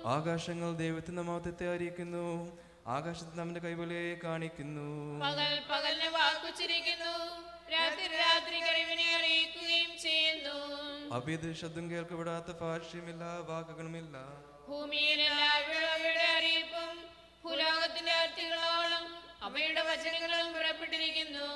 ആകാശങ്ങൾ ദൈവത്തിന്റെ മഹത്വത്തെ അറിയിക്കുന്നു ആകാശത്ത് നമ്മുടെ കൈപോലെ കാണിക്കുന്നു പകൽ പകലിന് വാക്കുച്ചിരിക്കുന്നു രാത്രി രാത്രി കഴിവിനെ അറിയിക്കുകയും ചെയ്യുന്നു അഭ്യത ശബ്ദം കേൾക്കപ്പെടാത്ത ഭാഷ്യമില്ല വാക്കുകളുമില്ല ഭൂമിയിൽ എല്ലാവരും അവയുടെ അറിയിപ്പും ഭൂലോകത്തിന്റെ അർത്ഥികളോളം അവയുടെ വചനങ്ങളും പുറപ്പെട്ടിരിക്കുന്നു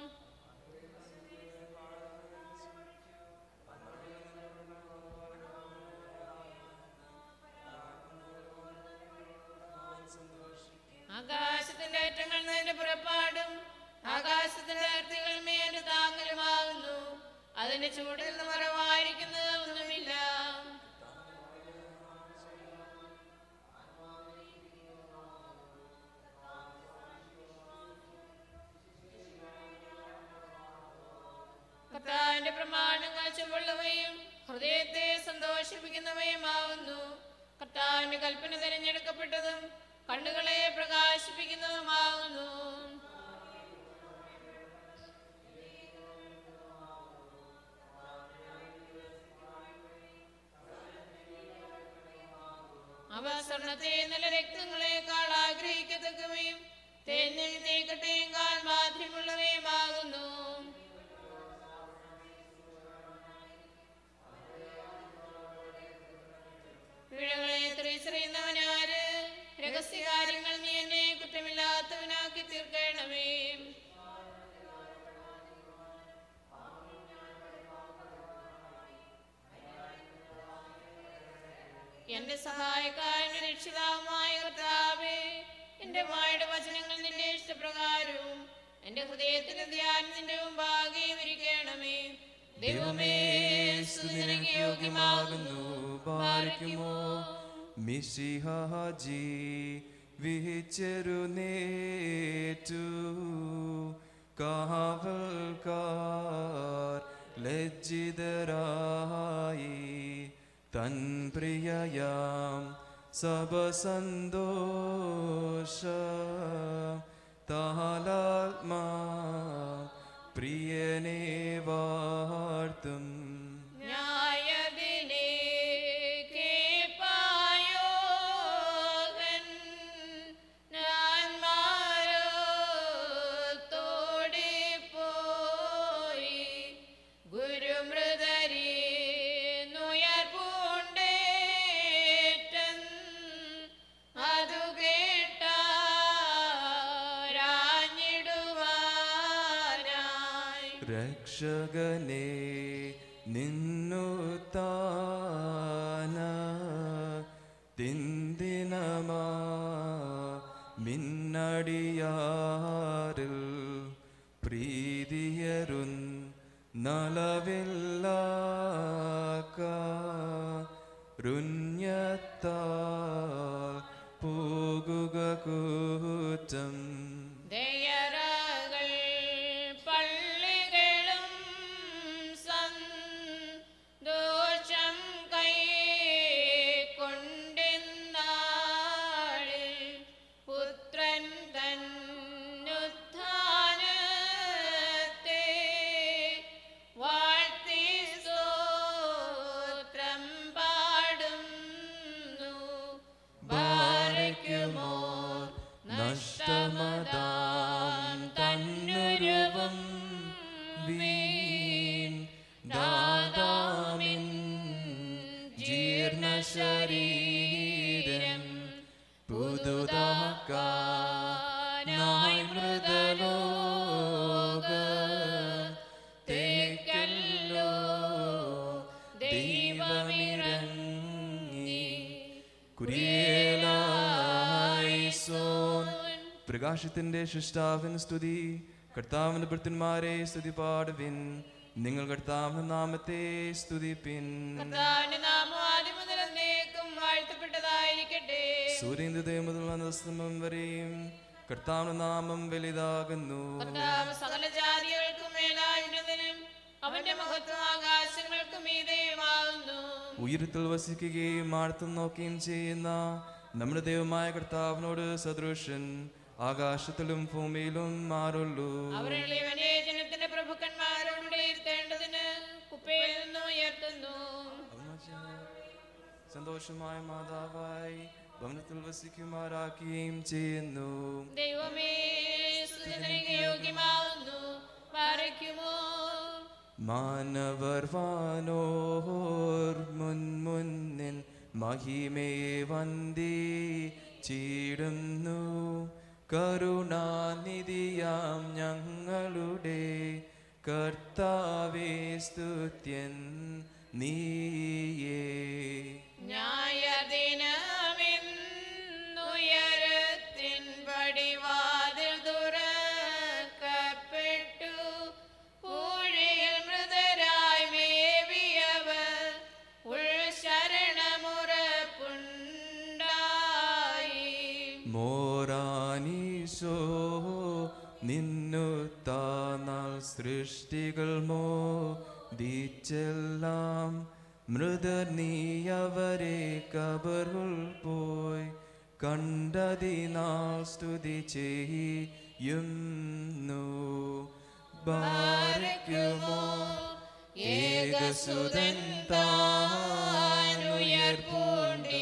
ആകാശത്തിന്റെ അറ്റങ്ങൾ നിന്റെ പുറപ്പാടും ആകാശത്തിന്റെ അർത്ഥികൾ മേന്റെ താങ്ങലുമാകുന്നു അതിന്റെ ചൂടിൽ നിന്ന് മറവായിരിക്കുന്നത് ഒന്നുമില്ല കർത്താവിന്റെ പ്രമാണങ്ങൾ ചുവള്ളവയും ഹൃദയത്തെ സന്തോഷിപ്പിക്കുന്നവയുമാവുന്നു കർത്താവിന്റെ കൽപ്പന തിരഞ്ഞെടുക്കപ്പെട്ടതും കണ്ണുകളെ പ്രകാശിപ്പിക്കുന്നതുമാകുന്നു അവ സ്വർണത്തെ നല്ല രക്തങ്ങളെക്കാൾ ആഗ്രഹിക്കത്തക്കവയും തേനും തേക്കട്ടയും കാൽ മാധ്യമുള്ളവയുമാകുന്നു പിഴകളെ തിരിച്ചറിയുന്നവനാര് രഹസ്യകാര്യങ്ങൾ നീ എന്നെ കുറ്റമില്ലാത്തവനാക്കി തീർക്കണമേ എന്റെ സഹായക്കാരന്റെ രക്ഷിതാവുമായ കർത്താവേ എന്റെ വായുടെ വചനങ്ങൾ നിന്റെ ഇഷ്ടപ്രകാരവും എന്റെ ഹൃദയത്തിന്റെ ധ്യാനം നിന്റെ മുമ്പാകെ ഇരിക്കണമേ ദൈവമേ സ്തുതി നിനക്ക് യോഗ്യമാകുന്നു പാലിക്കുമോ മിശിഹാജി വിഹിച്ചൊരു നേറ്റു കാവൽക്കാർ ലജ്ജിതരായി തൻ പ്രിയയാം സബസന്തോഷ താലാത്മാ പ്രിയനെ വാഴ്ത്തും ന്യായവിനെ കേപ്പായോകൻ ഞാൻ മാരോത്തോടെ പോയി ഗുരുമൃതരി നുയർപൂണ്ടേറ്റൻ അതു കേട്ടാരാഞ്ഞിടുവാനായി രക്ഷകനെ നിന്നു താന തിന്തിനമാ മിന്നടിയാറിൽ പ്രീതിയരുൻ നലവില്ലാക്ക രുഞ്ഞത്താ പോകുക കൂറ്റം ദയറകൾ പള്ളികളും സന്തോഷം കൈ കൊണ്ടെന്നാളിൽ പുത്രൻ തന്നുത്ഥാനത്തെ വാഴ്ത്തി സ്തോത്രം പാടുന്നു ബാരയ്ക്കുമോ നഷ്ടമതാം തന്നുരുവം വീൺ ദാതാമിൻ ജീർണശരീരം പുതുതാക്കാനായി മൃതലോക തേക്കല്ലോ ദൈവമിറങ്ങി കുരിയേലായിസോൻ പ്രകാശത്തിന്റെ സൃഷ്ടാവിൻ സ്തുതി കർത്താവിന്റെ ഭൃത്യന്മാരെ സ്തുതി പാടുവിൻ നിങ്ങൾ കർത്താവിന്റെ നാമത്തെ സ്തുതിപ്പിൻ കർത്താവിന്റെ നാമം ആദ്യം മുതൽ എന്നേക്കും വാഴ്ത്തപ്പെട്ടതായിരിക്കട്ടെ സൂര്യോദയം മുതൽ അസ്തമം വരെയും കർത്താവിന്റെ നാമം വലുതാകുന്നു കർത്താവ് സകല ജാതികൾക്കും മേലായിരുന്നതിനും അവന്റെ മഹത്വം ആകാശങ്ങൾക്കും മീതയുമാവുന്നു ഉയരത്തിൽ വസിക്കുകയും ആഴത്തിൽ നോക്കുകയും ചെയ്യുന്ന നമ്മുടെ ദൈവമായ കർത്താവിനോട് സദൃശൻ ആകാശത്തിലും ഭൂമിയിലും മാറുള്ളൂ അവരുടെ ഇവനെ ജനത്തിന്റെ പ്രഭുക്കന്മാരോട് ഇരുത്തേണ്ടതിന് കുപ്പയിൽ നിന്ന് ഉയർത്തുന്നു സന്തോഷമായ മാതാവായി ഭവനത്തിൽ വസിക്കുമാറാക്കുകയും ചെയ്യുന്നു ദൈവമേ സ്തുതിക്ക് യോഗ്യമാവുന്നു പാറയ്ക്കുമോ മാനവർ വാനോർ മുൻമുന്നിൽ മഹിമയെ വന്ദി ചീടുന്നു കരുണാനിധിയാം ഞങ്ങളുടെ കർത്താവേ സ്തുത്യൻ നീയേ ന്യായദിനമെന്നുയരത്തിൻ പടിവാതിൽ തുറക്കപ്പെട്ടു പൂഴിയിൽ മൃതരായി മേവിയവർ ഉൾശരണമുറപ്പുണ്ടായി മോറാനീശോ നിന്നുത്താനാൾ സൃഷ്ടികൾ മോദിച്ചെല്ലാം മൃദർ നീ അവരെ കബറുൾ പോയി കണ്ടതിനാൾ സ്തുതി ചെയ്യുന്നു ബാരയ്ക്കുമോ ഏകസുതൻ താനുയർപ്പൂണ്ടി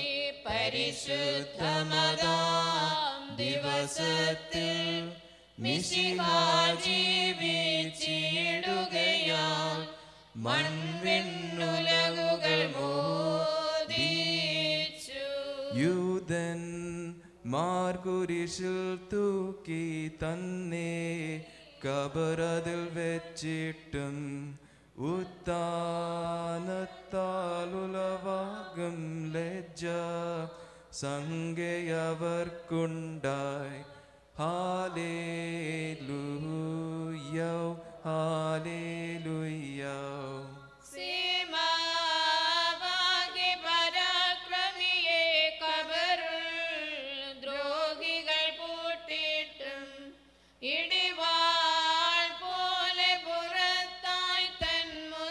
പരിശുദ്ധമതാം ദിവസത്തിൽ മിശിഹാജീവിച്ചിടുകയാൽ മൺവെണ്ണുലകുകൾ മോദിച്ചു യൂതൻ മാർകുരിശിൽ തൂക്കി തന്നെ കബറതിൽ വെച്ചിട്ടും ഉത്താനത്താലുലവാകും ലജ്ജ സംഗയവർക്കുണ്ടായി ഹാലേലുയ്യൗ ഹാലേലുയ്യൗ സീമാവാകി പരാക്രമിയെ കബറുൾ ദ്രോഹികൾ പൂട്ടിട്ടും ഇടിവാൾ പോലെ പുറത്തായി തൻ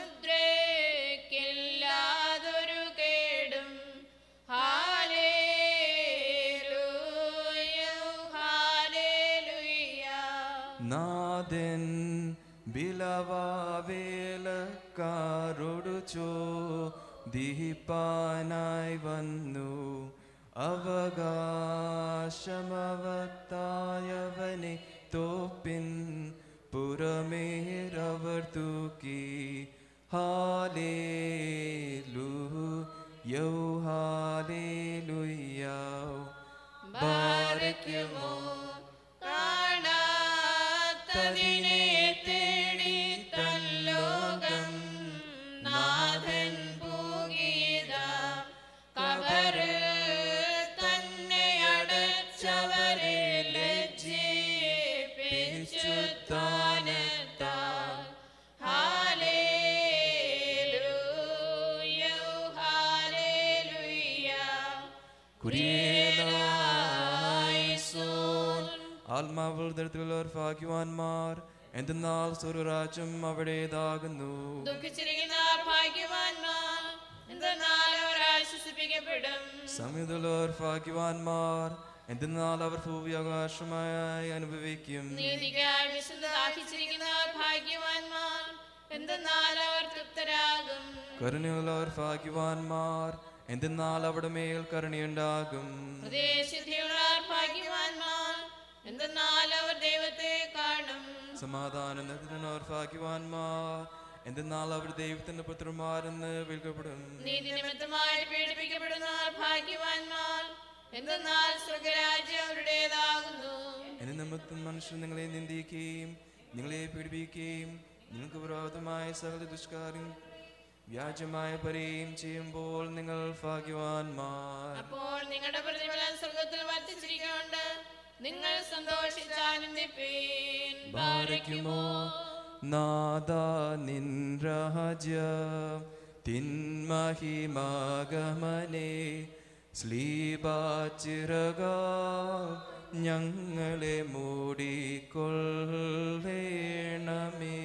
മുദ്രയ്ക്കില്ലാതൊരു കേടും ഹാലേലൂയ ഹാലേലൂയ നാഥൻ ബിലവാവേലക്കാരോടു ചോദിപ്പാനായി വന്നു അവകാശമവത്തായവനെ തോപ്പിൻ പുറമേരവർ തൂക്കി ഹാലേലൂയൗ ഹാലേലുയ്യൗ ബാരയ്ക്കുമോ കാണാത്തതിനെ തേടി തല്ലോകം നാഥൻ പൂകിയത കബറ് തന്നെ അടച്ചവരെ ലജ്ജിപ്പിച്ചു താനത്താൽ ഹാലേലൂയ ഹാലേലൂയ കുരിയേലായിസോൻ ആത്മാവിൽ ദരിദ്രർ ഭാഗ്യവാന്മാർ എന്തെന്നാൽ സ്വർഗരാജ്യം അവിടേതാകുന്നു ദുഃഖിച്ചിരിക്കുന്ന ഭാഗ്യവാന്മാർ എന്തെന്നാൽ അവർ ആശ്വസിപ്പിക്കപ്പെടും സമയത്തുള്ളവർ ഭാഗ്യവാന്മാർ എന്തെന്നാൽ അവർ ഭൂവ്യാകാശമായി അനുഭവിക്കും നീതിക്കായി വിശുദ്ധ ദാഹിച്ചിരിക്കുന്ന ഭാഗ്യവാന്മാർ എന്തെന്നാൽ അവർ തൃപ്തരാകും കരുണയുള്ളവർ ഭാഗ്യവാന്മാർ എന്തെന്നാൽ അവിടെ മേൽ കരുണയുണ്ടാകും ഹൃദയശുദ്ധിയുള്ളവർ ഭാഗ്യവാന്മാർ എന്തെന്നാൽ അവർ ദൈവത്തെ കാണും സമാധാനം നൽകുന്നവർ ഭാഗ്യവാന്മാർ എന്തെന്നാൽ അവർ ദൈവത്തിന്റെ പുത്രന്മാരെന്ന് വിളിക്കപ്പെടും നീതി നിമിത്തമായി പീഡിപ്പിക്കപ്പെടുന്നവർ ഭാഗ്യവാന്മാർ എന്തെന്നാൽ സ്വർഗരാജ്യം അവരുടേതാകുന്നു എന്റെ നിമിത്തം മനുഷ്യർ നിങ്ങളെ നിന്ദിക്കുകയും നിങ്ങളെ പീഡിപ്പിക്കുകയും നിങ്ങൾക്ക് വിരോധമായ സകല ദുഷ്കാര്യം വ്യാജമായ പറയുകയും ചെയ്യുമ്പോൾ നിങ്ങൾ ഭാഗ്യവാന്മാർ അപ്പോൾ നിങ്ങളുടെ പ്രതിഫലം സ്വർഗത്തിൽ വർദ്ധിച്ചിരിക്കുന്നുണ്ട് നിങ്ങൾ സന്തോഷിച്ചാനന്ദിപ്പീൻ ഭാരയ്ക്കുമോ നാദ നിൻ രാജ്യ തിന്മഹിമാഗമനെ സ്ലീബാച്ചിറക ഞങ്ങളെ മൂടിക്കൊള്ളേണമേ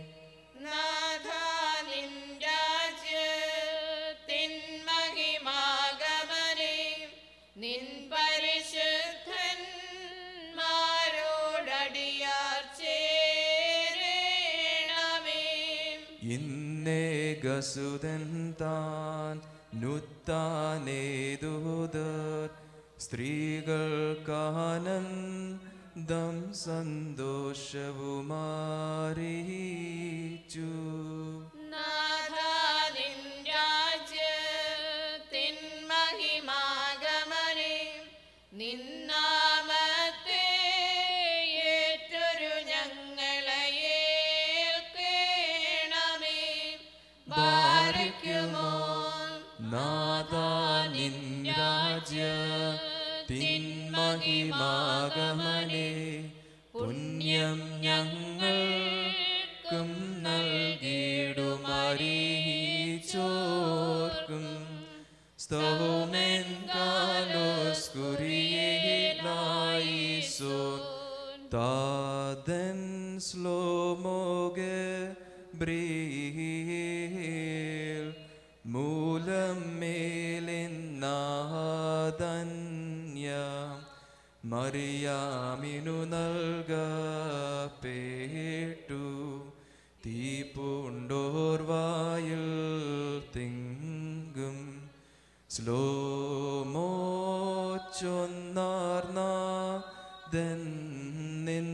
നാഥാനിൻ രാജ്യത്തിൻ മഹിമാഗമനെ നിൻ പരിശുദ്ധന്മാരോടടിയാർ ചേരണമേ ഇന്നേക്കുമെന്നേക്കും ഏകസുതൻ താൻ നുത്താനേതുതർ സ്ത്രീകൾക്കാനന്ദം സന്തോഷവുമാറിയിച്ചു നാഥാനിൻ രാജ്യത്തിൻ മഹിമാഗമനെ നിന്നാമത്തെ ഏറ്റൊരു ഞങ്ങളെ ഏൽക്കേണമേ ബാരയ്ക്കുമോ നാദാനിൻ രാജ്യ തിന്മഹിമാഗമനെ പുണ്യം ഞങ്ങൾക്കും നൽകിയിടുമറിയിച്ചോർക്കും സ്തോമൻ കാലോസ്കുരിയേലായിസോ താതൻ സ്ലോമോഗെ ബ്രീൽ മൂലം മേലിന്നാദന്യ മറിയാമിനു നൽകപ്പെട്ടു തീപ്പുണ്ടോർവായിൽ തിങ്കും സ്ലോമോ ചൊന്നാർനാദൻ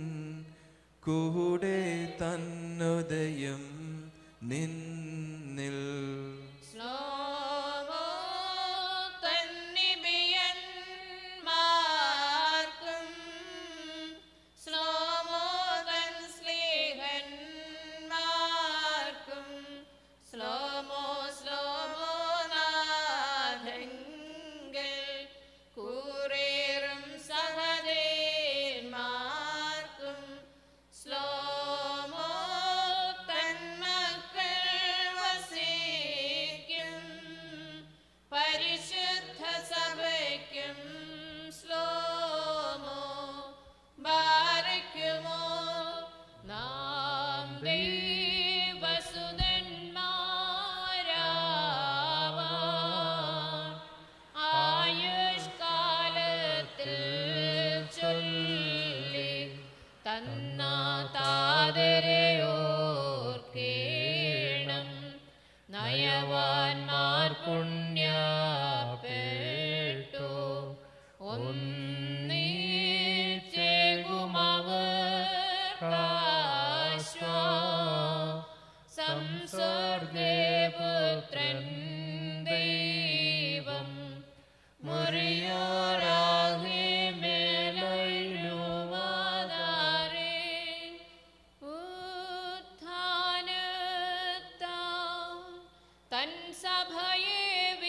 കൂടെ തന്നുദയം നിന്നിൽ ശ്ലോമോ തന്നിബിയന്മാർക്കും ശ്ലോമോ തൻ സ്ലീഹന്മാർക്കും ശ്ലോമോ ശ്ലോമോ നാഥങ്ങൾ കൂറേറും സഹദേന്മാർക്കും ശ്ലോമോ തന്മക്കൾ വസിക്കും പരിശുദ്ധ സഭയ്ക്കും ശ്ലോമോ ബാരയ്ക്കുമോ നാം ദൈവസുതന്മാരാവാൻ ആയുഷ്കാലത്തിൽ ചൊല്ലി തന്ന താതരയോർക്കേണം നയവാൻമാർ പുണ്യപ്പെട്ടു ഒന്നീച്ചേകുമവർക്കാശ്വാ സംസർഗേ പുത്രൻ ദൈവം മുറിയോരാകെ മേലയിലുവാതാരേ ഉത്ഥാനത്താൽ തൻ സഭയെ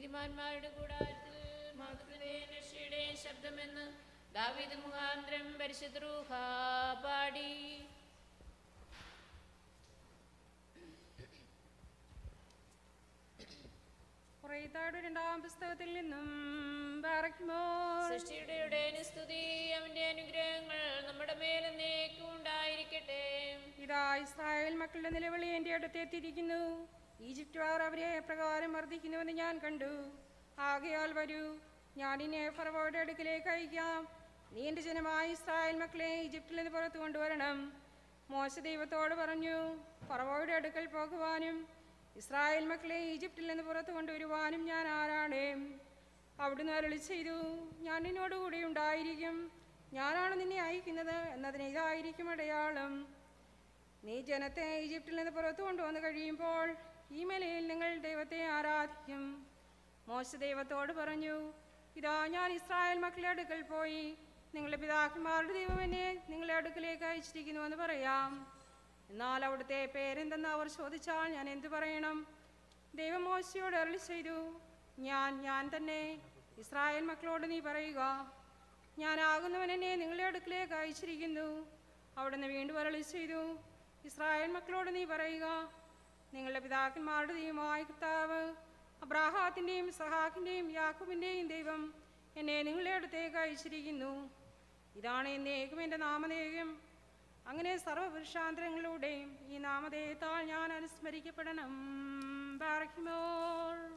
നീതിമാന്മാരുടെ കൂടാരത്തിൽ മഹത്വത്തിന്റെയും രക്ഷയുടെയും ശബ്ദമെന്ന് ദാവീദ് മുഖാന്തരം പരിശുദ്ധ റൂഹ പാടി കുറേത്താട് രണ്ടാം പുസ്തകത്തിൽ നിന്നും പാറയ്ക്കുമോ സൃഷ്ടിയുടെ ഉടയന് സ്തുതി അവന്റെ അനുഗ്രഹങ്ങൾ നമ്മുടെ മേലെന്നേക്കും ഉണ്ടായിരിക്കട്ടെ ഇതാ ഇസ്രായേൽ മക്കളുടെ നിലവിളി എൻ്റെ അടുത്ത് എത്തിയിരിക്കുന്നു ഈജിപ്തുകാർ അവരെ പ്രകാരം മർദ്ദിക്കുന്നുവെന്ന് ഞാൻ കണ്ടു ആകയാൽ വരൂ ഞാനിനെ ഫറവോയുടെ അടുക്കിലേക്ക് അയക്കാം നീ എൻ്റെ ജനമായ ഇസ്രായേൽ മക്കളെ ഈജിപ്തിൽ നിന്ന് പുറത്തു കൊണ്ടുവരണം മോശ ദൈവത്തോട് പറഞ്ഞു ഫറവോയുടെ അടുക്കൽ പോകുവാനും ഇസ്രായേൽ മക്കളെ ഈജിപ്തിൽ നിന്ന് പുറത്തു കൊണ്ടുവരുവാനും ഞാൻ ആരാണ് അവിടുന്ന് അരുളി ചെയ്തു ഞാൻ നിന്നോടുകൂടി ഉണ്ടായിരിക്കും ഞാനാണ് നിന്നെ അയക്കുന്നത് എന്നതിന് ഇതായിരിക്കും അടയാളം നീ ജനത്തെ ഈജിപ്തിൽ നിന്ന് പുറത്തു കൊണ്ടുവന്ന് കഴിയുമ്പോൾ ഈ മലയിൽ നിങ്ങൾ ദൈവത്തെ ആരാധിക്കും മോശ ദൈവത്തോട് പറഞ്ഞു ഇതാ ഞാൻ ഇസ്രായേൽ മക്കളുടെ അടുക്കൽ പോയി നിങ്ങളുടെ പിതാക്കന്മാരുടെ ദൈവം എന്നെ നിങ്ങളുടെ അടുക്കലേക്ക് അയച്ചിരിക്കുന്നുവെന്ന് പറയാം എന്നാൽ അവിടുത്തെ പേരെന്തെന്ന് അവർ ചോദിച്ചാൽ ഞാൻ എന്തു പറയണം ദൈവം മോശയോട് അരളി ചെയ്തു ഞാൻ ഞാൻ തന്നെ ഇസ്രായേൽ മക്കളോട് നീ പറയുക ഞാനാകുന്നവൻ എന്നെ നിങ്ങളുടെ അടുക്കിലേക്ക് അയച്ചിരിക്കുന്നു അവിടുന്ന് വീണ്ടും അരളി ചെയ്തു ഇസ്രായേൽ മക്കളോട് നീ പറയുക നിങ്ങളുടെ പിതാക്കന്മാരുടെ ദൈവമായ കർത്താവ് അബ്രാഹാത്തിൻ്റെയും സഹാക്കിൻ്റെയും യാക്കോബിൻ്റെയും ദൈവം എന്നെ നിങ്ങളുടെ അടുത്തേക്ക് അയച്ചിരിക്കുന്നു ഇതാണ് എന്നേക്കും എൻ്റെ നാമധേയം അങ്ങനെ സർവപുരുഷാന്തരങ്ങളിലൂടെയും ഈ നാമധേയത്താൽ ഞാൻ അനുസ്മരിക്കപ്പെടണം ബാറയ്ക്കുമോൾ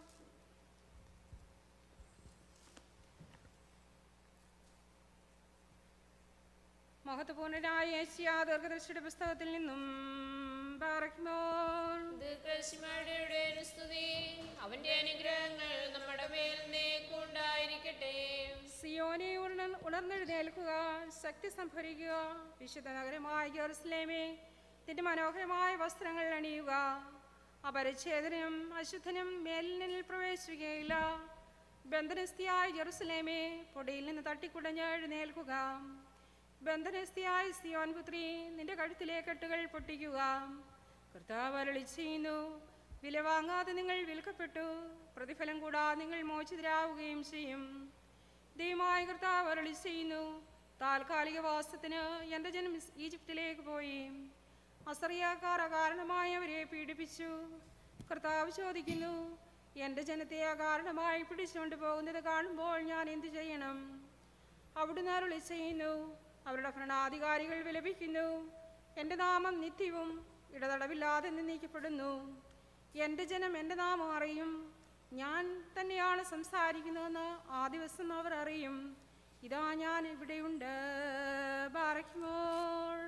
മഹത്വപൂർണനായ ഏഷ്യ ദീർഘദർശിയുടെ പുസ്തകത്തിൽ നിന്നും ബാറയ്ക്കുമോൾ ദീർഘശിമാരുടെ ഉടയന് സ്തുതി അവന്റെ അനുഗ്രഹങ്ങൾ നമ്മുടെ മേലെന്നേക്കും ഉണ്ടായിരിക്കട്ടെ സിയോനെ ഉണർ ഉണർന്നെഴുന്നേൽക്കുക ശക്തി സംഭരിക്കുക വിശുദ്ധ നഗരമായ ജെറുസലേമേ നിന്റെ മനോഹരമായ വസ്ത്രങ്ങൾ അണിയുക അപരിച്ഛേദനും അശുദ്ധനും മേലിനിൽ പ്രവേശിക്കുകയില്ല ബന്ധനസ്ഥിയായ ജെറുസലേമേ പൊടിയിൽ നിന്ന് തട്ടിക്കുടഞ്ഞ് എഴുന്നേൽക്കുക ബന്ധനസ്ഥിയായ സിയോൻ പുത്രി നിന്റെ കഴുത്തിലെ കെട്ടുകൾ പൊട്ടിക്കുക കർത്താവ് അരുളി ചെയ്യുന്നു വില വാങ്ങാതെ നിങ്ങൾ വിൽക്കപ്പെട്ടു പ്രതിഫലം കൂടാതെ നിങ്ങൾ മോചിതരാവുകയും ചെയ്യും ദൈവമായ കർത്താവ് അരുളി ചെയ്യുന്നു താൽക്കാലിക വാസത്തിന് എൻ്റെ ജനം ഈജിപ്തിലേക്ക് പോയി അസറിയാക്കാർ അകാരണമായി അവരെ പീഡിപ്പിച്ചു കർത്താവ് ചോദിക്കുന്നു എൻ്റെ ജനത്തെ അകാരണമായി പിടിച്ചുകൊണ്ട് പോകുന്നത് കാണുമ്പോൾ ഞാൻ എന്തു ചെയ്യണം അവിടുന്ന് അരുളി ചെയ്യുന്നു അവരുടെ ഭരണാധികാരികൾ വിലപിക്കുന്നു എൻ്റെ നാമം നിത്യവും ഇടതടവില്ലാതെ നിന്ദിക്കപ്പെടുന്നു എൻ്റെ ജനം എൻ്റെ നാമം അറിയും ഞാൻ തന്നെയാണ് സംസാരിക്കുന്നതെന്ന് ആ ദിവസം അവർ അറിയും ഇതാ ഞാൻ ഇവിടെയുണ്ട് ബാറയ്ക്കുമോൾ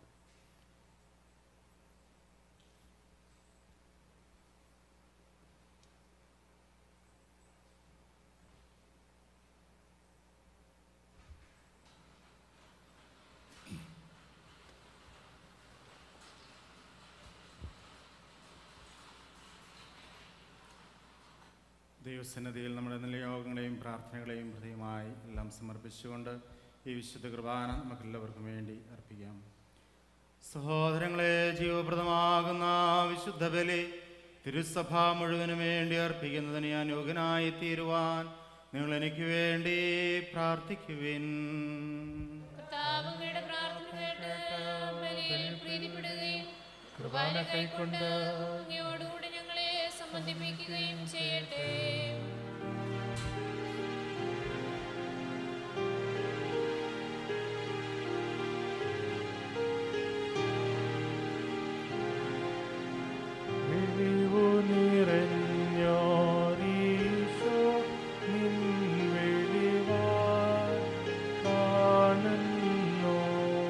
ദൈവസന്നിധിയിൽ നമ്മുടെ നിലയോഗങ്ങളെയും പ്രാർത്ഥനകളെയും ഹൃദയമായി എല്ലാം സമർപ്പിച്ചുകൊണ്ട് ഈ വിശുദ്ധ കുർബാന നമുക്കെല്ലാവർക്കും വേണ്ടി അർപ്പിക്കാം സഹോദരങ്ങളെ ജീവപ്രദമാകുന്ന വിശുദ്ധ ബലി തിരുസഭ മുഴുവനും വേണ്ടി അർപ്പിക്കുന്നതിന് ഞാൻ യോഗ്യനായി തീരുവാൻ നിങ്ങൾ എനിക്ക് വേണ്ടി പ്രാർത്ഥിക്കുവിൻ കർത്താവ് അങ്ങയുടെ പ്രാർത്ഥന കേട്ട് ബലിയിൽ പ്രീതിപ്പെടുകയും കുർബാന കൈക്കൊണ്ട് അങ്ങയോടുകൂടി ഞങ്ങളെ സംബന്ധിപ്പിക്കുകയും ചെയ്യട്ടെ വിളിവു നിറഞ്ഞോരീശോ നിൻ വെളിവാൻ കാണുന്നു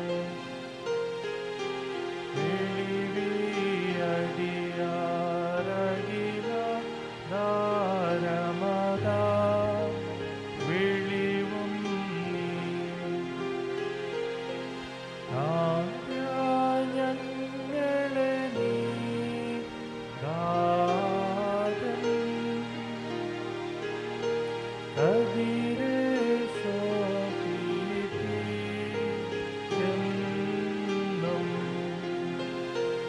വെളിവിയടിയാരകില ധാരമതാ വെളിവും നീ ഞങ്ങളെ നീ ഗാതൻ കതിരെ ശോഭിത്തി എന്നും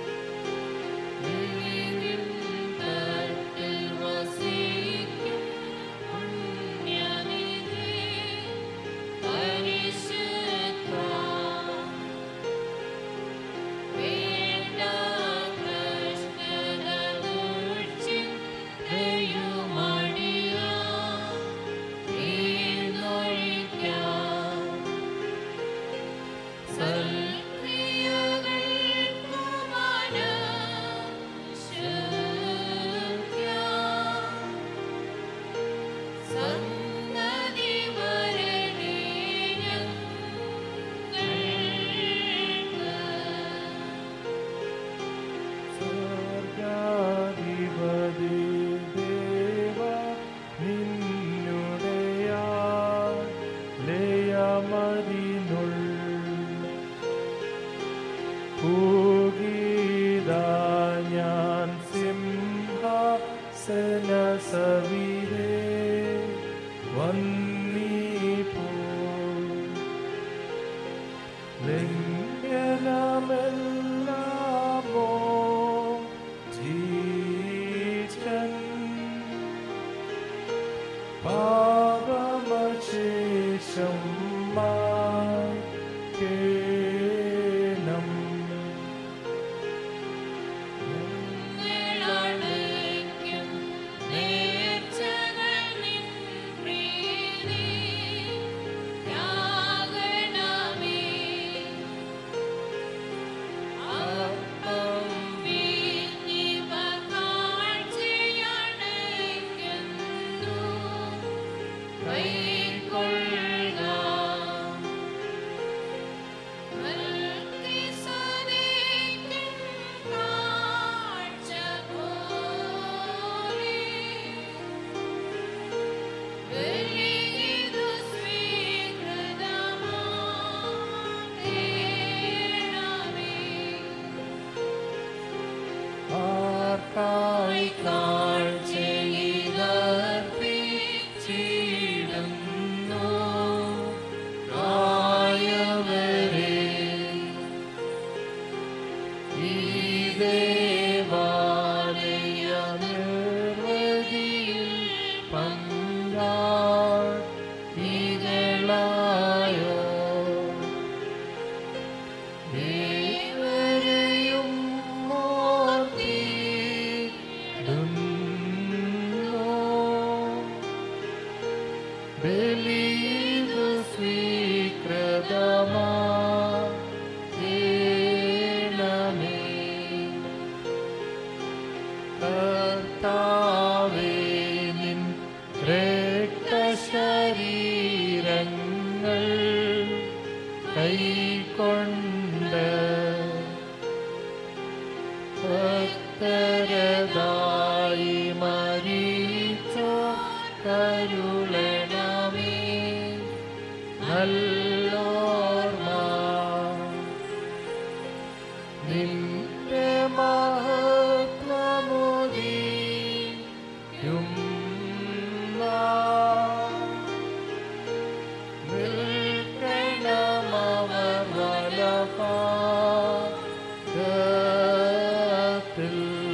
തട്ടിൽ വസിക്കും സന്തതി വരണേ സ്വർഗാധിപതി ദേവ നിന്നുടയ ലയമതിനുൾ പൂഗീത ഞാൻ സിംഹാസന സവിരേ വന്നീപോ ലംഘനമെല്ലാമോ ജീച്ചൻ പാപമശേഷം കേനം ഞങ്ങളണയ്ക്കും നേർച്ചകൾ നിൻ പ്രീതി യാഗണമേ അപ്പം വീഞ്ഞിവ കാഴ്ചയണയ്ക്കുന്നു കൈക്കൊള്ളുക മൽക്കിസദേക്കിൻ കാഴ്ച പോലെ ബലിയിതു സ്വീകൃതമാകേണമേ. ആർക്കായി കാഴ്ചയിലർപ്പിച്ചിടുന്നു കായവരെ ഈ ദേവാലയ നിർവൃതിയിൽ പങ്കാളികളായോ ഏവരെയും ഓർത്തിടുന്നു ബലിയിതു സ്വീകൃതമാകേണമേ. കർത്താവേ, നിൻ രക്തശരീരങ്ങൾ കൈക്കൊണ്ട് ഭക്തരതായി മരിച്ചോ കരുളണമേ നല്ലോർമ്മ നിന്റെ മഹത്വമുദിയും നിൽക്കണമവർ വലഭാഗത്തിൽ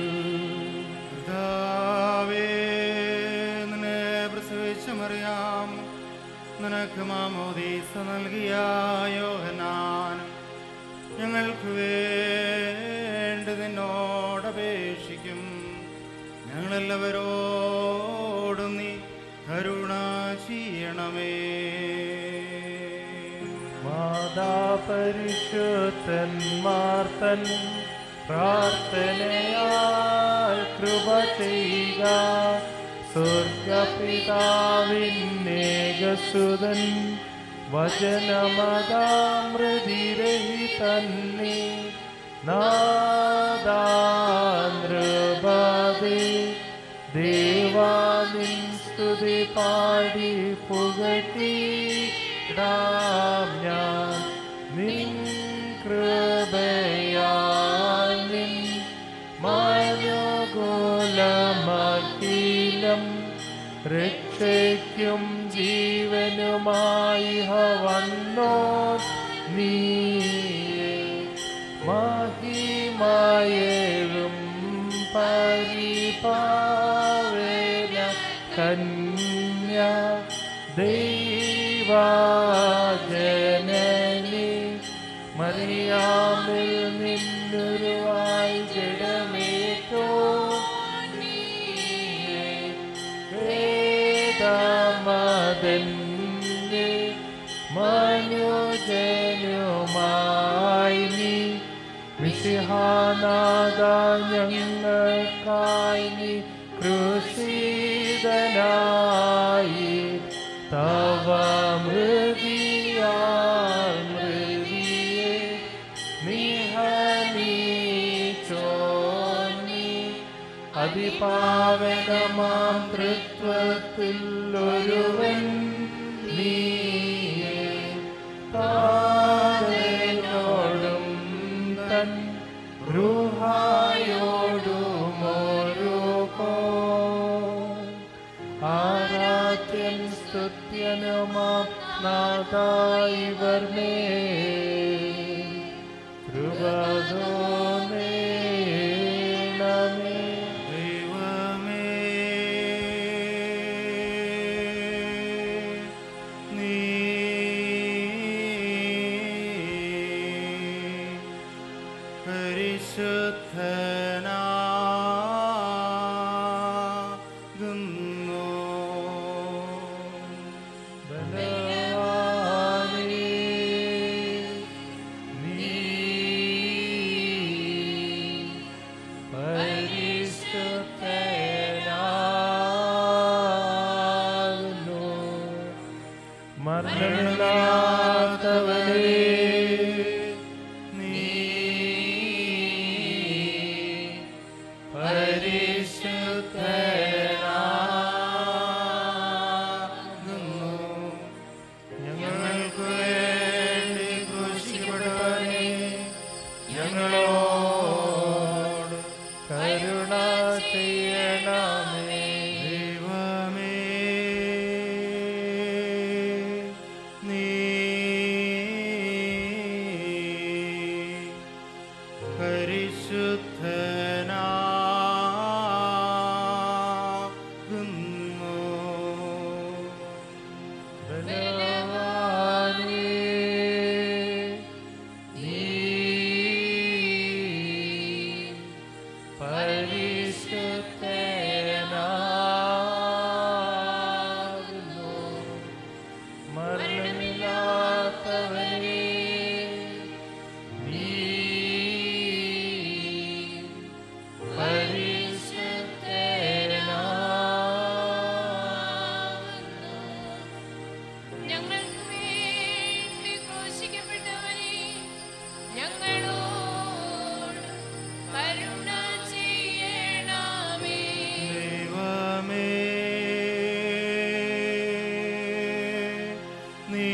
കർത്താവേ, നിന്നെ പ്രസവിച്ചുമറിയാം നിനക്ക് മാമോദീസ നൽകിയ യോഹനാൻ ഞങ്ങൾക്ക് വേണ്ടി നിന്നോടപേക്ഷിക്കും ഞങ്ങളെല്ലാവരോടും നീ കരുണ ചെയ്യണമേ മാതാപരിശുദ്ധന്മാർ തൻ പ്രാർത്ഥനയാൽ കൃപ ചെയ്യുക സ്വർഗപിതാവിന്നേകസുതൻ വചനമതാമൃതിരഹി തന്നെ നാദാനൃപതി ദേവാനിൻ സ്തുതി പാടി പുകട്ടിടാം ഞാൻ നിൻ കൃപയാൽ നിൻ മനോകുലമഖിലം രക്ഷയ്ക്കും ജീവനുമായി ഹ വന്നോ നീയേ മഹിമയേഴും പരിപാവേന കന്യ ദൈവജനനി മറിയാമിൽ നിന്നുരുവായി ജഡമേറ്റോ വേദമതന്റെ മനുജനുമായി നീ വിശിഹാനാദ ഞങ്ങൾക്കായി നീ കൃഷിതനായി തവ മൃതിയാൽ മൃതിയെ നിഹനിച്ചോന്നി അതിപാവനമാം തൃത്വത്തിൽ ഒരുവൻ നീയേ താരനോടും തൻ ൃഹായോടുമോരോ ആരാധ്യൻ സ്തുത്യനുമാം നാദായിവർ മേ കൃപതോമേണമേ ദൈവമേ നീ പരിശുദ്ധനാകുന്നു ബലവാനേ, നീ പരിശുദ്ധനാകുന്നു. മരണമില്ലാത്തവനേ നീ പരിശുദ്ധനാകുന്നു ഞങ്ങൾക്ക് വേണ്ടി ക്രൂശിക്കപ്പെട്ടവനേ ഞങ്ങളോട് കരുണ ചെയ്യണമേ ദൈവമേ നീ പരിശുദ്ധനാകുന്നു ബലവാനേ, നീ പരിശുദ്ധനാകുന്നു. മരണമില്ലാത്തവനേ, നീ പരിശുദ്ധനാകുന്നു. ഞങ്ങൾക്ക് വേണ്ടി ക്രൂശിക്കപ്പെട്ടവനെ ഞങ്ങളോട് കരുണ ചെയ്യണമേ ദൈവമേ നീ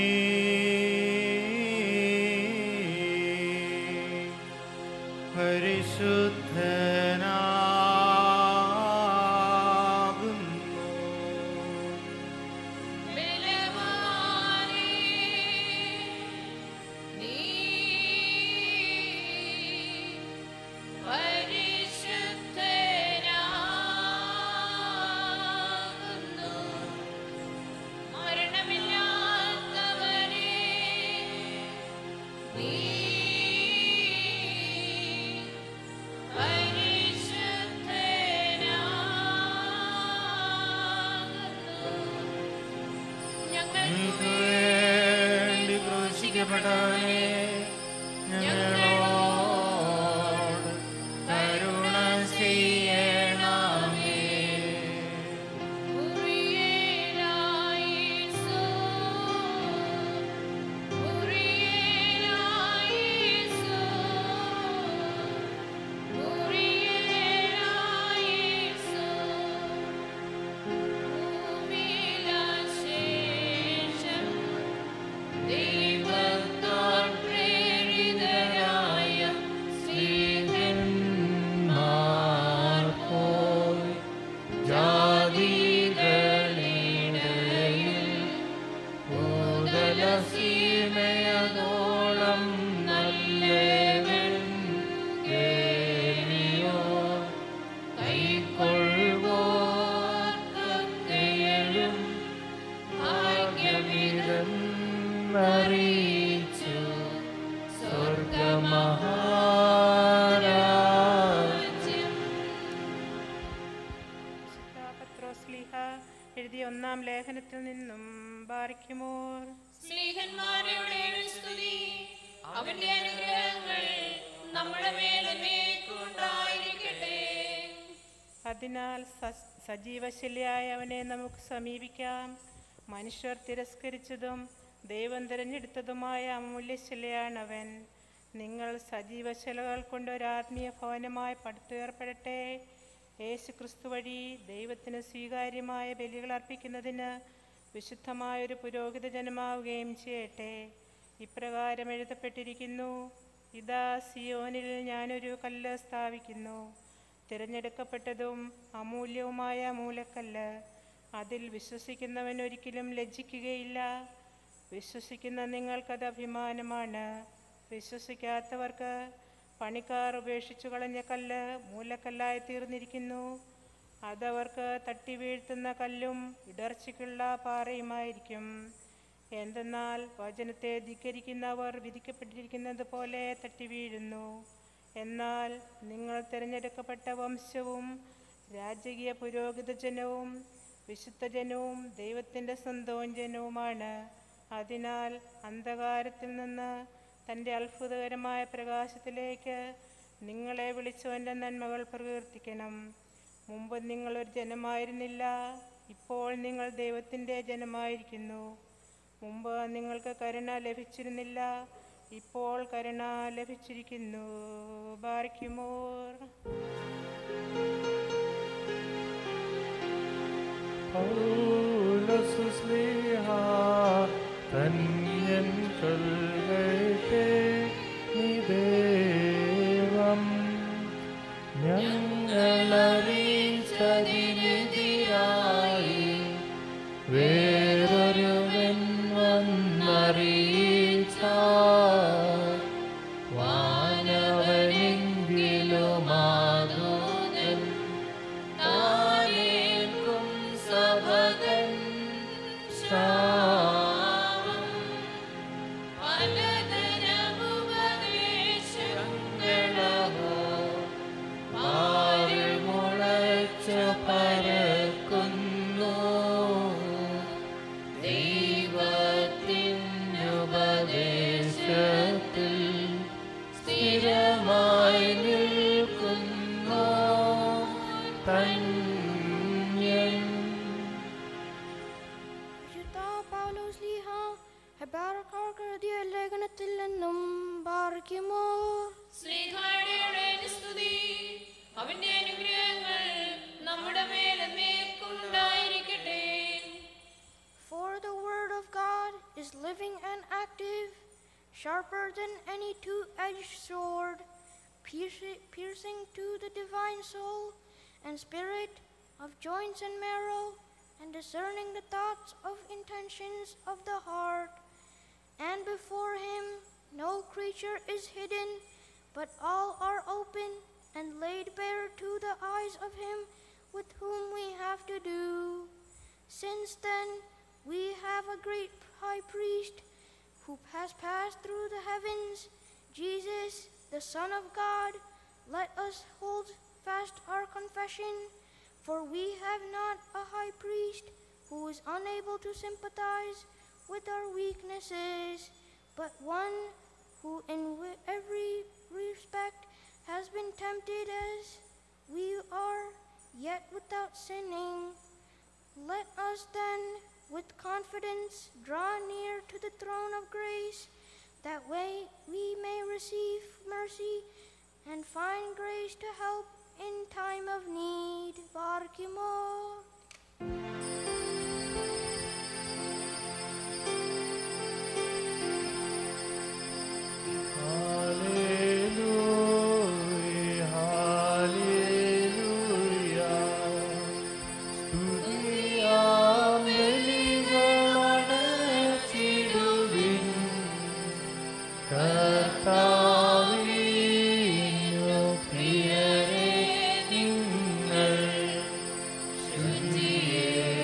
പരിശുദ്ധനാകുന്നു ബലവാനേ, നീ പരിശുദ്ധനാകുന്നു. മരണമില്ലാത്തവനേ, നീ പരിശുദ്ധനാകുന്നു. ഞങ്ങൾക്ക് ഞങ്ങൾക്ക് വേണ്ടി ക്രൂശിക്കപ്പെട്ടവനെ ഞങ്ങളോട് കരുണ ചെയ്യണമേ ഉറിയേലായിസോ ഉറിയേലായിസോ ഉറിയേലായിസോ ഭൂമിയിലാശേഷം ദൈവത്താൽ പ്രേരിതരായ സ്ത്രീഹന്മാർ പോയി ജാതികളിടയിൽ ഭൂതല സീമയതോളം നല്ലവൻ കേളിയോ കൈക്കൊള്ളുവോർക്കൊക്കെയും ഭാഗ്യമിതെന്നറിയിച്ചു സ്വർഗമഹാരാജ്യം വിശുദ്ധ പത്രോസ്ലീഹ എഴുതിയ ഒന്നാം ലേഖനത്തിൽ നിന്നും ബാരിക്കുമോർ സ്നേഹന്മാരുടെ സ്തുതി അവന്റെ അനുഗ്രഹങ്ങൾ നമ്മുടെ മേലെ ഉണ്ടായിരിക്കട്ടെ അതിനാൽ സ- സജീവശല്യായ അവനെ നമുക്ക് സമീപിക്കാം മനുഷ്യർ തിരസ്കരിച്ചതും ദൈവം തിരഞ്ഞെടുത്തതുമായ അമൂല്യശിലയാണവൻ നിങ്ങൾ സജീവശിലകൾ കൊണ്ട് ഒരു ആത്മീയ ഭവനമായി പടുത്തുയർപ്പെടട്ടെ യേശു ക്രിസ്തു വഴി ദൈവത്തിന് സ്വീകാര്യമായ ബലികൾ അർപ്പിക്കുന്നതിന് വിശുദ്ധമായൊരു പുരോഹിത ജനമാവുകയും ചെയ്യട്ടെ ഇപ്രകാരം എഴുതപ്പെട്ടിരിക്കുന്നു ഇതാ സിയോനിൽ ഞാനൊരു കല്ല് സ്ഥാപിക്കുന്നു തിരഞ്ഞെടുക്കപ്പെട്ടതും അമൂല്യവുമായ മൂലക്കല്ല് അതിൽ വിശ്വസിക്കുന്നവൻ ഒരിക്കലും ലജ്ജിക്കുകയില്ല വിശ്വസിക്കുന്ന നിങ്ങൾക്കത് അഭിമാനമാണ് വിശ്വസിക്കാത്തവർക്ക് പണിക്കാർ ഉപേക്ഷിച്ചു കളഞ്ഞ കല്ല് മൂലക്കല്ലായി തീർന്നിരിക്കുന്നു അതവർക്ക് തട്ടി വീഴ്ത്തുന്ന കല്ലും ഇടർച്ചയ്ക്കുള്ള പാറയുമായിരിക്കും എന്തെന്നാൽ വചനത്തെ ധിക്കരിക്കുന്നവർ വിധിക്കപ്പെട്ടിരിക്കുന്നത് പോലെ തട്ടി വീഴുന്നു എന്നാൽ നിങ്ങൾ തിരഞ്ഞെടുക്കപ്പെട്ട വംശവും രാജകീയ പുരോഹിത ജനവും വിശുദ്ധ ജനവും ദൈവത്തിൻ്റെ സ്വന്തവും ജനവുമാണ് അതിനാൽ അന്ധകാരത്തിൽ നിന്ന് തൻ്റെ അത്ഭുതകരമായ പ്രകാശത്തിലേക്ക് നിങ്ങളെ വിളിച്ചവൻ്റെ നന്മകൾ പ്രകീർത്തിക്കണം മുമ്പ് നിങ്ങളൊരു ജനമായിരുന്നില്ല ഇപ്പോൾ നിങ്ങൾ ദൈവത്തിൻ്റെ ജനമായിരിക്കുന്നു മുമ്പ് നിങ്ങൾക്ക് കരുണ ലഭിച്ചിരുന്നില്ല ഇപ്പോൾ കരുണ ലഭിച്ചിരിക്കുന്നു ബാർക്കുമോർ പൗലോസുസ്ലിഹ തന്യൻ കൊൽകട്ടെ നിദേവം ഞങ്ങളറിയിച്ചതിനെതിരായി വേറൊരുവൻ വന്നറിയിച്ച വാനവനെങ്കിലുമാതൂതൻ താനേൽക്കും സഭകൻ ശ്രാവം ങ്ങളഹോ പാരിൽ മുളച്ചു പരക്കുന്നു ദൈവത്തിനുപദേശത്തിൽ സ്ഥിരമായി നിൽക്കുന്നു തന്യൻ വിശുദ്ധ പൗലോസ് ലീഹ ഹെബാറക്കാർക്ക് എഴുതിയ ലേഖനത്തിൽ നിന്നും ബാർക്കുമോ ശ്രീഹാടിയുടെ സ്തുതി അവന്റെ അനുഗ്രഹങ്ങൾ നമ്മുടെ മേലെന്നേക്കുണ്ടായിരിക്കട്ടെ For the word of God is living and active, sharper than any two-edged sword, pierci- piercing to the divine soul and spirit of joints and marrow, and discerning the thoughts of intentions of the heart. And before him no creature is hidden, but all are open and laid bare to the eyes of him with whom we have to do. Since then, we have a great high priest who has passed through the heavens, Jesus, the Son of God. Let us hold fast our confession, for we have not a high priest who is unable to sympathize with our weaknesses, but one who in wi- every respect has been tempted as we are, yet without sinning. Let us then, with confidence, draw near to the throne of grace, that way we may receive mercy and find grace to help in time of need. Barkimo. Hallelujah, hallelujah. സ്തുതിയാം ബലികളണച്ചിടുവിൻ. കർത്താവിനു പ്രിയരേ നിങ്ങൾ ശുചിയേറിയ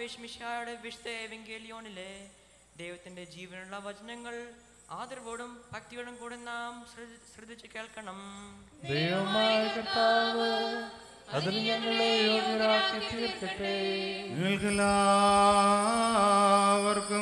യേശുമിശിഹായുടെ വിശുദ്ധ എവെങ്കേലിയോണിലെ ദൈവത്തിന്റെ ജീവനുള്ള വചനങ്ങൾ ആദരവോടും ഭക്തിയോടും കൂടെ നാം ശ്രദ്ധ- ശ്രദ്ധിച്ച് കേൾക്കണം ദൈവമായ കർത്താവ് അതിൽ ഞങ്ങളെ യോഗ്യരാക്കി തീർക്കട്ടെ നിങ്ങൾക്കെല്ലാവർക്കും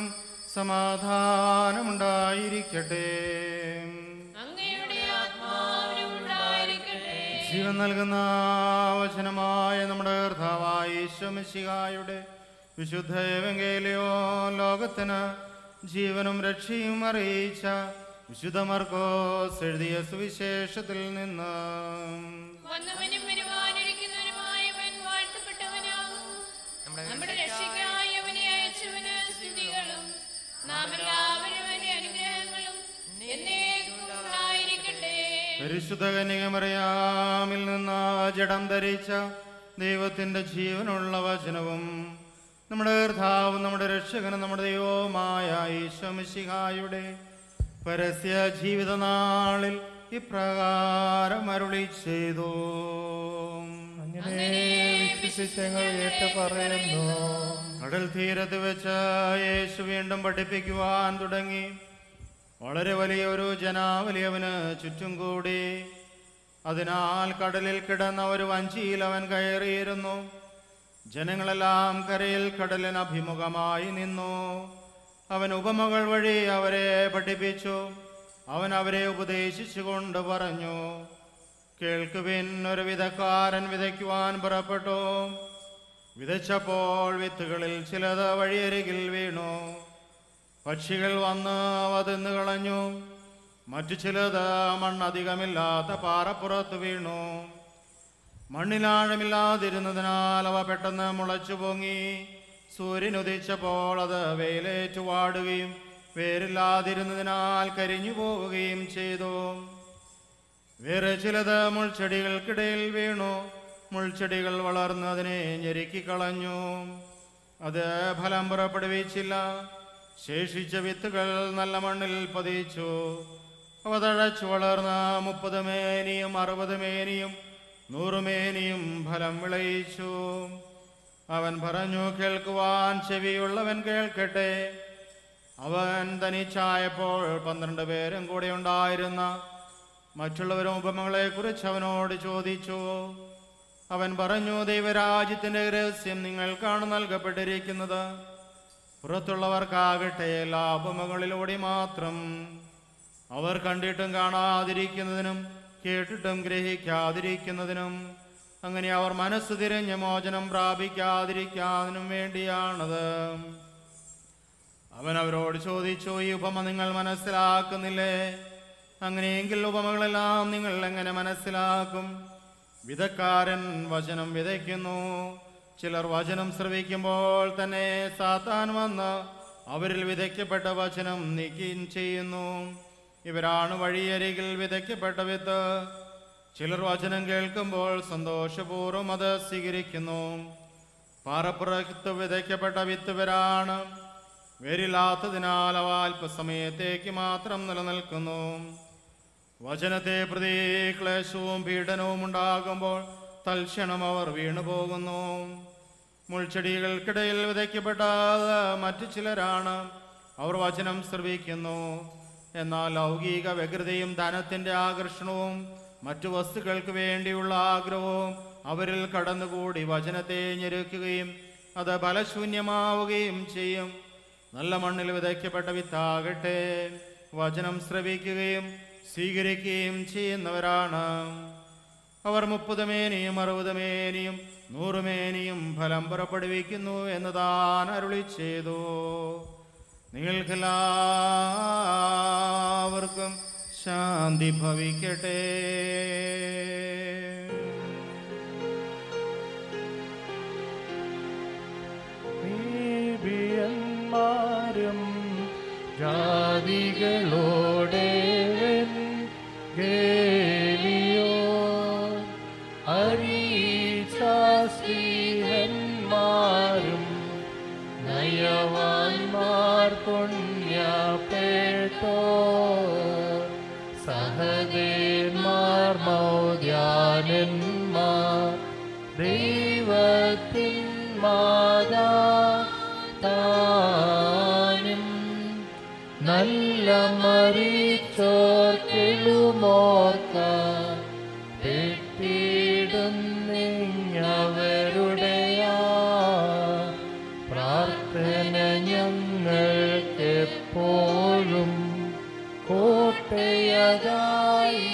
സമാധാനമുണ്ടായിരിക്കട്ടെ അങ്ങയുടെ ആത്മാവിനും ഉണ്ടായിരിക്കട്ടെ ജീവൻ നൽകുന്ന വചനമായ നമ്മുടെ കർത്താവായ ഈശ്വമിശിഹായുടെ വിശുദ്ധ എവങ്കേലിയോ ലോകത്തിന് ജീവനും രക്ഷയും അറിയിച്ച വിശുദ്ധ മർക്കോസ് എഴുതിയ സുവിശേഷത്തിൽ നിന്ന് വന്നവനും വരുവാനിരിക്കുന്നവനുമായവൻ വാഴ്ത്തപ്പെട്ടവനാകും നമ്മുടെ രക്ഷയ്ക്കായി അവനെ അയച്ചവന് സ്തുതികളും നാം എല്ലാവരും അവന്റെ അനുഗ്രഹങ്ങളും എന്നേക്കും ഉണ്ടായിരിക്കട്ടെ പരിശുദ്ധ കന്യകമറിയാമിൽ നിന്ന് ജഡം ധരിച്ച ദൈവത്തിന്റെ ജീവനുള്ള വചനവും നമ്മുടെ കർത്താവും നമ്മുടെ രക്ഷകനും നമ്മുടെ ദൈവവുമായ ഈശ്വമിശിഹായുടെ പരസ്യ ജീവിതനാളിൽ ഇപ്രകാരം അരുളി ചെയ്തു അങ്ങനെ വിശ്വസിച്ചങ്ങൾ ഏറ്റു പറയുന്നു കടൽ തീരത്ത് വെച്ച് യേശു വീണ്ടും പഠിപ്പിക്കുവാൻ തുടങ്ങി വളരെ വലിയ ഒരു ജനാവലി അവന് ചുറ്റും കൂടി അതിനാൽ കടലിൽ കിടന്ന ഒരു വഞ്ചിയിൽ അവൻ കയറിയിരുന്നു ജനങ്ങളെല്ലാം കരയിൽ കടലിന് അഭിമുഖമായി നിന്നു അവൻ ഉപമകൾ വഴി അവരെ പഠിപ്പിച്ചു അവൻ അവരെ ഉപദേശിച്ചുകൊണ്ട് പറഞ്ഞു കേൾക്കുവിൻ ഒരു വിധക്കാരൻ വിതയ്ക്കുവാൻ പുറപ്പെട്ടു വിതച്ചപ്പോൾ വിത്തുകളിൽ ചിലത് വഴിയരികിൽ വീണു പക്ഷികൾ വന്ന് അവ തിന്നു കളഞ്ഞു മറ്റു ചിലത് മണ്ണധികമില്ലാത്ത പാറപ്പുറത്ത് വീണു മണ്ണിലാഴമില്ലാതിരുന്നതിനാൽ അവ പെട്ടെന്ന് മുളച്ചു പൊങ്ങി സൂര്യൻ ഉദിച്ചപ്പോൾ അത് വെയിലേറ്റു വാടുകയും വേരില്ലാതിരുന്നതിനാൽ കരിഞ്ഞു പോവുകയും ചെയ്തു വേറെ ചിലത് മുൾച്ചെടികൾക്കിടയിൽ വീണു മുൾച്ചെടികൾ വളർന്ന് അതിനെ ഞെരുക്കിക്കളഞ്ഞു അത് ഫലം പുറപ്പെടുവിച്ചില്ല ശേഷിച്ച വിത്തുകൾ നല്ല മണ്ണിൽ പതിച്ചു അവ തഴച്ചു വളർന്ന് മുപ്പത് മേനിയും അറുപത് മേനിയും നൂറ് മേനിയും ഫലം വിളയിച്ചു അവൻ പറഞ്ഞു കേൾക്കുവാൻ ചെവിയുള്ളവൻ കേൾക്കട്ടെ അവൻ തനിച്ചായപ്പോൾ പന്ത്രണ്ട് പേരും കൂടെ ഉണ്ടായിരുന്ന മറ്റുള്ളവരും ഉപമകളെ കുറിച്ച് അവനോട് ചോദിച്ചു അവൻ പറഞ്ഞു ദൈവരാജ്യത്തിന്റെ രഹസ്യം നിങ്ങൾക്കാണ് നൽകപ്പെട്ടിരിക്കുന്നത് പുറത്തുള്ളവർക്കാകട്ടെ എല്ലാ ഉപമകളിലൂടെ മാത്രം അവർ കണ്ടിട്ടും കാണാതിരിക്കുന്നതിനും കേട്ടിട്ടും ഗ്രഹിക്കാതിരിക്കുന്നതിനും അങ്ങനെ അവർ മനസ്സ് തിരിഞ്ഞ് മോചനം പ്രാപിക്കാതിരിക്കാതിനും വേണ്ടിയാണത് അവൻ അവരോട് ചോദിച്ചു ഈ ഉപമ നിങ്ങൾ മനസ്സിലാക്കുന്നില്ലേ അങ്ങനെയെങ്കിൽ ഉപമകളെല്ലാം നിങ്ങൾ എങ്ങനെ മനസ്സിലാക്കും വിധക്കാരൻ വചനം വിതയ്ക്കുന്നു ചിലർ വചനം ശ്രവിക്കുമ്പോൾ തന്നെ സാത്താൻ വന്ന് അവരിൽ വിതയ്ക്കപ്പെട്ട വചനം നീക്കുകയും ചെയ്യുന്നു ഇവരാണ് വഴിയരികിൽ വിതയ്ക്കപ്പെട്ട വിത്ത് ചിലർ വചനം കേൾക്കുമ്പോൾ സന്തോഷപൂർവ്വം അത് സ്വീകരിക്കുന്നു പാറപ്പുറത്ത് വിതയ്ക്കപ്പെട്ട വിത്തുവരാണ് വേരില്ലാത്തതിനാൽ അവ അല്പസമയത്തേക്ക് മാത്രം നിലനിൽക്കുന്നു വചനത്തെ പ്രതി ക്ലേശവും പീഡനവും ഉണ്ടാകുമ്പോൾ തൽക്ഷണം അവർ വീണുപോകുന്നു മുൾച്ചെടികൾക്കിടയിൽ വിതയ്ക്കപ്പെട്ട മറ്റു ചിലരാണ് അവർ വചനം ശ്രവിക്കുന്നു എന്നാൽ ലൗകിക വ്യഗ്രതയും ധനത്തിന്റെ ആകർഷണവും മറ്റു വസ്തുക്കൾക്ക് വേണ്ടിയുള്ള ആഗ്രഹവും അവരിൽ കടന്നുകൂടി വചനത്തെ ഞെരുക്കുകയും അത് ഫലശൂന്യമാവുകയും ചെയ്യും നല്ല മണ്ണിൽ വിതയ്ക്കപ്പെട്ട വിത്താകട്ടെ വചനം ശ്രവിക്കുകയും സ്വീകരിക്കുകയും ചെയ്യുന്നവരാണ് അവർ മുപ്പത് മേനിയും അറുപത് മേനിയും നൂറ് മേനിയും ഫലം പുറപ്പെടുവിക്കുന്നു എന്ന് താൻ അരുളി ചെയ്തു നിങ്ങൾക്കെല്ലാവർക്കും ശാന്തി ഭവിക്കട്ടെ നീതിയന്മാരും ജാതികളോടെ ഗേലിയോ അരീശാസ്ത്രീഹന്മാരും നയവാന്മാർ പുണ്യപ്പെട്ടോ സഹദേന്മാർ മൗദ്യാനന്മാർ ദൈവത്തിൻ മാതാ താനും നല്ല മരിച്ചോർക്കെഴുമോർക്കാൻ പെട്ടിടുന്നവരുടെയാ പ്രാർത്ഥന ഞങ്ങൾക്കെപ്പോഴും കോട്ടയതായി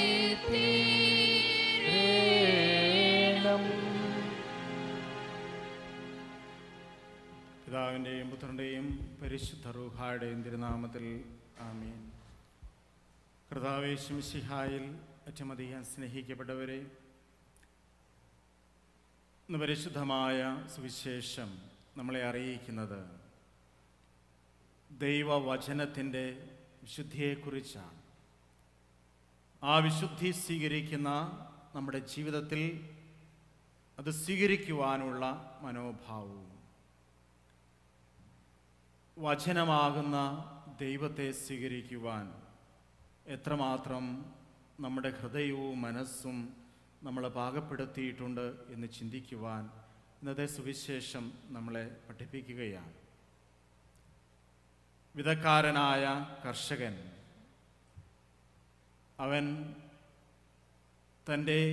തീരണം പിതാവിൻ്റെയും പുത്രൻ്റെയും പരിശുദ്ധ റൂഹായുടെയും തിരുനാമത്തിൽ ആമീൻ കർത്താവേശും ശിഹായിൽ അറ്റമധികം സ്നേഹിക്കപ്പെട്ടവരെ ഇന്ന് പരിശുദ്ധമായ സുവിശേഷം നമ്മളെ അറിയിക്കുന്നത് ദൈവവചനത്തിൻ്റെ വിശുദ്ധിയെക്കുറിച്ചാണ് ആ വിശുദ്ധി സ്വീകരിക്കുന്ന നമ്മുടെ ജീവിതത്തിൽ അത് സ്വീകരിക്കുവാനുള്ള മനോഭാവവും വചനമാകുന്ന ദൈവത്തെ സ്വീകരിക്കുവാൻ എത്രമാത്രം നമ്മുടെ ഹൃദയവും മനസ്സും നമ്മളെ പാകപ്പെടുത്തിയിട്ടുണ്ട് എന്ന് ചിന്തിക്കുവാൻ ഇന്നത്തെ സുവിശേഷം നമ്മളെ പഠിപ്പിക്കുകയാണ് വിധക്കാരനായ കർഷകൻ അവൻ തൻ്റെ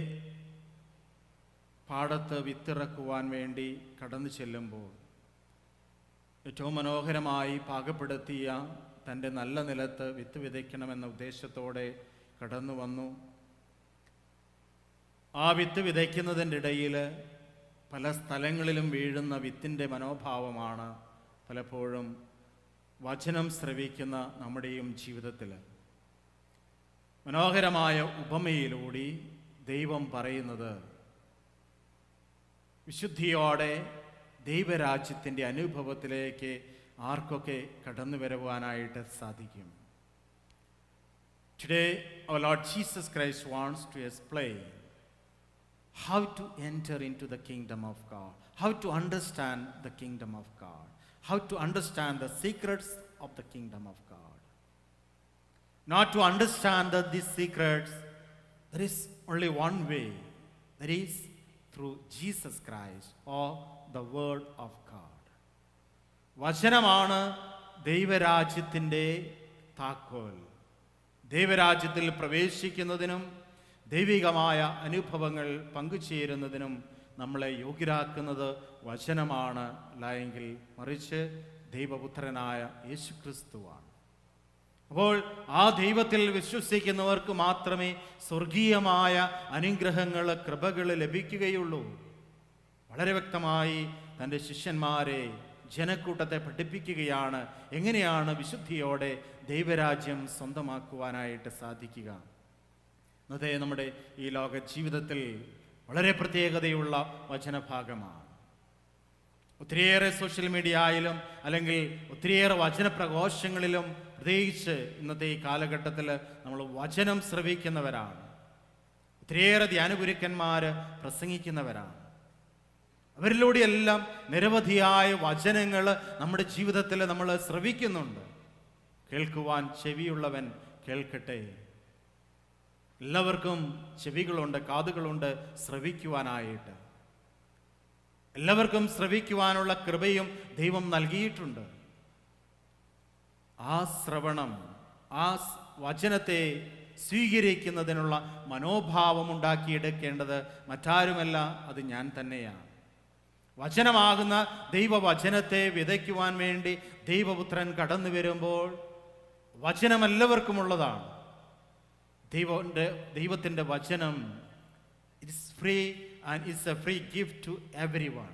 പാടത്ത് വിത്തിറക്കുവാൻ വേണ്ടി കടന്നു ചെല്ലുമ്പോൾ ഏറ്റവും മനോഹരമായി പാകപ്പെടുത്തിയ തൻ്റെ നല്ല നിലത്ത് വിത്ത് വിതയ്ക്കണമെന്ന ഉദ്ദേശത്തോടെ കടന്നു വന്നു ആ വിത്ത് വിതയ്ക്കുന്നതിൻ്റെ ഇടയിൽ പല സ്ഥലങ്ങളിലും വീഴുന്ന വിത്തിൻ്റെ മനോഭാവമാണ് പലപ്പോഴും വചനം ശ്രവിക്കുന്ന നമ്മുടെയും ജീവിതത്തിൽ മനോഹരമായ ഉപമയിലൂടെ ദൈവം പറയുന്നത് വിശുദ്ധിയോടെ ദൈവരാജ്യത്തിൻ്റെ അനുഭവത്തിലേക്ക് ആർക്കൊക്കെ കടന്നു വരുവാനായിട്ട് സാധിക്കും today our lord Jesus Christ wants to explain how to enter into the kingdom of God, how to understand the kingdom of God, how to understand the secrets of the kingdom of God. Not to understand that these secrets, there is only one way, that is through Jesus Christ or the Word of God. വചനമാണ് ദൈവരാജ്യത്തിൻ്റെ താക്കോൽ ദൈവരാജ്യത്തിൽ പ്രവേശിക്കുന്നതിനും ദൈവികമായ അനുഭവങ്ങൾ പങ്കുചേരുന്നതിനും നമ്മളെ യോഗ്യരാക്കുന്നത് വചനമാണ് അല്ലായെങ്കിൽ മറിച്ച് ദൈവപുത്രനായ യേശുക്രിസ്തുവാണ് അപ്പോൾ ആ ദൈവത്തിൽ വിശ്വസിക്കുന്നവർക്ക് മാത്രമേ സ്വർഗീയമായ അനുഗ്രഹങ്ങൾ കൃപകൾ ലഭിക്കുകയുള്ളൂ വളരെ വ്യക്തമായി തൻ്റെ ശിഷ്യന്മാരെ ജനക്കൂട്ടത്തെ പഠിപ്പിക്കുകയാണ് എങ്ങനെയാണ് വിശുദ്ധിയോടെ ദൈവരാജ്യം സ്വന്തമാക്കുവാനായിട്ട് സാധിക്കുക ഇന്നത്തെ നമ്മുടെ ഈ ലോക ജീവിതത്തിൽ വളരെ പ്രത്യേകതയുള്ള വചനഭാഗമാണ് ഒത്തിരിയേറെ സോഷ്യൽ മീഡിയയിലും അല്ലെങ്കിൽ ഒത്തിരിയേറെ വചനപ്രഘോഷങ്ങളിലും പ്രത്യേകിച്ച് ഇന്നത്തെ ഈ കാലഘട്ടത്തിൽ നമ്മൾ വചനം ശ്രവിക്കുന്നവരാണ് ഒത്തിരിയേറെ ധ്യാനഗുരുക്കന്മാർ പ്രസംഗിക്കുന്നവരാണ് അവരിലൂടെയെല്ലാം നിരവധിയായ വചനങ്ങൾ നമ്മുടെ ജീവിതത്തിൽ നമ്മൾ ശ്രവിക്കുന്നുണ്ട് കേൾക്കുവാൻ ചെവിയുള്ളവൻ കേൾക്കട്ടെ എല്ലാവർക്കും ചെവികളുണ്ട് കാതുകളുണ്ട് ശ്രവിക്കുവാനായിട്ട് എല്ലാവർക്കും ശ്രവിക്കുവാനുള്ള കൃപയും ദൈവം നൽകിയിട്ടുണ്ട് ആ ശ്രവണം ആ സ് വചനത്തെ സ്വീകരിക്കുന്നതിനുള്ള മനോഭാവം ഉണ്ടാക്കിയെടുക്കേണ്ടത് മറ്റാരുമല്ല അത് ഞാൻ തന്നെയാണ് വചനമാകുന്ന ദൈവവചനത്തെ വിതയ്ക്കുവാൻ വേണ്ടി ദൈവപുത്രൻ കടന്നു വരുമ്പോൾ വചനം എല്ലാവർക്കുമുള്ളതാണ് ദൈവൻ്റെ ദൈവത്തിൻ്റെ വചനം it's free and it's a free gift to every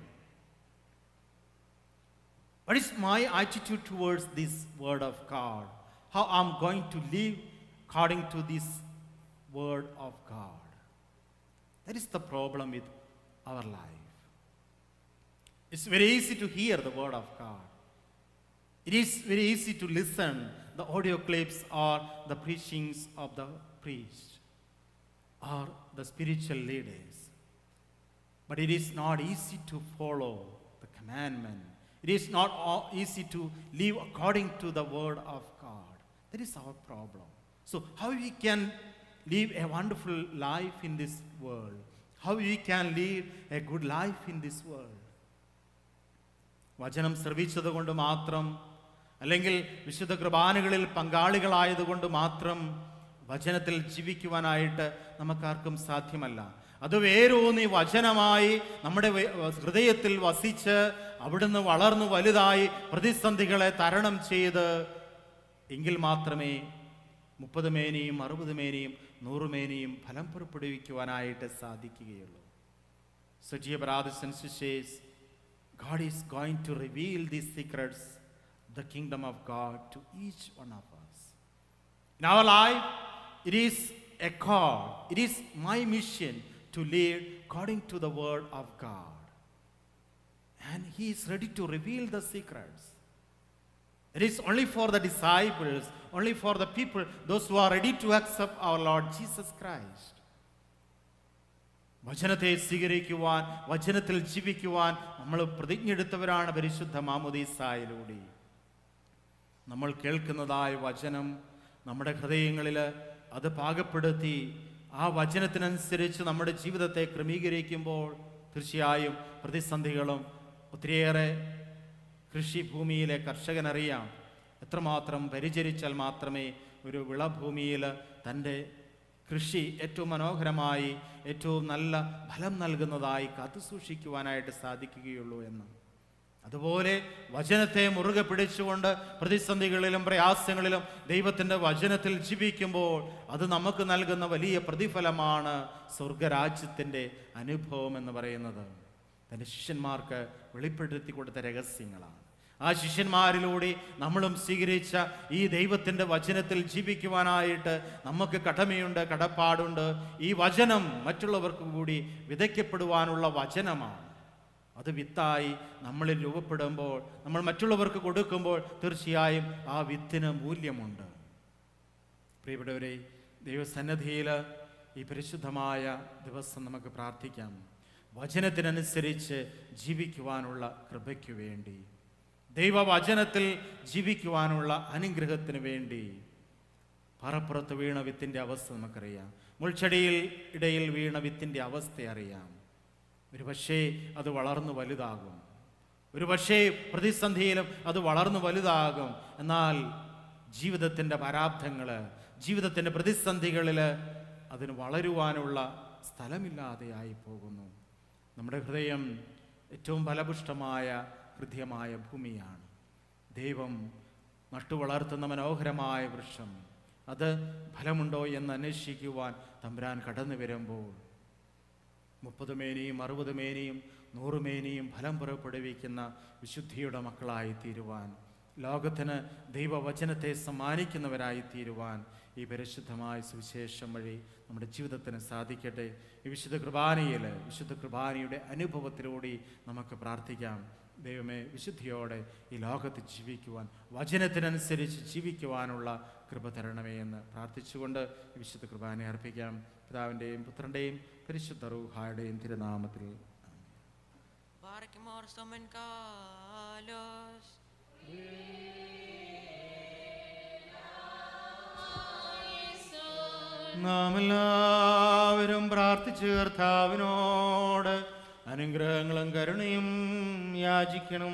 What is my attitude towards this word of God? How I'm going to live according to this word of God? That is the problem with our life. It's very easy to hear the word of God. It is very easy to listen the audio clips or the preachings of the priest or the spiritual leaders. But it is not easy to follow the commandment. It is not all easy to live according to the word of God. That is our problem. So, how we can live a wonderful life in this world? How we can live a good life in this world? വചനം ശ്രവിച്ചത് കൊണ്ട് മാത്രം അല്ലെങ്കിൽ വിശുദ്ധ കുർബാനകളിൽ പങ്കാളികളായതുകൊണ്ട് മാത്രം വചനത്തിൽ ജീവിക്കുവാനായിട്ട് നമുക്കാർക്കും സാധ്യമല്ല അത് വേരൂന്നി വചനമായി നമ്മുടെ വെ- ഹൃദയത്തിൽ വസിച്ച് അവിടുന്ന് വളർന്നു വലുതായി പ്രതിസന്ധികളെ തരണം ചെയ്ത് എങ്കിൽ മാത്രമേ മുപ്പത് മേനിയും അറുപത് മേനിയും നൂറ് മേനിയും ഫലം പുറപ്പെടുവിക്കുവാനായിട്ട് സാധിക്കുകയുള്ളൂ So, dear brothers and sisters, God is going to reveal these secrets, the kingdom of God, to each one of us. In our life, it is a call, it is my mission to live according to the word of God. And He is ready to reveal the secrets. It is only for the disciples, only for the people, those who are ready to accept our Lord Jesus Christ. വചനത്തെ സ്വീകരിക്കുവാൻ വചനത്തിൽ ജീവിക്കുവാൻ നമ്മൾ പ്രതിജ്ഞെടുത്തവരാണ് പരിശുദ്ധ മാമുദീസായിലൂടെ നമ്മൾ കേൾക്കുന്നതായ വചനം നമ്മുടെ ഹൃദയങ്ങളിൽ അത് പാകപ്പെടുത്തി ആ വചനത്തിനനുസരിച്ച് നമ്മുടെ ജീവിതത്തെ ക്രമീകരിക്കുമ്പോൾ തീർച്ചയായും പ്രതിസന്ധികളും ഒത്തിരിയേറെ കൃഷിഭൂമിയിലെ കർഷകനറിയാം എത്രമാത്രം പരിചരിച്ചാൽ മാത്രമേ ഒരു വിളഭൂമിയിൽ തൻ്റെ കൃഷി ഏറ്റവും മനോഹരമായി ഏറ്റവും നല്ല ഫലം നൽകുന്നതായി കാത്തുസൂക്ഷിക്കുവാനായിട്ട് സാധിക്കുകയുള്ളൂ എന്ന് അതുപോലെ വചനത്തെ മുറുകെ പിടിച്ചുകൊണ്ട് പ്രതിസന്ധികളിലും പ്രയാസങ്ങളിലും ദൈവത്തിൻ്റെ വചനത്തിൽ ജീവിക്കുമ്പോൾ അത് നമുക്ക് നൽകുന്ന വലിയ പ്രതിഫലമാണ് സ്വർഗരാജ്യത്തിൻ്റെ അനുഭവം എന്ന് പറയുന്നത് തൻ്റെ ശിഷ്യന്മാർക്ക് വെളിപ്പെടുത്തി കൊടുത്ത രഹസ്യങ്ങളാണ് ആ ശിഷ്യന്മാരിലൂടെ നമ്മളും സ്വീകരിച്ച ഈ ദൈവത്തിൻ്റെ വചനത്തിൽ ജീവിക്കുവാനായിട്ട് നമുക്ക് കടമയുണ്ട് കടപ്പാടുണ്ട് ഈ വചനം മറ്റുള്ളവർക്ക് കൂടി വിതയ്ക്കപ്പെടുവാനുള്ള വചനമാണ് അത് വിത്തായി നമ്മളിൽ രൂപപ്പെടുമ്പോൾ നമ്മൾ മറ്റുള്ളവർക്ക് കൊടുക്കുമ്പോൾ തീർച്ചയായും ആ വിത്തിന് മൂല്യമുണ്ട് പ്രിയപ്പെട്ടവരെ ദൈവസന്നദ്ധിയിൽ ഈ പരിശുദ്ധമായ ദിവസം നമുക്ക് പ്രാർത്ഥിക്കാം വചനത്തിനനുസരിച്ച് ജീവിക്കുവാനുള്ള കൃപയ്ക്ക് വേണ്ടി ദൈവവചനത്തിൽ ജീവിക്കുവാനുള്ള അനുഗ്രഹത്തിന് വേണ്ടി പറപ്പുറത്ത് വീണ വിത്തിൻ്റെ അവസ്ഥ നമുക്കറിയാം മുൾച്ചെടിയിൽ ഇടയിൽ വീണ വിത്തിൻ്റെ അവസ്ഥ അറിയാം ഒരു പക്ഷേ അത് വളർന്നു വലുതാകും ഒരു പക്ഷേ പ്രതിസന്ധിയിലും അത് വളർന്നു വലുതാകും എന്നാൽ ജീവിതത്തിൻ്റെ പരാബ്ധങ്ങൾ ജീവിതത്തിൻ്റെ പ്രതിസന്ധികളിൽ അതിന് വളരുവാനുള്ള സ്ഥലമില്ലാതെയായി പോകുന്നു നമ്മുടെ ഹൃദയം ഏറ്റവും ഫലപുഷ്ടമായ ഹൃദയമായ ഭൂമിയാണ് ദൈവം നട്ടുവളർത്തുന്ന മനോഹരമായ വൃക്ഷം അത് ഫലമുണ്ടോ എന്ന് അന്വേഷിക്കുവാൻ തമ്പുരാൻ കടന്നു വരുമ്പോൾ മുപ്പത് മേനിയും അറുപത് മേനിയും നൂറ് മേനിയും ഫലം പുറപ്പെടുവിക്കുന്ന വിശുദ്ധിയുടെ മക്കളായി തീരുവാൻ ലോകത്തിന് ദൈവവചനത്തെ സമ്മാനിക്കുന്നവരായി തീരുവാൻ ഈ പരിശുദ്ധമായ സുവിശേഷം വഴി നമ്മുടെ ജീവിതത്തിന് സാധിക്കട്ടെ ഈ വിശുദ്ധ കുർബാനയിൽ വിശുദ്ധ കുർബാനയുടെ അനുഭവത്തിലൂടെ നമുക്ക് പ്രാർത്ഥിക്കാം ദൈവമേ വിശുദ്ധിയോടെ ഈ ലോകത്ത് ജീവിക്കുവാൻ വചനത്തിനനുസരിച്ച് ജീവിക്കുവാനുള്ള കൃപ തരണമേ എന്ന് പ്രാർത്ഥിച്ചുകൊണ്ട് ഈ വിശുദ്ധ കുർബാന അർപ്പിക്കാം പിതാവിൻ്റെയും പുത്രൻ്റെയും പരിശുദ്ധ റൂഹായുടെയും തിരുനാമത്തിൽ Barkimor somen kalos. നാം എല്ലാവരും പ്രാർത്ഥിച്ച് കർത്താവിനോട് അനുഗ്രഹങ്ങളും കരുണയും യാചിക്കണം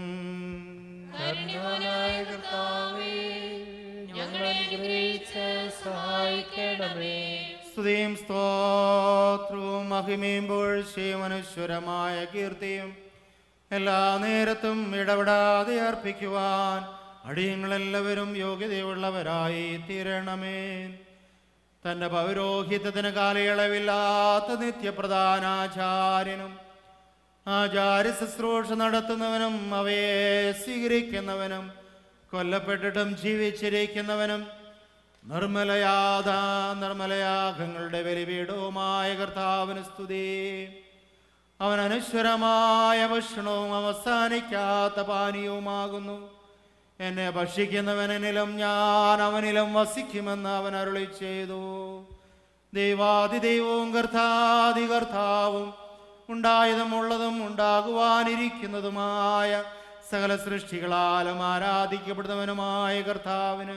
കരുണാനായ കർത്താവേ ഞങ്ങളെ അനുഗ്രഹിച്ച് സഹായിക്കണമേ സ്തുതിയും സ്തോത്രവും മഹിമയും പുഴ്ചയും അനുശ്വരമായ കീർത്തിയും എല്ലാ നേരത്തും ഇടപെടാതെ അർപ്പിക്കുവാൻ അടിയങ്ങളെല്ലാവരും യോഗ്യതയുള്ളവരായി തീരണമേ തന്റെ പൗരോഹിത്യത്തിന് കാലയളവില്ലാത്ത നിത്യപ്രധാനാചാര്യനും ആചാര്യ ശുശ്രൂഷ നടത്തുന്നവനും അവയെ സ്വീകരിക്കുന്നവനും കൊല്ലപ്പെട്ടിട്ടും ജീവിച്ചിരിക്കുന്നവനും നിർമ്മലയാത നിർമ്മലയാഗങ്ങളുടെ ബലിപീഠവുമായ കർത്താവിന് സ്തുതി അവൻ അനശ്വരമായ ഭക്ഷണവും അവസാനിക്കാത്ത പാനീയവുമാകുന്നു എന്നെ ഭക്ഷിക്കുന്നവനിലും ഞാൻ അവനിലും വസിക്കുമെന്ന് അവൻ അരുളി ചെയ്തു ദൈവാതിദൈവവും കർത്താതി കർത്താവും ഉണ്ടായതും ഉള്ളതും ഉണ്ടാകുവാനിരിക്കുന്നതുമായ സകല സൃഷ്ടികളാലും ആരാധിക്കപ്പെടുന്നവനുമായ കർത്താവിന്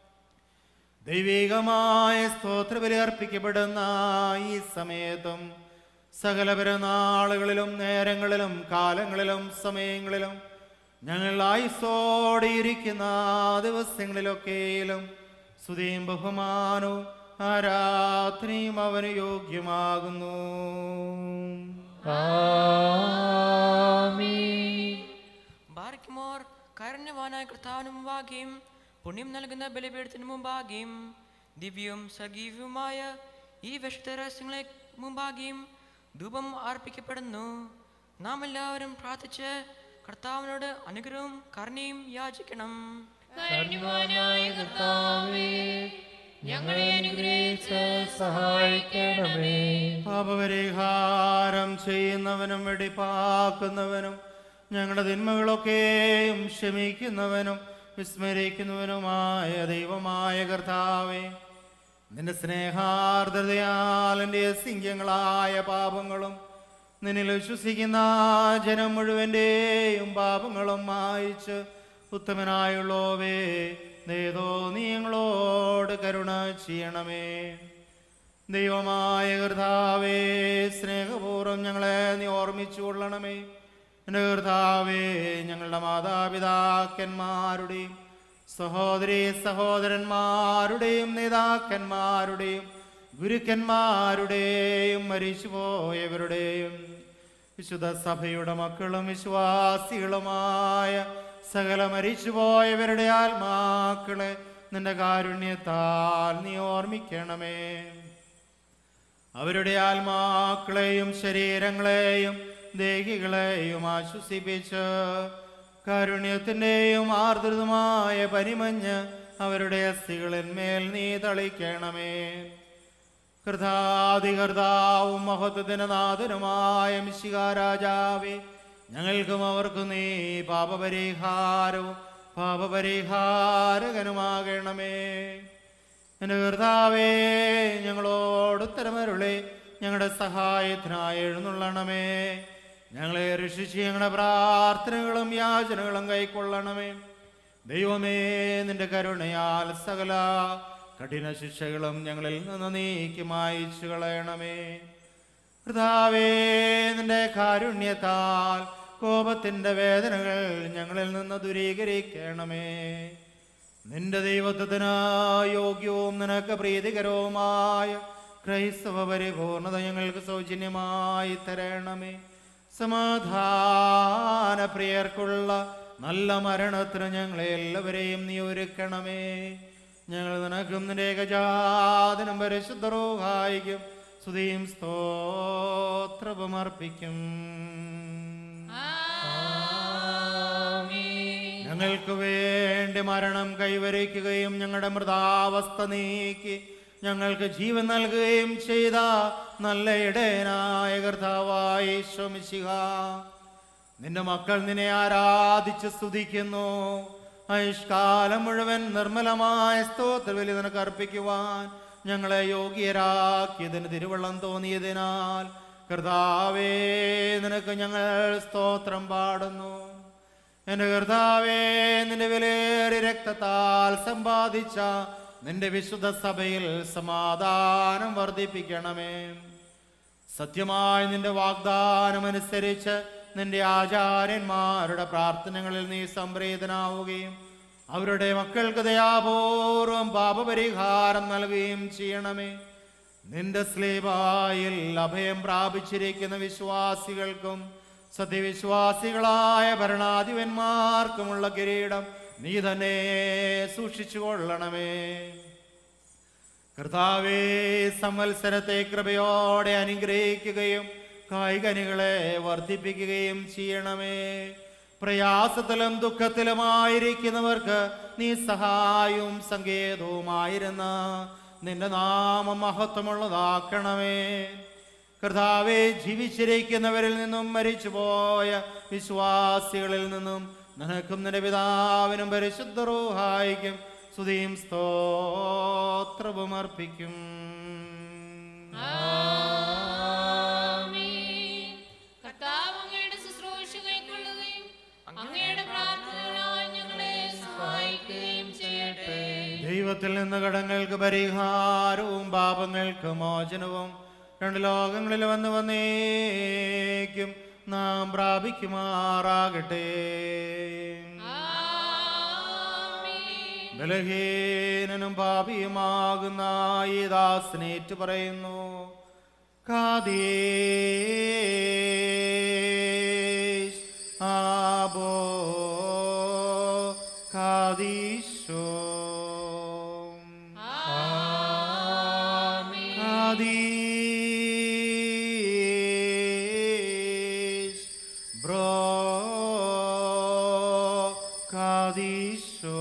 ദൈവികമായ സ്തോത്രബലി അർപ്പിക്കപ്പെടുന്ന ഈ സമയത്തും സകല പെരുന്നാളുകളിലും നേരങ്ങളിലും കാലങ്ങളിലും സമയങ്ങളിലും ഞങ്ങൾ ആയുസോടെ ഇരിക്കുന്ന ദിവസങ്ങളിലൊക്കെയും സ്തുതിയും ബഹുമാനവും ആരാധനയും അവന് യോഗ്യമാകുന്നു ബാരിക്കുമോർ കാരുണ്യവാനായ കർത്താവിന് മുമ്പാകെയും പുണ്യം നൽകുന്ന ബലിപീഠത്തിന് മുമ്പാകെയും ദിവ്യവും സജീവവുമായ ഈ വിശുദ്ധ രഹസ്യങ്ങളെ മുമ്പാകെയും ധൂപം അർപ്പിക്കപ്പെടുന്നു നാം എല്ലാവരും പ്രാർത്ഥിച്ച് കർത്താവിനോട് അനുഗ്രഹവും കരുണയും യാചിക്കണം കാരുണ്യവാനായ കർത്താവേ ഞങ്ങളെ അനുഗ്രഹിച്ച് സഹായിക്കണമേ പാപപരിഹാരം ചെയ്യുന്നവനും വെടിപ്പാക്കുന്നവനും ഞങ്ങളുടെ തിന്മകളൊക്കെയും ക്ഷമിക്കുന്നവനും വിസ്മരിക്കുന്നവനുമായ ദൈവമായ കർത്താവേ നിന്റെ സ്നേഹാർദ്രതയാൽ എൻ്റെ അസിംഗ്യങ്ങളായ പാപങ്ങളും നിന്നിൽ വിശ്വസിക്കുന്ന ജനം മുഴുവൻ്റെയും പാപങ്ങളും മായിച്ച് ഉത്തമനായുള്ളോവേ നേതോ നീ ഞങ്ങളോട് കരുണ ചെയ്യണമേ ദൈവമായ കർത്താവേ സ്നേഹപൂർവ്വം ഞങ്ങളെ നീ ഓർമ്മിച്ചു കൊള്ളണമേ എൻ്റെ കർത്താവേ ഞങ്ങളുടെ മാതാപിതാക്കന്മാരുടെയും സഹോദരി സഹോദരന്മാരുടെയും നേതാക്കന്മാരുടെയും ഗുരുക്കന്മാരുടെയും മരിച്ചുപോയവരുടെയും വിശുദ്ധ സഭയുടെ മക്കളും വിശ്വാസികളുമായ സകല മരിച്ചുപോയവരുടെ ആത്മാക്കളെ നിന്റെ കാരുണ്യത്താൽ നീ ഓർമ്മിക്കണമേ അവരുടെ ആത്മാക്കളെയും ശരീരങ്ങളെയും ദേഹികളെയും ആശ്വസിപ്പിച്ച് കാരുണ്യത്തിൻ്റെയും ആർദ്രതുമായ പരിമഞ്ഞ് അവരുടെ അസ്ഥികളിന്മേൽ നീ തളിക്കണമേ കൃതാധികർത്താവും മഹത്വത്തിന് നാഥനുമായ മിശികാരാജാവേ ഞങ്ങൾക്കും അവർക്കും നീ പാപപരിഹാരവും പാപപരിഹാരകനുമാകണമേ എൻ്റെ കർത്താവേ ഞങ്ങളോട് ഉത്തരമരുളി ഞങ്ങളുടെ സഹായത്തിനായി എഴുന്നള്ളണമേ ഞങ്ങളെ രക്ഷിച്ച് ഞങ്ങളുടെ പ്രാർത്ഥനകളും യാചനകളും കൈക്കൊള്ളണമേ ദൈവമേ നിന്റെ കരുണയാൽ സകല കഠിന ശിക്ഷകളും ഞങ്ങളിൽ നിന്ന് നീക്കി മായിച്ചു കളയണമേ കർത്താവേ നിന്റെ കാരുണ്യത്താൽ കോപത്തിന്റെ വേദനകൾ ഞങ്ങളിൽ നിന്ന് ദൂരീകരിക്കണമേ നിന്റെ ദൈവത്വത്തിന് യോഗ്യവും നിനക്ക് പ്രീതികരവുമായ ക്രൈസ്തവ പരിപൂർണത ഞങ്ങൾക്ക് സൗജന്യമായി തരണമേ സമാധാന പ്രിയർക്കുള്ള നല്ല മരണത്തിന് ഞങ്ങളെ എല്ലാവരെയും നീ ഒരുക്കണമേ ഞങ്ങൾ നിനക്കും നിന്റെ ഏകജാതനും പരിശുദ്ധരോഹായിക്കും സ്തുതിയും സ്തോത്രവും അർപ്പിക്കും ഞങ്ങൾക്ക് വേണ്ടി മരണം കൈവരിക്കുകയും ഞങ്ങളുടെ മൃതാവസ്ഥ നീക്കി ഞങ്ങൾക്ക് ജീവൻ നൽകുകയും ചെയ്ത നല്ല ഇടയനായ കർത്താവായി ശ്രമിക്കുക നിന്റെ മക്കൾ നിന്നെ ആരാധിച്ച് സ്തുതിക്കുന്നു ആയുഷ്കാലം മുഴുവൻ നിർമ്മലമായ സ്തോത്രബലി നിനക്ക് അർപ്പിക്കുവാൻ ഞങ്ങളെ യോഗ്യരാക്കിയതിന് തിരുവള്ളം തോന്നിയതിനാൽ കർത്താവേ നിനക്ക് ഞങ്ങൾ സ്തോത്രം പാടുന്നു എന്റെ കർത്താവേ നിന്റെ വിലയേറിയ രക്തത്താൽ സമ്പാദിച്ച നിന്റെ വിശുദ്ധ സഭയിൽ സമാധാനം വർദ്ധിപ്പിക്കണമേ സത്യമായി നിന്റെ വാഗ്ദാനം അനുസരിച്ച് നിന്റെ ആചാര്യന്മാരുടെ പ്രാർത്ഥനകളിൽ നീ സംപ്രീതനാവുകയും അവരുടെ മക്കൾക്ക് ദയാപൂർവം പാപപരിഹാരം നൽകുകയും ചെയ്യണമേ നിന്റെ സ്ലീബായിൽ അഭയം പ്രാപിച്ചിരിക്കുന്ന വിശ്വാസികൾക്കും സത്യവിശ്വാസികളായ ഭരണാധിപന്മാർക്കുമുള്ള കിരീടം നീ തന്നെ സൂക്ഷിച്ചു കൊള്ളണമേ കർത്താവേ സംവത്സരത്തെ കൃപയോടെ അനുഗ്രഹിക്കുകയും കായികനികളെ വർദ്ധിപ്പിക്കുകയും ചെയ്യണമേ പ്രയാസത്തിലും ദുഃഖത്തിലുമായിരിക്കുന്നവർക്ക് നീ സഹായവും സങ്കേതവുമായിരുന്ന നിന്റെ നാമം മഹത്വമുള്ളതാക്കണമേ കർത്താവെ ജീവിച്ചിരിക്കുന്നവരിൽ നിന്നും മരിച്ചുപോയ വിശ്വാസികളിൽ നിന്നും നിനക്കും നിന്റെ പിതാവിനും പരിശുദ്ധ റൂഹായിക്കും സ്തുതിയും സ്തോത്രവും അർപ്പിക്കും ആമേൻ. കർത്താവ് അങ്ങയുടെ ശുശ്രൂഷ കൈക്കൊള്ളുകയും അങ്ങയുടെ പ്രാർത്ഥനകളാൽ ഞങ്ങളെ സഹായിക്കുകയും ചെയ്യട്ടെ ദൈവത്തിൽ നിന്ന് കടങ്ങൾക്ക് പരിഹാരവും പാപങ്ങൾക്ക് മോചനവും രണ്ട് ലോകങ്ങളിൽ വന്ന് വന്നേക്കും നാം പ്രാപിക്കുമാറാകട്ടെ ബലഹീനനും പാപിയുമാകുന്ന ഈ ദാസനേറ്റ് പറയുന്നു കാതീശ് ആബോ കാതീശോ കാതീശ് ബ്രോ കാതീശോ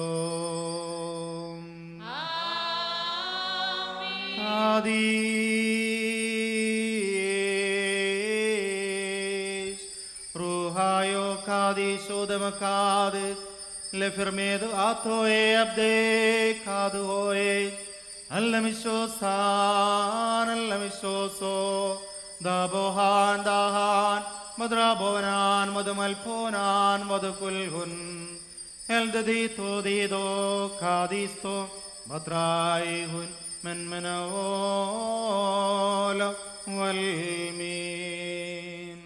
കാതീശ് റൂഹായോ കാതീശോ ദമക്കാത് ലഫിർമേത് ആത്തോയെ അബ്ദേ കാതുഹോയെ അല്ലമിശോസാൻ അല്ലമിശോസോ ദാബോഹാൻ ദാഹാൻ മദ്രാഭോനാൻ മധുമൽപോനാൻ മധുകുൽഹുൻ എൽദീതോ ദീതോ കാദീസ്തോ ഭദ്രായിഹുൻ മെന്മനവോല വൽമീൻ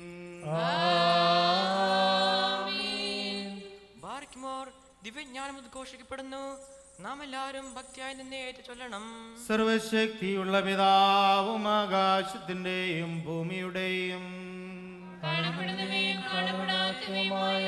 ബാർക്കിമോർ ദിവ്യജ്ഞാനം ഉദ്ഘോഷിക്കപ്പെടുന്നു നാം എല്ലാവരും ഭക്തിയായി നിന്നെ ഏറ്റു ചൊല്ലണം സർവശക്തിയുള്ള പിതാവും ആകാശത്തിന്റെയും ഭൂമിയുടെയും കാണപ്പെടുന്നവയും കാണപ്പെടാത്തവയുമായ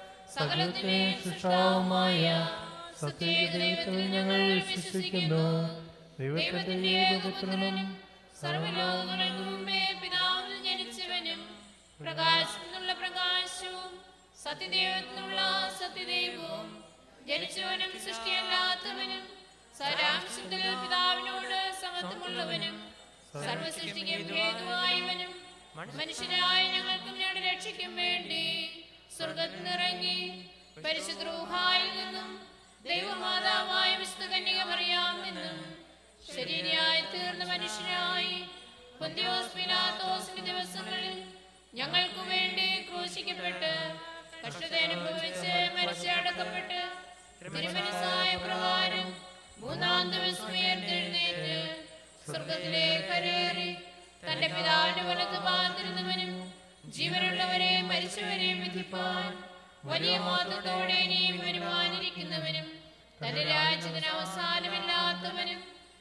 സകലത്തെ സൃഷ്ടാവുമായ സത്യദൈവത്തിൽ ഞങ്ങൾ വിശ്വസിക്കുന്നു ദൈവത്തിന്റെ ഏകപുത്രനും സർവലോകങ്ങൾക്ക് മുമ്പേ പിതാവിൽ ജനിച്ചവനും പ്രകാശത്തിനുള്ള പ്രകാശവും സത്യദൈവത്തിനുള്ള സത്യദൈവവും ജനിച്ചവനും സൃഷ്ടിയല്ലാത്തവനും സാരാംശത്തിൽ പിതാവിനോട് സമത്വമുള്ളവനും സർവസൃഷ്ടിക്കും ഹേതുവായവനും മനുഷ്യരായ ഞങ്ങൾക്കും ഞങ്ങളുടെ രക്ഷയ്ക്കും വേണ്ടി സ്വർഗത്തിൽ നിറങ്ങി പരിശുദ്രൂഹായിൽ നിന്നും ദൈവമാതാവായ വിശുദ്ധ കന്യക മറിയാമെന്നും ശരീരയായി തീർന്ന മനുഷ്യനായി പൊന്തിയോസ് പിലാത്തോസിന്റെ ദിവസങ്ങളിൽ ഞങ്ങൾക്ക് വേണ്ടി ക്രൂശിക്കപ്പെട്ട് കഷ്ടത അനുഭവിച്ച് മരിച്ചടക്കപ്പെട്ട് തിരുമനസായ പ്രകാരം മൂന്നാം ദിവസം ഉയർത്തെഴുന്നേറ്റ് സ്വർഗത്തിലേക്ക് കരേറി തന്റെ പിതാവിന്റെ വലത്ത് പാർത്തിരുന്നവനും ജീവനുള്ളവരെയും മരിച്ചവരെയും വിധിപ്പാൻ വലിയ മാതത്തോടെ ഇനിയും വരുവാനിരിക്കുന്നവനും തന്റെ രാജ്യത്തിന് അവസാനമില്ലാത്തവനും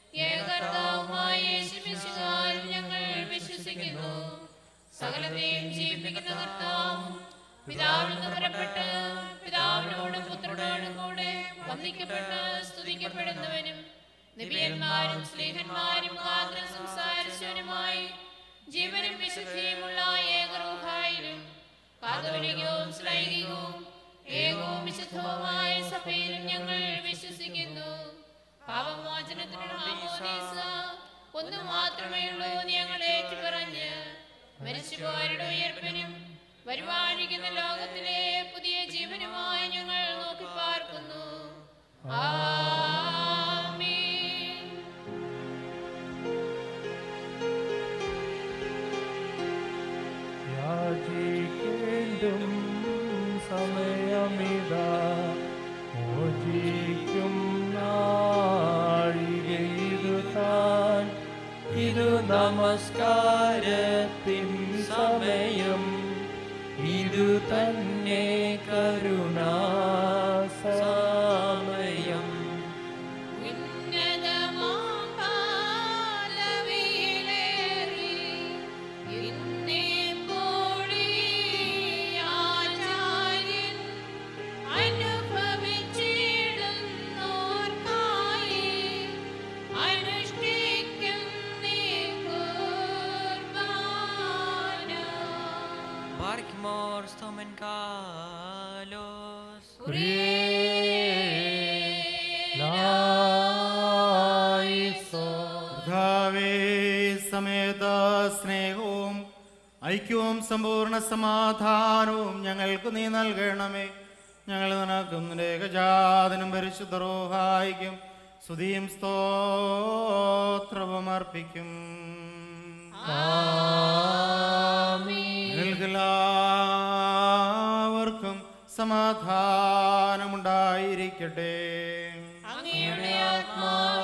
ഏകർത്താവുമായ യേശുമിശിഹായിൽ ഞങ്ങൾ വിശ്വസിക്കുന്നു സകലത്തെയും ജീവിപ്പിക്കുന്ന കർത്താവും പിതാവിൽ നിന്ന് പുറപ്പെട്ട് പിതാവിനോടും പുത്രനോടും കൂടെ വന്ദിക്കപ്പെട്ട് സ്തുതിക്കപ്പെടുന്നവനും നിബിയന്മാരും സ്നേഹന്മാരും മാത്രം സംസാരിച്ചവനുമായി ജീവനും വിശുദ്ധിയുമുള്ള ഏകറൂഹായിലും കാതോലികവും ശ്ലൈകികവും ഏകവും വിശുദ്ധവുമായ സഭയിലും ഞങ്ങൾ വിശ്വസിക്കുന്നു പാപമോചനത്തിനുള്ള മാമോദീസ ഒന്ന് മാത്രമേ ഉള്ളൂ എന്ന് ഞങ്ങൾ ഏറ്റുപറഞ്ഞ് മരിച്ചുപോയവരുടെ ഉയർപ്പിനും വരുവാനിരിക്കുന്ന ലോകത്തിലെ പുതിയ ജീവനുമായി ഞങ്ങൾ നോക്കി പാർക്കുന്നു ആമീൻ യാചിക്കേണ്ടും സമയമിതാ മോചിക്കും നാഴികയിതു താൻ ഇതു നമസ്കാരത്തിൻ സമയം ഇതു തന്നെ കരുണാ സമയം ഉന്നതമാം പാലവിയിലേറി ഇന്നേപ്പോഴീ ആചാര്യൻ അനുഭവിച്ചിടുന്നോർക്കായി അനുഷ്ഠിക്കും നീ കുർബാന. ബാർക്കിമോർ സ്തോമൻ കാലോസ് കർത്താവേ സമേത സ്നേഹവും ഐക്യവും സമ്പൂർണ്ണ സമാധാനവും ഞങ്ങൾക്ക് നീ നൽകണമേ ഞങ്ങൾ നിനക്കും നിന്റെ ഏകജാതനും പരിശുദ്ധ റോഹായിക്കും സ്തുതിയും സ്തോത്രവും അർപ്പിക്കും നിങ്ങൾക്കെല്ലാവർക്കും സമാധാനമുണ്ടായിരിക്കട്ടെ അങ്ങയുടെ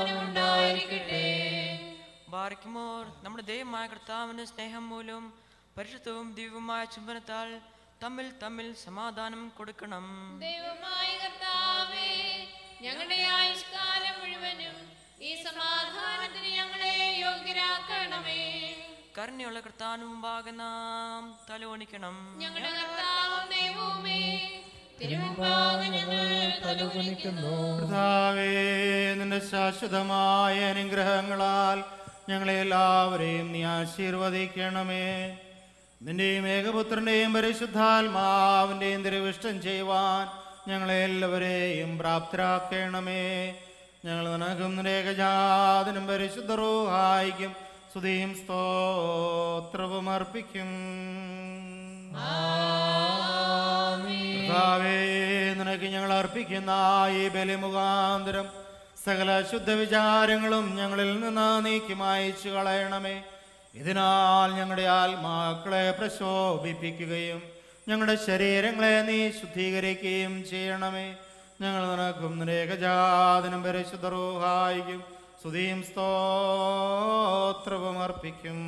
ആത്മാവിനുണ്ടായിരിക്കട്ടെ ബാർക്കിമോർ നമ്മുടെ ദൈവമായ കർത്താവിന്റെ സ്നേഹം മൂലം പരിശുദ്ധവും ദിവ്യവുമായ ചുംബനത്താൽ തമ്മിൽ തമ്മിൽ സമാധാനം കൊടുക്കണം ദൈവമായ കർത്താവേ ഞങ്ങളുടെ ആയുഷ്കാലം മുഴുവനും ഈ സമാധാനത്തിന് ഞങ്ങളെ യോഗ്യരാക്കണമേ കരുണയുള്ള കർത്താവിന് മുമ്പാകെ നാം തലോണിക്കണം ഞങ്ങളുടെ കർത്താവും ദൈവവുമേ തിരുമുമ്പാകെ ഞങ്ങൾ തലകുനിക്കുന്നു കർത്താവേ നിന്റെ ശാശ്വതമായ അനുഗ്രഹങ്ങളാൽ ഞങ്ങളെ എല്ലാവരെയും നീ ആശീർവദിക്കണമേ നിന്റെയും ഏകപുത്രന്റെയും പരിശുദ്ധാത്മാവിന്റെയും തിരുവിഷ്ടം ചെയ്യുവാൻ ഞങ്ങളെ എല്ലാവരെയും പ്രാപ്തരാക്കണമേ ഞങ്ങൾ നിനക്കും നിന്റെ ഏകജാതനും പരിശുദ്ധ റൂഹായിക്കും സ്തുതിയും സ്തോത്രവും അർപ്പിക്കും കർത്താവേ നിനക്ക് ഞങ്ങൾ അർപ്പിക്കുന്ന ഈ ബലി മുഖാന്തരം സകല ശുദ്ധ വിചാരങ്ങളും ഞങ്ങളിൽ നിന്ന് നീക്കി മായച്ചു കളയണമേ ഇതിനാൽ ഞങ്ങളുടെ ആത്മാക്കളെ പ്രശോഭിപ്പിക്കുകയും ഞങ്ങളുടെ ശരീരങ്ങളെ നീ ശുദ്ധീകരിക്കുകയും ചെയ്യണമേ ഞങ്ങൾ നിനക്കും നിന്റെ ഏകജാതനും പരിശുദ്ധ റൂഹായിക്കും സ്തുതിയും സ്തോത്രവും അർപ്പിക്കും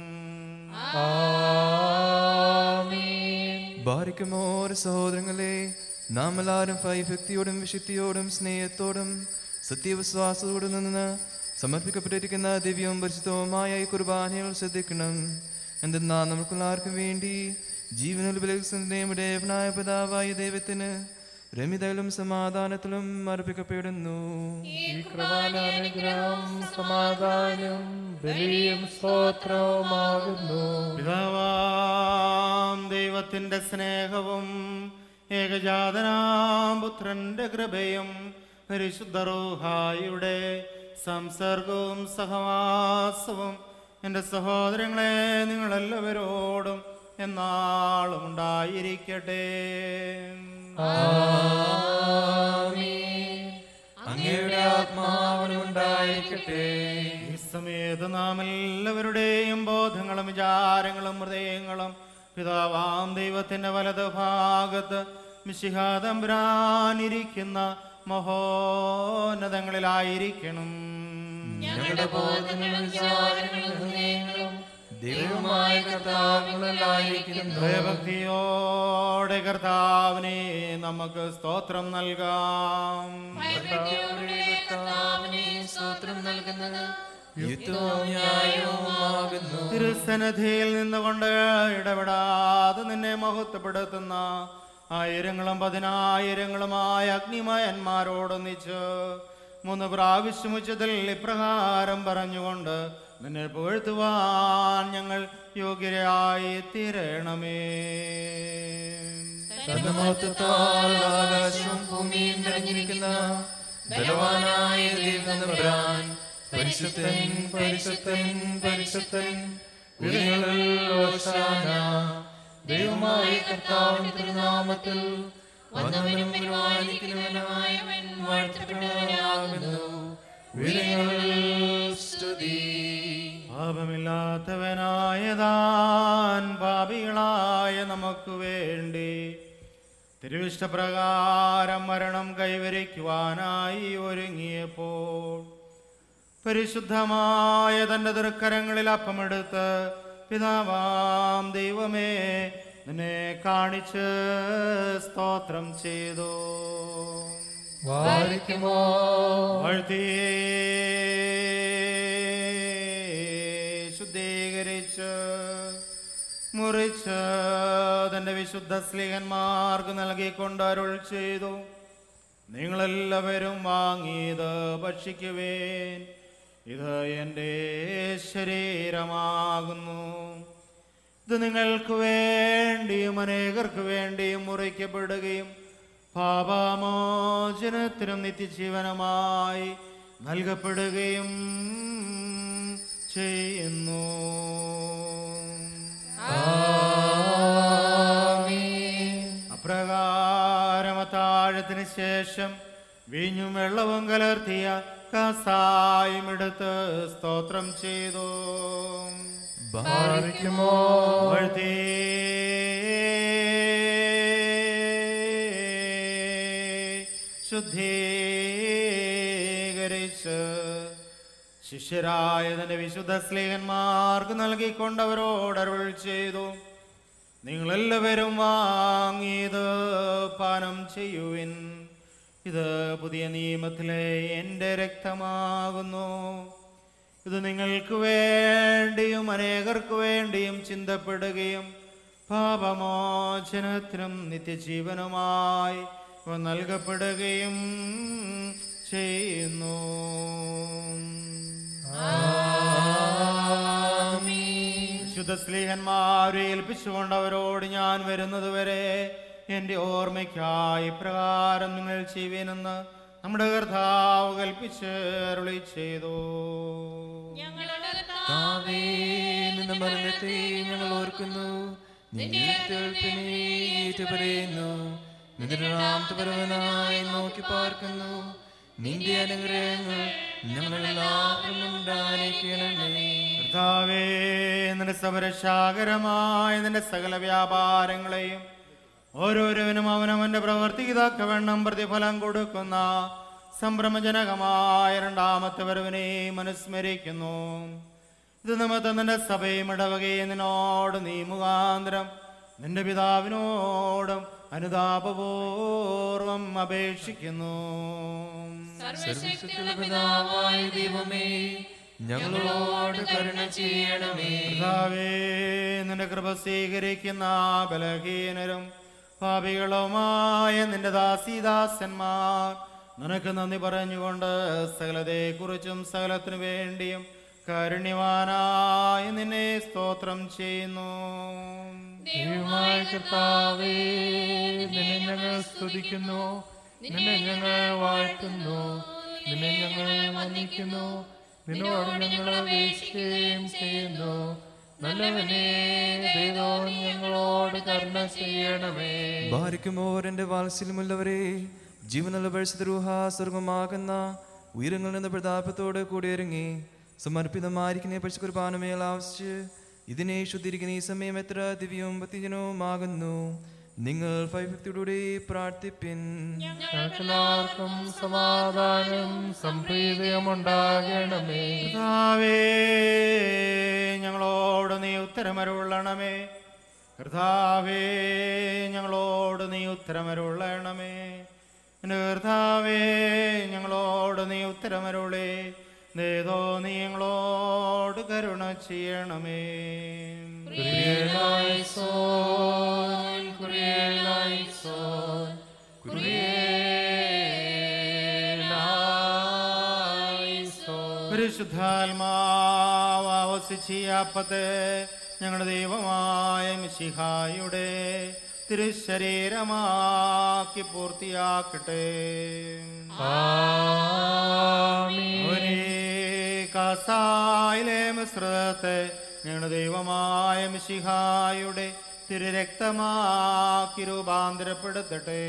ഭാരിക്കുമോ സഹോദരങ്ങളെ നാം എല്ലാവരും ഭയഭക്തിയോടും വിശുദ്ധിയോടും സ്നേഹത്തോടും സത്യവിശ്വാസത്തോടും നിന്ന് സമർപ്പിക്കപ്പെട്ടിരിക്കുന്ന ദിവ്യവും പരിശുദ്ധവുമായ ഈ കുർബാനകൾ ശ്രദ്ധിക്കണം എന്തെന്നാൽ നമുക്കെല്ലാവർക്കും വേണ്ടി ജീവനിൽ വിലകുന്നതിന്റെ പിതാവായ ദൈവത്തിന് രമിതയിലും സമാധാനത്തിലും അർപ്പിക്കപ്പെടുന്നു ഈ കൃപാനുഗ്രഹം സമാധാനം ബലിയും സ്തോത്രവുമാകുന്നു പിതാവാം ദൈവത്തിൻ്റെ സ്നേഹവും ഏകജാതനാം പുത്രന്റെ കൃപയും പരിശുദ്ധ റൂഹായുടെ സംസർഗവും സഹവാസവും എൻ്റെ സഹോദരങ്ങളെ നിങ്ങളെല്ലാവരോടും എന്നാളും ഉണ്ടായിരിക്കട്ടെ അങ്ങയുടെ ആത്മാവിനുണ്ടായിരിക്കട്ടെ ഈ സമയത്ത് നാം എല്ലാവരുടെയും ബോധങ്ങളും വിചാരങ്ങളും ഹൃദയങ്ങളും പിതാവാം ദൈവത്തിന്റെ വലത് ഭാഗത്ത് മിശിഹാതമ്പുരാനിരിക്കുന്ന മഹോന്നതങ്ങളിലായിരിക്കണം ഞങ്ങളുടെ ബോധങ്ങളും വിചാരങ്ങളും ഹൃദയങ്ങളും ദൈവമായ കർത്താവിലായിരിക്കുന്നു ഭയഭക്തിയോടെ കർത്താവിനെ നമുക്ക് സ്തോത്രം നൽകാം ഭയഭക്തിയോടെ കർത്താവിനെ സ്തോത്രം നൽകുന്നത് യുദ്ധവും ന്യായവുമാകുന്നു തിരുസന്നിധിയിൽ നിന്നുകൊണ്ട് ഇടപെടാതെ നിന്നെ മഹത്വപ്പെടുത്തുന്ന ആയിരങ്ങളും പതിനായിരങ്ങളുമായ അഗ്നിമയന്മാരോടൊന്നിച്ച് മൂന്ന് പ്രാവശ്യം ഉച്ചത്തിൽ ഇപ്രകാരം പറഞ്ഞുകൊണ്ട് നിന്നെ പുകഴ്ത്തുവാൻ ഞങ്ങൾ യോഗ്യരായി തീരണമേ തന്റെ മഹത്വത്താൽ ആകാശവും ഭൂമിയും നിറഞ്ഞിരിക്കുന്ന ബലവാനായ ദൈവനമ്പുരാൻ പരിശുദ്ധൻ പരിശുദ്ധൻ പരിശുദ്ധൻ ഉയരങ്ങളിൽ ഓശാന ദൈവമായ കർത്താവിന്റെ തിരുനാമത്തിൽ വന്നവനും പരിപാലിക്കുന്നവനുമായവൻ വാഴ്ത്തപ്പെട്ടവനാകുന്നു ഉയരങ്ങളിൽ സ്തുതി പാപമില്ലാത്തവനായ താൻ പാപികളായ നമുക്ക് വേണ്ടി തിരുവിഷ്ടപ്രകാരം മരണം കൈവരിക്കുവാനായി ഒരുങ്ങിയപ്പോൾ പരിശുദ്ധമായ തൻ്റെ തൃക്കരങ്ങളിൽ അപ്പമെടുത്ത് പിതാവാം ദൈവമേ നിന്നെ കാണിച്ച് സ്തോത്രം ചെയ്തു വാരിക്കുമോ വാഴ്ത്തി ശുദ്ധീകരിച്ച് മുറിച്ച് തന്റെ വിശുദ്ധ സ്ലീഹന്മാർക്ക് നൽകിക്കൊണ്ട് അരുൾ ചെയ്തു നിങ്ങളെല്ലാവരും വാങ്ങിയത് ഭക്ഷിക്കുവേൻ ഇത് എൻ്റെ ശരീരമാകുന്നു ഇത് നിങ്ങൾക്ക് വേണ്ടിയും അനേകർക്ക് വേണ്ടിയും മുറിക്കപ്പെടുകയും പാപമോചനത്തിനും നിത്യജീവനമായി നൽകപ്പെടുകയും ചെയ്യുന്നു അപ്രകാരം അത്താഴത്തിന് ശേഷം വീഞ്ഞും വെള്ളവും കലർത്തിയ കസായും എടുത്ത് സ്തോത്രം ചെയ്തു വാരിക്കുമോ വാഴ്ത്തി ശുദ്ധീകരിച്ച് ശിഷ്യരായ തന്റെ വിശുദ്ധ സ്ലേഹന്മാർക്ക് നൽകിക്കൊണ്ടവരോട് അരുൾ ചെയ്തു നിങ്ങളെല്ലാവരും വാങ്ങിയത് പാനം ചെയ്യുവിൻ ഇത് പുതിയ നിയമത്തിലെ എൻ്റെ രക്തമാകുന്നു ഇത് നിങ്ങൾക്ക് വേണ്ടിയും അനേകർക്ക് വേണ്ടിയും ചിന്തപ്പെടുകയും പാപമോചനത്തിനും നിത്യജീവനുമായി ഇവ നൽകപ്പെടുകയും ചെയ്യുന്നു വിശുദ്ധ സ്ലീഹന്മാരെ ഏൽപ്പിച്ചുകൊണ്ട് അവരോട് ഞാൻ വരുന്നതുവരെ എൻ്റെ ഓർമ്മയ്ക്കായി പ്രകാരം നിങ്ങൾ ചെയ്യുവനെന്ന് നമ്മുടെ കർത്താവ് കൽപ്പിച്ച് അരുളി ചെയ്തു ഞങ്ങളുടെ താവേ നിന്ന മരണത്തെ ഞങ്ങൾ ഓർക്കുന്നു നിന്റെ ഉയർത്തെഴുപ്പിനെ ഏറ്റുപറയുന്നു നിന്റെ രണ്ടാമത്തെ പരവനായി നോക്കി പാർക്കുന്നു നിന്റെ അനുഗ്രഹങ്ങൾ ഞങ്ങളെല്ലാവരും ഉണ്ടായിരിക്കണമേ കർത്താവേ നിന്റെ സമരശാകരമായ നിന്റെ സകല വ്യാപാരങ്ങളെയും ഓരോരുവനും അവനവന്റെ പ്രവർത്തിക്ക് തക്കവണ്ണം പ്രതിഫലം കൊടുക്കുന്ന സംഭ്രമജനകമായ രണ്ടാമത്തെ വരവിനെ മനുസ്മരിക്കുന്നു ഇത് നിമിത്തം നിന്റെ സഭയും ഇടവകയും നിന്നോട് നീ മുഖാന്തരം നിന്റെ പിതാവിനോടും അനുതാപപൂർവം അപേക്ഷിക്കുന്നു സർവശക്തിയുള്ള പിതാവായ ദൈവമേ ഞങ്ങളോട് കരുണ ചെയ്യണമേ കർത്താവേ നിന്റെ കൃപ സ്വീകരിക്കുന്ന ബലഹീനരും പാപികളുമായ നിന്റെ ദാസീദാസന്മാർ നിനക്ക് നന്ദി പറഞ്ഞുകൊണ്ട് സകലതയെക്കുറിച്ചും സകലത്തിനു വേണ്ടിയും കാരുണ്യവാനായ നിന്നെ സ്തോത്രം ചെയ്യുന്നു ദൈവമായ കർത്താവേ നിന്നെ ഞങ്ങൾ സ്തുതിക്കുന്നു നിന്നെ ഞങ്ങൾ വാഴ്ത്തുന്നു നിന്നെ ഞങ്ങൾ വന്ദിക്കുന്നു നിന്നോട് ഞങ്ങൾ അപേക്ഷിക്കുകയും ചെയ്യുന്നു നല്ലവനെ ദൈവം ഞങ്ങളോട് കരുണ ചെയ്യണമേ ഭാരിക്കുമോർ എൻ്റെ വാത്സല്യമുള്ളവരെ ജീവനുള്ള പരിശുദ്ധരൂഹ സ്വർഗമാകുന്ന ഉയരങ്ങളിൽ നിന്ന് പ്രതാപത്തോട് കൂടിയിറങ്ങി സമർപ്പിതമായിരിക്കുന്ന പരിശു കുർബാനമേൽ ആവശ്യിച്ച് ഇതിനെ ശുദ്ധീകരിക്കുന്ന ഈ സമയം എത്ര ദിവ്യവും ഭക്തിജനവുമാകുന്നു നിങ്ങൾ ഭയഭക്തിയോടെ പ്രാർത്ഥിപ്പിൻ ഞങ്ങൾക്കെല്ലാവർക്കും സമാധാനം സംപ്രീതമുണ്ടാകണമേ കർത്താവേ ഞങ്ങളോട് നീ ഉത്തരമരുള്ളണമേ കർത്താവേ ഞങ്ങളോട് നീ ഉത്തരമരുള്ളണമേ എൻ്റെ കർത്താവേ ഞങ്ങളോട് നീ ഉത്തരമരുളേ നേതോ നീ ഞങ്ങളോട് കരുണ ചെയ്യണമേ കുരിയേലായിസോൻ കുരിയേലായിസോൻ കുരിയേലായിസോൻ പരിശുദ്ധാത്മാവസിച്ചിയാപ്പത്തെ ഞങ്ങളുടെ ദൈവമായ മിശിഹായുടെ തിരുശരീരമാക്കി പൂർത്തിയാക്കട്ടെ ആമീൻ ഒരേ കാസായിലെ മിശ്രിതത്തെ ഞങ്ങളുടെ ദൈവമായ മിശിഹായുടെ തിരുരക്തമാക്കി രൂപാന്തരപ്പെടുത്തട്ടെ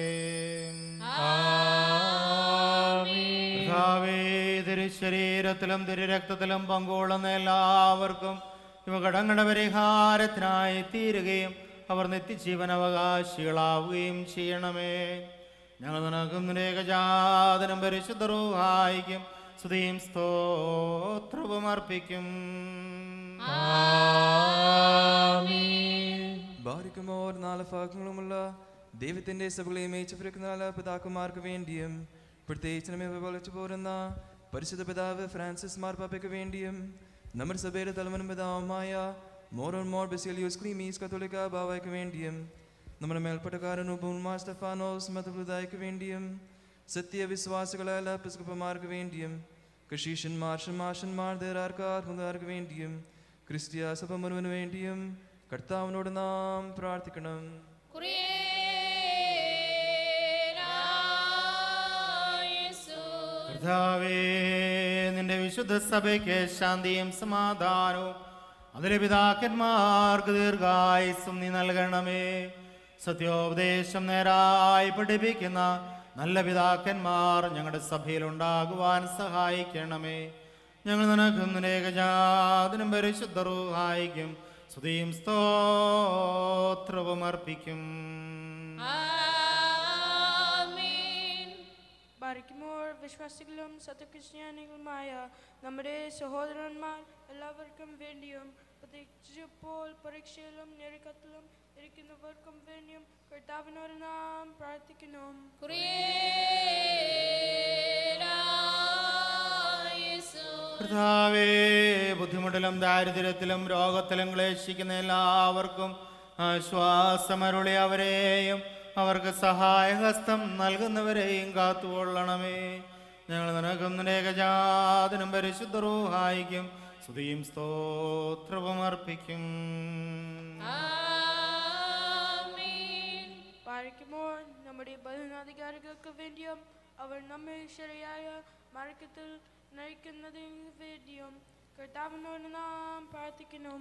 ആമീൻ കർത്താവേ തിരുശരീരത്തിലും തിരുരക്തത്തിലും പങ്കുകൊള്ളുന്ന എല്ലാവർക്കും ഇവ കടങ്ങളുടെ പരിഹാരത്തിനായി തീരുകയും അവർ നിത്യജീവൻ അവകാശികളാവുകയും ചെയ്യണമേ ഞങ്ങൾ നിനക്കും നിരേകജാതനും പരിശുദ്ധ റൂഹായിക്കും സ്തുതിയും സ്തോത്രവും അർപ്പിക്കും ആമീൻ ഭാരിക്കുമോർ നാല് ഭാഗങ്ങളുമുള്ള ദൈവത്തിന്റെ സഭകളെ മേച്ചുപിടിക്കുന്ന നാല് പിതാക്കന്മാർക്ക് വേണ്ടിയും പ്രത്യേകിച്ച് നമ്മെ വിളിച്ചു പോരുന്ന പരിശുദ്ധ പിതാവ് ഫ്രാൻസിസ് മാർപ്പാപ്പയ്ക്ക് വേണ്ടിയും നമ്മുടെ സഭയുടെ തലവനും പിതാവുമായ മോറോൺ മോർ ബെസിലിയോസ് ക്രീമീസ് കത്തോലിക്ക ബാവയ്ക്ക് വേണ്ടിയും നമ്മുടെ മേൽപ്പെട്ടക്കാരനും ബഹുമാ സ്റ്റെഫാനോസ് മതപ്രദായ്ക്ക് വേണ്ടിയും സത്യവിശ്വാസികളായ എല്ലാ പിസ്കപ്പന്മാർക്ക് വേണ്ടിയും കൃഷീഷന്മാർ ഷമാഷന്മാർ ദേരാർക്കാർ മുതാർക്ക് വേണ്ടിയും ക്രിസ്ത്യ സഭ മുഴുവന് വേണ്ടിയും കർത്താവിനോട് നാം പ്രാർത്ഥിക്കണം കർത്താവേ നിന്റെ വിശുദ്ധ സഭയ്ക്ക് ശാന്തിയും സമാധാനവും അതിലെ പിതാക്കന്മാർക്ക് ദീർഘായുസും നീ നൽകണമേ സത്യോപദേശം നേരായി പഠിപ്പിക്കുന്ന നല്ല പിതാക്കന്മാർ ഞങ്ങളുടെ സഭയിൽ ഉണ്ടാകുവാൻ സഹായിക്കണമേ ഞങ്ങൾ നിനക്കും നിരേകജാതനും പരിശുദ്ധ റൂഹായിക്കും സ്തുതിയും സ്തോത്രവും അർപ്പിക്കും ബാരിക്കുമോൾ വിശ്വാസികളും സത്യക്രിസ്ത്യാനികളുമായ നമ്മുടെ സഹോദരന്മാർ എല്ലാവർക്കും വേണ്ടിയും പ്രത്യേകിച്ചപ്പോൾ പരീക്ഷയിലും ഞെരുക്കത്തിലും ഇരിക്കുന്നവർക്കും വേണ്ടിയും കർത്താവിനോട് നാം പ്രാർത്ഥിക്കുന്നു കർത്താവേ ബുദ്ധിമുട്ടിലും ദാരിദ്ര്യത്തിലും രോഗത്തിലും ക്ലേശിക്കുന്ന എല്ലാവർക്കും ആശ്വാസമരുളി അവരെയും അവർക്ക് സഹായഹസ്തം നൽകുന്നവരെയും കാത്തുകൊള്ളണമേ ഞങ്ങൾ നിനക്കും നിന്റെ ഏകജാതനും പരിശുദ്ധ റൂഹായിക്കും സ്തുതിയും സ്തോത്രവും അർപ്പിക്കും പാലിക്കുമ്പോൾ നമ്മുടെ ഭരണാധികാരികൾക്ക് വേണ്ടിയും അവർ നമ്മെ ശരിയായ മാർഗത്തിൽ നയിക്കുന്നതിന് വേണ്ടിയും കർത്താവിനോട് നാം പ്രാർത്ഥിക്കുന്നു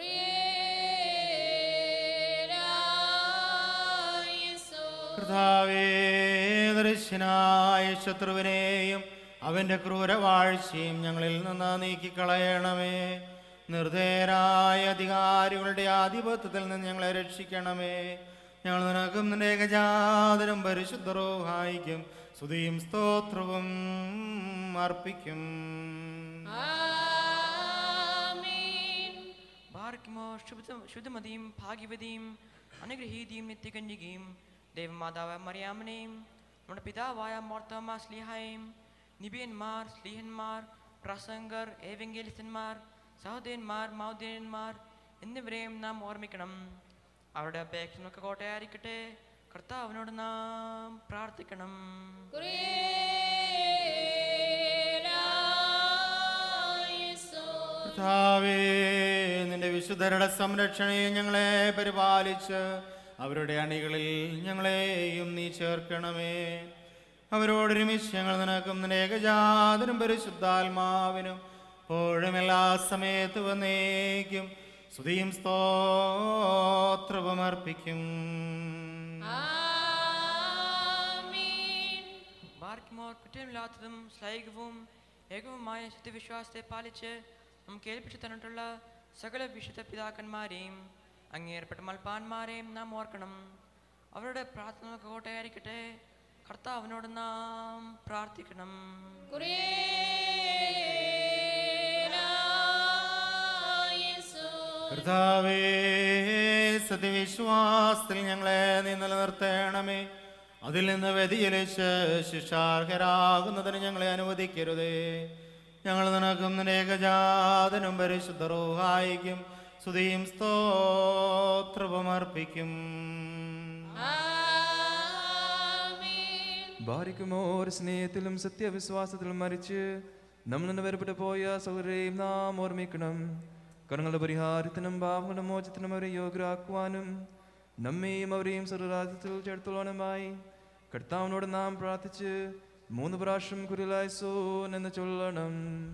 കർത്താവേ ദർശനായ ശത്രുവിനെയും അവന്റെ ക്രൂരവാഴ്ചയും ഞങ്ങളിൽ നിന്ന് നീക്കിക്കളയണമേ നിർദ്ദയരായ അധികാരികളുടെ ആധിപത്യത്തിൽ നിന്ന് ഞങ്ങളെ രക്ഷിക്കണമേ ഞങ്ങൾ നിനക്കും നിന്റെ ഏകജാതനും പരിശുദ്ധരോഹായിക്കും സ്തുതിയും സ്തോത്രവും അർപ്പിക്കും ഭാർക്കുമോ ശുദ്ധ ശുദ്ധമതിയും ഭാഗ്യവതിയും അനുഗ്രഹീതിയും നിത്യകന്യകയും ദേവമാതാവ് മറിയാമനെയും നമ്മുടെ പിതാവായ മോർത്തമ്മ സ്ലിഹായും നിബിയന്മാർ സ്ലീഹന്മാർ പ്രസംഗർ ഏവെങ്കേലിസ്റ്റന്മാർ സഹോദയന്മാർ മൗദ്യന്മാർ എന്നിവരെയും നാം ഓർമ്മിക്കണം അവരുടെ അപേക്ഷണമൊക്കെ കോട്ടയായിരിക്കട്ടെ കർത്താവിനോട് നാം പ്രാർത്ഥിക്കണം കർത്താവേ നിന്റെ വിശുദ്ധരുടെ സംരക്ഷണയെ ഞങ്ങളെ പരിപാലിച്ച് അവരുടെ അണികളിൽ ഞങ്ങളെയും നീ ചേർക്കണമേ അവരോടൊരുമിച്ച് ഞങ്ങൾ നിനക്കും നിന്റെ ഏകജാതനും പരിശുദ്ധാത്മാവിനും എപ്പോഴും എല്ലാ സമയത്ത് വന്നേക്കും സ്തുതിയും സ്തോത്രവും അർപ്പിക്കും ബാർക്കുമോർ കുറ്റമില്ലാത്തതും സ്ലൈകവും ഏകവുമായ ശുദ്ധവിശ്വാസത്തെ പാലിച്ച് നമുക്ക് ഏൽപ്പിച്ചു തന്നിട്ടുള്ള സകല വിശുദ്ധ പിതാക്കന്മാരെയും അങ്ങേർപ്പെട്ട മൽപ്പാന്മാരെയും നാം ഓർക്കണം അവരുടെ പ്രാർത്ഥന കോട്ടയായിരിക്കട്ടെ കർത്താവിനോട് നാം പ്രാർത്ഥിക്കണം കർത്താവേ സത്യവിശ്വാസത്തിൽ ഞങ്ങളെ നീ നിലനിർത്തണമേ അതിൽ നിന്ന് വ്യതിചലിച്ച് ശിക്ഷാർഹരാകുന്നതിന് ഞങ്ങളെ അനുവദിക്കരുതേ ഞങ്ങൾ നിനക്കും നിന്റെ ഏകജാതനും പരിശുദ്ധ റൂഹായിക്കും സ്തുതിയും സ്തോത്രവും അർപ്പിക്കും ഭാരിക്കുമോർ സ്നേഹത്തിലും സത്യവിശ്വാസത്തിലും മരിച്ച് നമ്മൾ നിന്ന് വേർപെട്ട് പോയ സൗകര്യയും നാം ഓർമ്മിക്കണം കടങ്ങളുടെ പരിഹാരത്തിനും പാപങ്ങളുടെ മോചത്തിനും അവരെ യോഗ്യരാക്കുവാനും നമ്മെയും അവരെയും സർവരാജ്യത്തിൽ ചേർത്തുള്ളവനുമായി കർത്താവിനോട് നാം പ്രാർത്ഥിച്ച് മൂന്ന് പ്രാവശ്യം കുരിലായ്സോൻ എന്ന് ചൊല്ലണം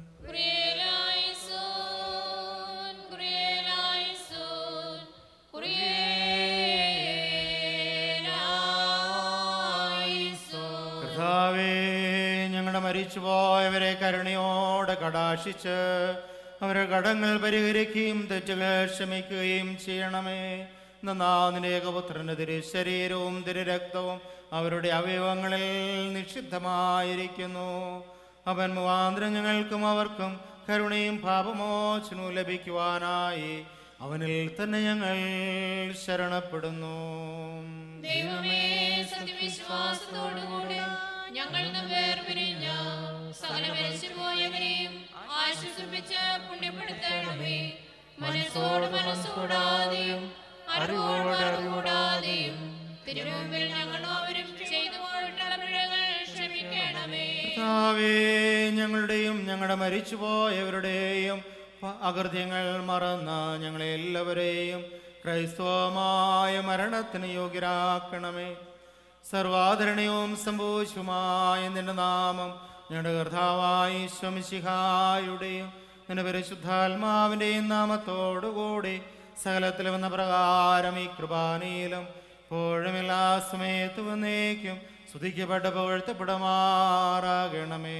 കർത്താവേ ഞങ്ങളുടെ മരിച്ചുപോയവരെ കരുണയോടെ കടാക്ഷിച്ച് അവരുടെ കടങ്ങൾ പരിഹരിക്കുകയും തെറ്റുകൾ ക്ഷമിക്കുകയും ചെയ്യണമേ നന്നാതിൻ്റെ ഏകപുത്രൻ്റെ തിരു ശരീരവും തിരുരക്തവും അവരുടെ അവയവങ്ങളിൽ നിക്ഷിപ്തമായിരിക്കുന്നു അവൻ മുഖാന്തരം ഞങ്ങൾക്കും അവർക്കും കരുണയും പാപമോചനവും ലഭിക്കുവാനായി അവനിൽ തന്നെ ഞങ്ങൾ ശരണപ്പെടുന്നു ദൈവമേ സത്യവിശ്വാസത്തോടുകൂടി ഞങ്ങൾ വേർപിരിഞ്ഞ സകല മരിച്ചുപോയവരെയും ആശ്വസിപ്പിച്ച് പുണ്യപ്പെടുത്തണമേ മനസ്സോട് മനസ്സോടാതെയും അറിവോട് അറിവോടാതെയും തിരുമുമ്പിൽ ഞങ്ങൾ അവരും ചെയ്തു പോയിട്ടുള്ള പിഴകൾ ക്ഷമിക്കണമേ കർത്താവേ ഞങ്ങളുടെയും ഞങ്ങളുടെ മരിച്ചുപോയവരുടെയും പ- അകൃത്യങ്ങൾ മറന്ന ഞങ്ങളെ എല്ലാവരെയും ക്രൈസ്തവമായ മരണത്തിന് യോഗ്യരാക്കണമേ സർവാദരണീയവും സംഭവിച്ചുമായ നിന്റെ നാമം ഞങ്ങളുടെ കർത്താവായി സ്വമിശിഹായുടെയും നിന്റെ പരിശുദ്ധാത്മാവിൻ്റെയും നാമത്തോടുകൂടി സകലത്തിൽ വന്ന പ്രകാരം ഈ കൃപാനയിലും എപ്പോഴും എല്ലാ സമയത്തും വന്നേക്കും സ്തുതിക്കപ്പെട്ട പുകഴ്ത്തപ്പെടുമാറാകണമേ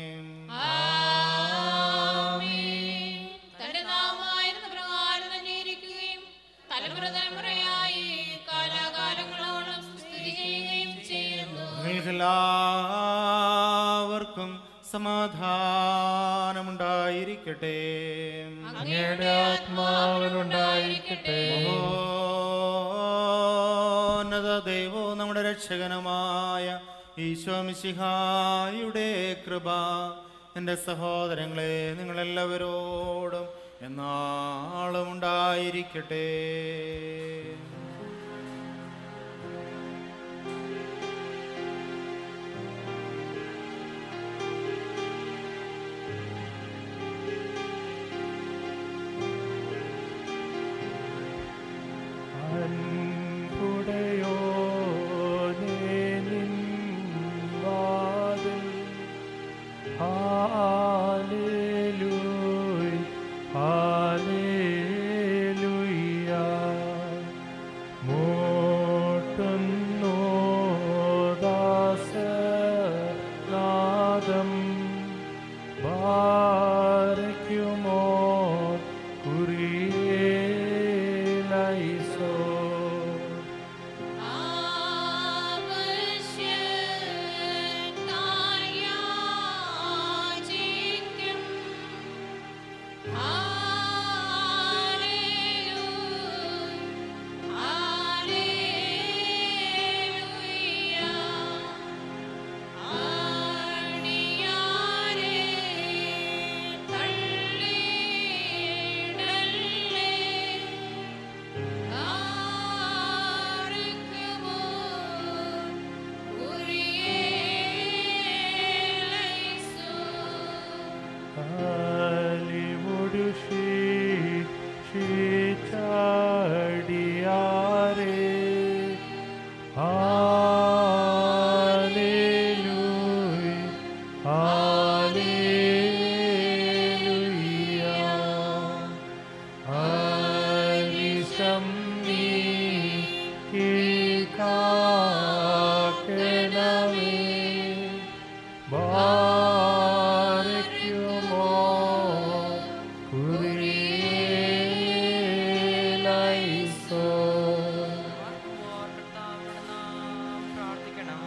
തന്റെ നാമായിരുന്ന പ്രകാരം തന്നെ ഇരിക്കുകയും തലമുറ തലമുറയായി കാലാകാലങ്ങളോളം സ്തുതി ചെയ്യുകയും ചെയ്യുന്നു നിങ്ങൾക്കെല്ലാവർക്കും സമാധാനമുണ്ടായിരിക്കട്ടെ അങ്ങയുടെ ആത്മാവിനുണ്ടായിരിക്കട്ടെ മഹോന്നത ദൈവവും നമ്മുടെ രക്ഷകനുമായ ഈശോ മിശിഹായുടെ കൃപ എൻ്റെ സഹോദരങ്ങളെ നിങ്ങളെല്ലാവരോടും എന്നാളും ഉണ്ടായിരിക്കട്ടെ അൻപുടയോനേ നിൻ വാതിൽ ഹാലേലൂയ ഹാലേലൂയ മോട്ടുന്നോ ദാസനാദം ബാരയ്ക്കുമോ കുറിയേലൈസോ അലിമുടുഷി ഷീച്ചാടിയാരേ ഹാലേലൂയ ഹാലേലൂയ ഹരിശം നീ കാക്കണമേ ബാരയ്ക്കുമോ കുറിയേലൈസോ പ്രാർത്ഥിക്കണം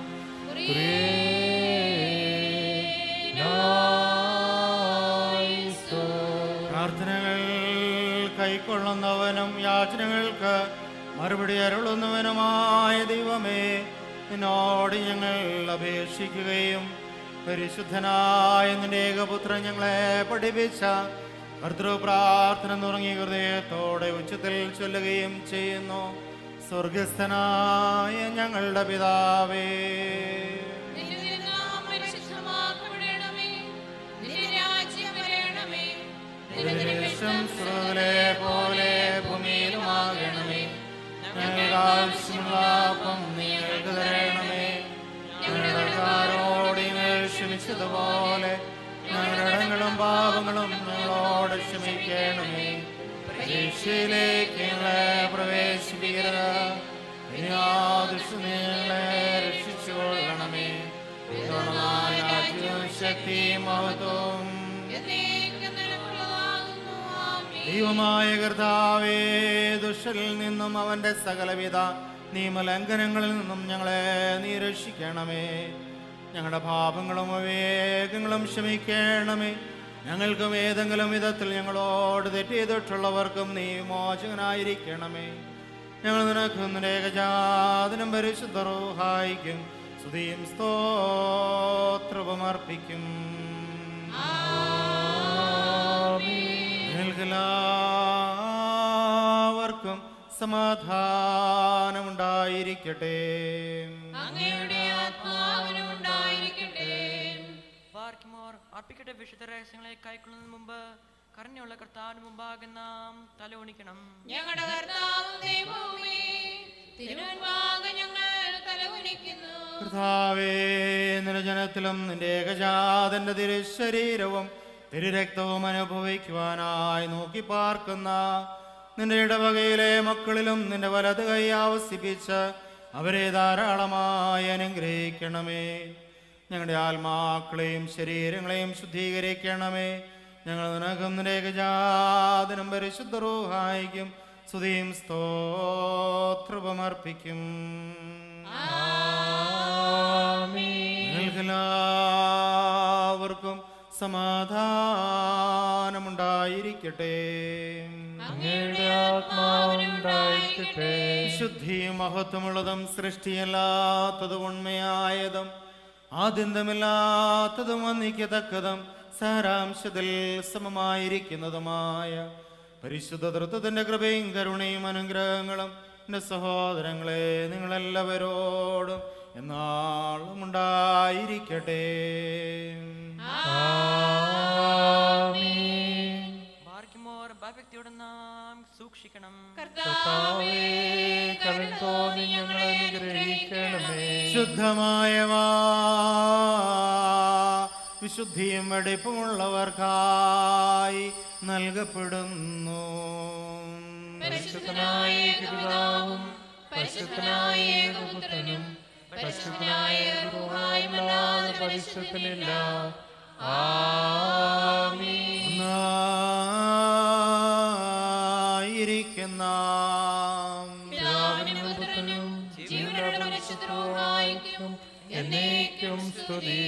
കുറിയേലൈസോ പ്രാർത്ഥനകൾ കൈക്കൊള്ളുന്നവനും യാചനകൾക്ക് മറുപടി അരുളുന്നവനുമായ ദൈവമേ നിന്നോട് ഞങ്ങൾ അപേക്ഷിക്കുകയും പരിശുദ്ധനായ നിന്റെ ഏകപുത്രൻ ഞങ്ങളെ പഠിപ്പിച്ച കർത്തൃ പ്രാർത്ഥന നുറങ്ങിയ ഹൃദയത്തോടെ ഉച്ചത്തിൽ ചൊല്ലുകയും ചെയ്യുന്നു സ്വർഗസ്ഥനായ ഞങ്ങളുടെ പിതാവേ ദേശം സ്രോതലെ പോലെ ഭൂമിയിലുമാകണമേ ഞങ്ങൾക്ക് ആവശ്യമുള്ള അപ്പം നിങ്ങൾക്ക് തരണമേ ഞങ്ങളുടെക്കാരോട് നിങ്ങൾ ക്ഷമിച്ചതുപോലെ ഞങ്ങളുടെ ഇടങ്ങളും പാപങ്ങളും ഞങ്ങളോട് ക്ഷമിക്കണമേ പരീക്ഷയിലേക്ക് ഞങ്ങളെ പ്രവേശിപ്പിക്കരുത് ഇനി ആ ദൃഷ്ടി ഞങ്ങളെ രക്ഷിച്ചുകൊള്ളണമേ പൂർണ്ണമായ രാജ്യവും ശക്തിയും മഹത്വവും ദൈവമായ കർത്താവേ ദുഷ്ടരിൽ നിന്നും അവന്റെ സകലവിധ നിയമലംഘനങ്ങളിൽ നിന്നും ഞങ്ങളെ നീ രക്ഷിക്കണമേ ഞങ്ങളുടെ പാപങ്ങളും അവേഗങ്ങളും ക്ഷമിക്കണമേ ഞങ്ങൾക്കും ഏതെങ്കിലും വിധത്തിൽ ഞങ്ങളോട് തെറ്റ് ചെയ്തിട്ടുള്ളവർക്കും നീ മോചകനായിരിക്കണമേ ഞങ്ങൾ നിനക്കും നിന്റെ ഏകജാതനും പരിശുദ്ധ റൂഹായിക്കും സ്തുതിയും സ്തോത്രവും അർപ്പിക്കും നിങ്ങൾക്കെല്ലാവർക്കും സമാധാനമുണ്ടായിരിക്കട്ടെ അങ്ങയുടെ ആത്മാവിനും ഉണ്ടായിരിക്കട്ടെ പാർക്കുമോർ അർപ്പിക്കട്ടെ വിശുദ്ധ രഹസ്യങ്ങളെ കൈക്കൊള്ളുന്നതിന് മുമ്പ് കരുണയുള്ള കർത്താവിന് മുമ്പാകെ നാം തലകുണിക്കണം ഞങ്ങളുടെ കർത്താവും ദൈവവുമേ തിരുവൻപാകെ ഞങ്ങൾ തലകുനിക്കുന്നു കർത്താവേ നിന്റെ ജനത്തിലും നിന്റെ ഏകജാതന്റെ തിരുശരീരവും തിരുരക്തവും അനുഭവിക്കുവാനായി നോക്കി പാർക്കുന്ന നിന്റെ ഇടവകയിലെ മക്കളിലും നിന്റെ വലത് കൈ ആവസിപ്പിച്ച് അവരെ ധാരാളമായി അനുഗ്രഹിക്കണമേ ഞങ്ങളുടെ ആത്മാക്കളെയും ശരീരങ്ങളെയും ശുദ്ധീകരിക്കണമേ ഞങ്ങൾ നിനക്കും നിന്റെ ഏകജാതനും പരിശുദ്ധ റൂഹായിക്കും സ്തുതിയും സ്തോത്രമർപ്പിക്കും എല്ലാവർക്കും സമാധാനമുണ്ടായിരിക്കട്ടെ അങ്ങയുടെ ആത്മാവുണ്ടായിരിക്കട്ടെ ശുദ്ധിയും മഹത്വമുള്ളതും സൃഷ്ടിയല്ലാത്തതും ഉണ്മയായതും ആദ്യന്തമില്ലാത്തതും വന്നിക്കത്തക്കതും സാരാംശത്തിൽ സമമായിരിക്കുന്നതുമായ പരിശുദ്ധ തൃത്വത്തിന്റെ കൃപയും കരുണയും അനുഗ്രഹങ്ങളും എൻ്റെ സഹോദരങ്ങളെ നിങ്ങളെല്ലാവരോടും എന്നാളും ഉണ്ടായിരിക്കട്ടെ ആമീൻ ഭാഗ്യമോർ ഭയഭക്തിയോടെ നാം സൂക്ഷിക്കണം കർത്താവേ കരുണ തോന്നി ഞങ്ങളെ അനുഗ്രഹിക്കണമേ ശുദ്ധമായവ വിശുദ്ധിയും വെടിപ്പുമുള്ളവർക്കായി നൽകപ്പെടുന്നു പരിശുദ്ധനായ പിതാവും പരിശുദ്ധനായ ഏകപുത്രനും പരിശുദ്ധനായ ഗുരുവായുമല്ലാതെ പരിശുദ്ധനില്ല ആമീൻ ഒന്നായിരിക്കുന്ന പിതാവിനും പുത്രനും ജീവനുള്ള പരിശുദ്ധവുമായിരിക്കും എന്നേക്കും സ്തുതി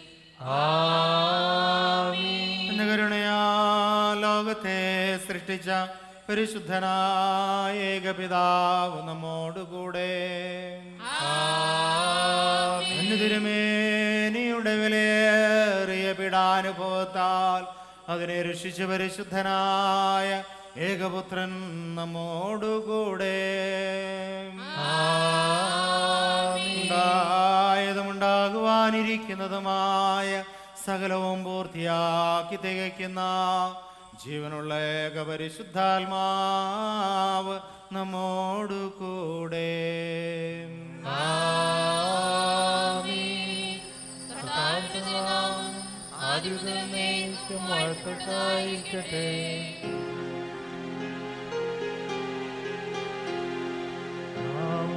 ആമീൻ എന്ന കരുണയാ ലോകത്തെ സൃഷ്ടിച്ച പരിശുദ്ധനായ ഏകപിതാവ് നമ്മോടുകൂടെ തിരുമേനിയുടെ വിലയേറിയ പീഡാനുഭവത്താൽ അതിനെ രക്ഷിച്ച പരിശുദ്ധനായ ഏകപുത്രൻ നമ്മോടുകൂടെ ഉണ്ടായതും ഉണ്ടാകുവാനിരിക്കുന്നതുമായ സകലവും പൂർത്തിയാക്കി തികയ്ക്കുന്ന ജീവനുള്ള ഏക പരിശുദ്ധാത്മാവ് നമ്മോടുകൂടെ ആദ്യം വാഴ്ത്തട്ടായിരിക്കട്ടെ നാം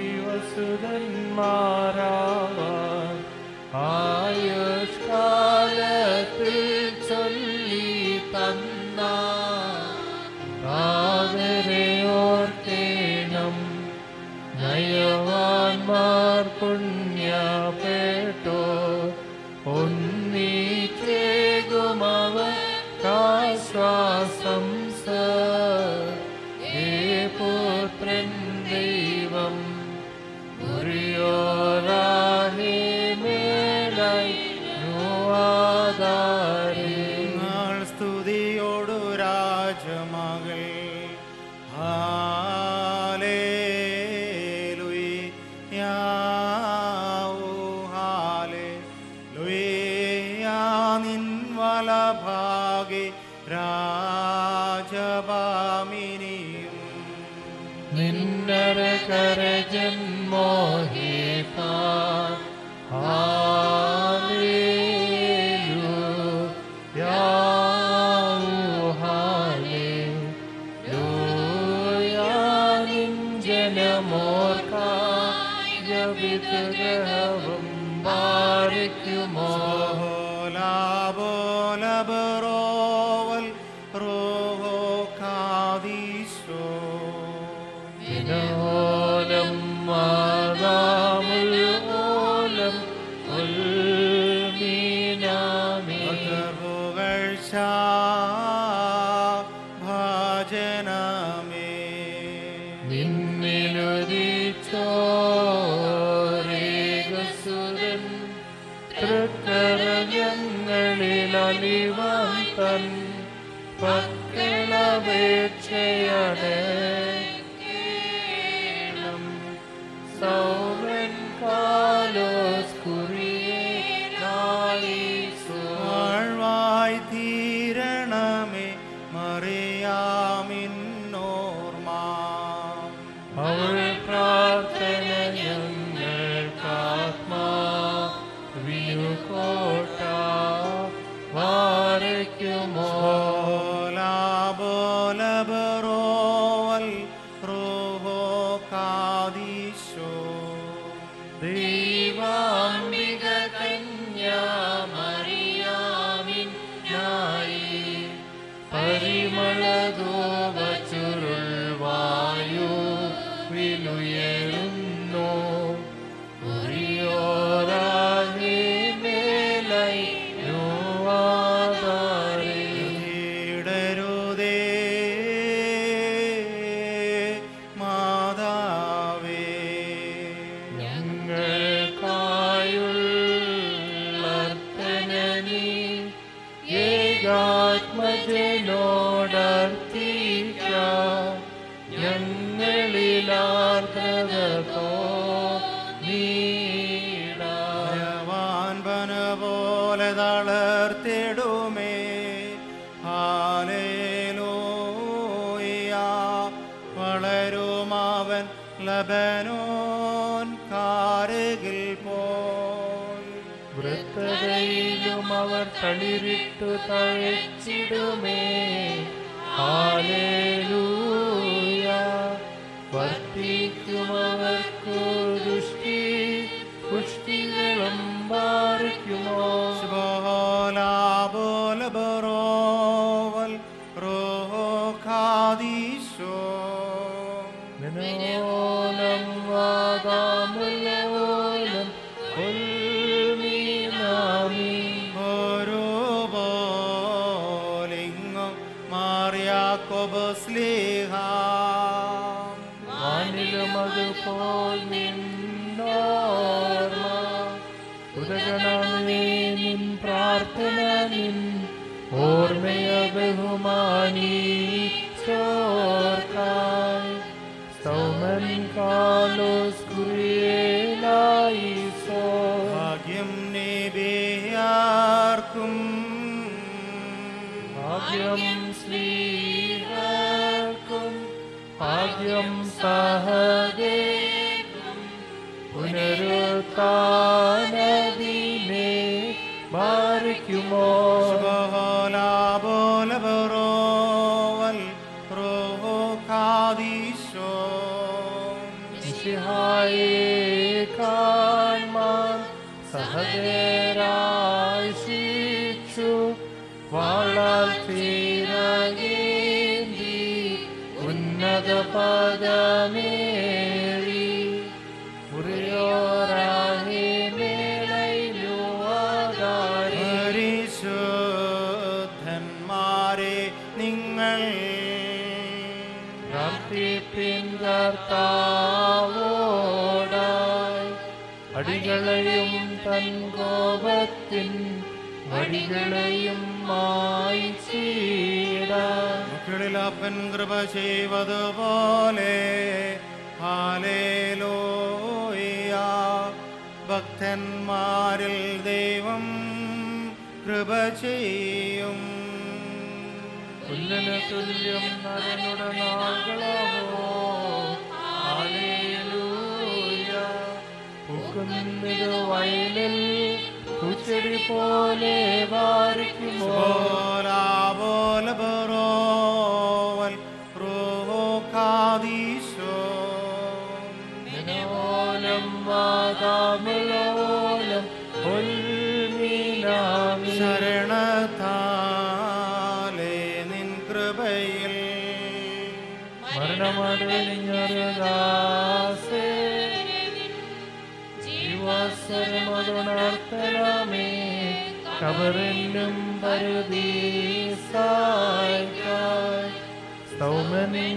ദൈവസുതന്മാരാവാൻ ആയുഷ്കാലത്തിൽ ചൊല്ലി തന്ന ആദരെ ഓർക്കേണം നയവാൻമാർ പുണ്യപ്പെട്ടോ ഒന്നീച്ചേകുമവർ ആശ്വാസം സേ പുത്രൻ ദൈവം മുറിയോരാഹേ മേലായി നുവാദാരേ നാൾ സ്തുതിയോടു രാജമകൾ നിൻ വലഭാഗെ രാജഭാമിനിയും നിന്നരകര ജന്മോഹിതാ ജനമോർക്കും പാരിക്കുമോ ലാബോലബറോവൽ റോഹോ കാദീശോ ഓലം മാതാമുലോലം ഉൽമീനാമി പുകഴ്ച ഭാജനമേ നിന്നിലുദിച്ചോരേകസുരൻ തൃക്കരഞ്ഞങ്ങളിൽ അലിവാൻ തൻ പക്കലപേക്ഷയടേണം സൗമൻ കാലോസ് കുറിയേലായിസോ വാഴ്വായി തീരണമേ മറിയാമിന്നോർമാ അവൾ പ്രാർത്ഥന ഞങ്ങൾക്കാത്മാ വിനുകോട്ട വാരയ്ക്കുമോ ലാബോലബറോവൽ റോഹോ കാദീശോ ദൈവാംബിക കന്യാമറിയാമിന്നായി പരിമളധൂപ ചുരുൾ വായു വിലുയരുന്നു ഉറിയോരാകെ മേലൈ രാജനോടർത്തിക്ക ഞങ്ങളിലാർദ്രത തോന്നീടാ ഭഗവാൻപന പോലെ തളർത്തിടുമേ ഹാലേലൂയ വളരും അവൻ ലബനോൻ കാരകിൽ പോയി വൃത്തതയിലും അവർ തളിരിട്ടു തഴച്ചിടുമേ ഹാലേലൂയ വർദ്ധിക്കും അവർക്കു ദുഷ്ടി പുഷ്ടികളും പാറിക്കുമോ ബോലാബോലബറോവൽ റോഹാദീശോ മനോലം വാദാമുലോലം ഉൽമീനാമി ഓരോ ബോലിംഗം മാറിയാക്കോബ് സ്ലീഹാം വാനിലും അതുപോൽ നിന്നോർമ്മ ഉദകണമേ നിൻ പ്രാർത്ഥന നിൻ ഓർമ്മയ ബഹുമാനി ചോർക്കായി സൗമൻ കാലോസ് കുറിയേലായിസോ ഭാഗ്യം നേബിയാർക്കും ഭാഗ്യം ശ്രീകർക്കും ഭാഗ്യം സഹദേക്കും പുനരുത്താനദിനെ ബാരിക്കുമോ ബോലാബോലബറോവൽ റോഹാദീശോ മിശിഹായെ കാൺമാൻ സഹദേരായി ശിച്ചു വാളാൽ തീരകേന്തി ഉന്നത പദമേറി ഉറിയോരാഹി മേലയിലുവാതാരി പരിശുദ്ധന്മാരെ നിങ്ങൾ പ്രാർത്ഥിപ്പിൻ കർത്താവോടായി അടികളെയും തൻ കോപത്തിൻ വടികളെയും മായിച്ചീടാൻ മക്കളിലപ്പൻ കൃപ ചെയ്വതുപോലെ ഹാലേലോയ ഭക്തന്മാരിൽ ദൈവം കൃപ ചെയ്യും പുല്ലിന് തുല്യം നരനുടെ നാകളാവോ ഹാലേലൂയ പൂക്കുന്നത് വയലിൽ പൂച്ചെടി പോലെ വാരിക്കുമോ ബോലാബോലബറോവൽ റോഹാദീശോ ഓലം വാദാമുലോലം ഉൽമീനാമി ശരണത്താലേ നിൻ കൃപയിൽ മരണമടഞ്ഞൊരുദാസേ ജീവാസരമതുണർത്തണമേ കബറിനും പരദീസായിക്കായി സൗമനിൻ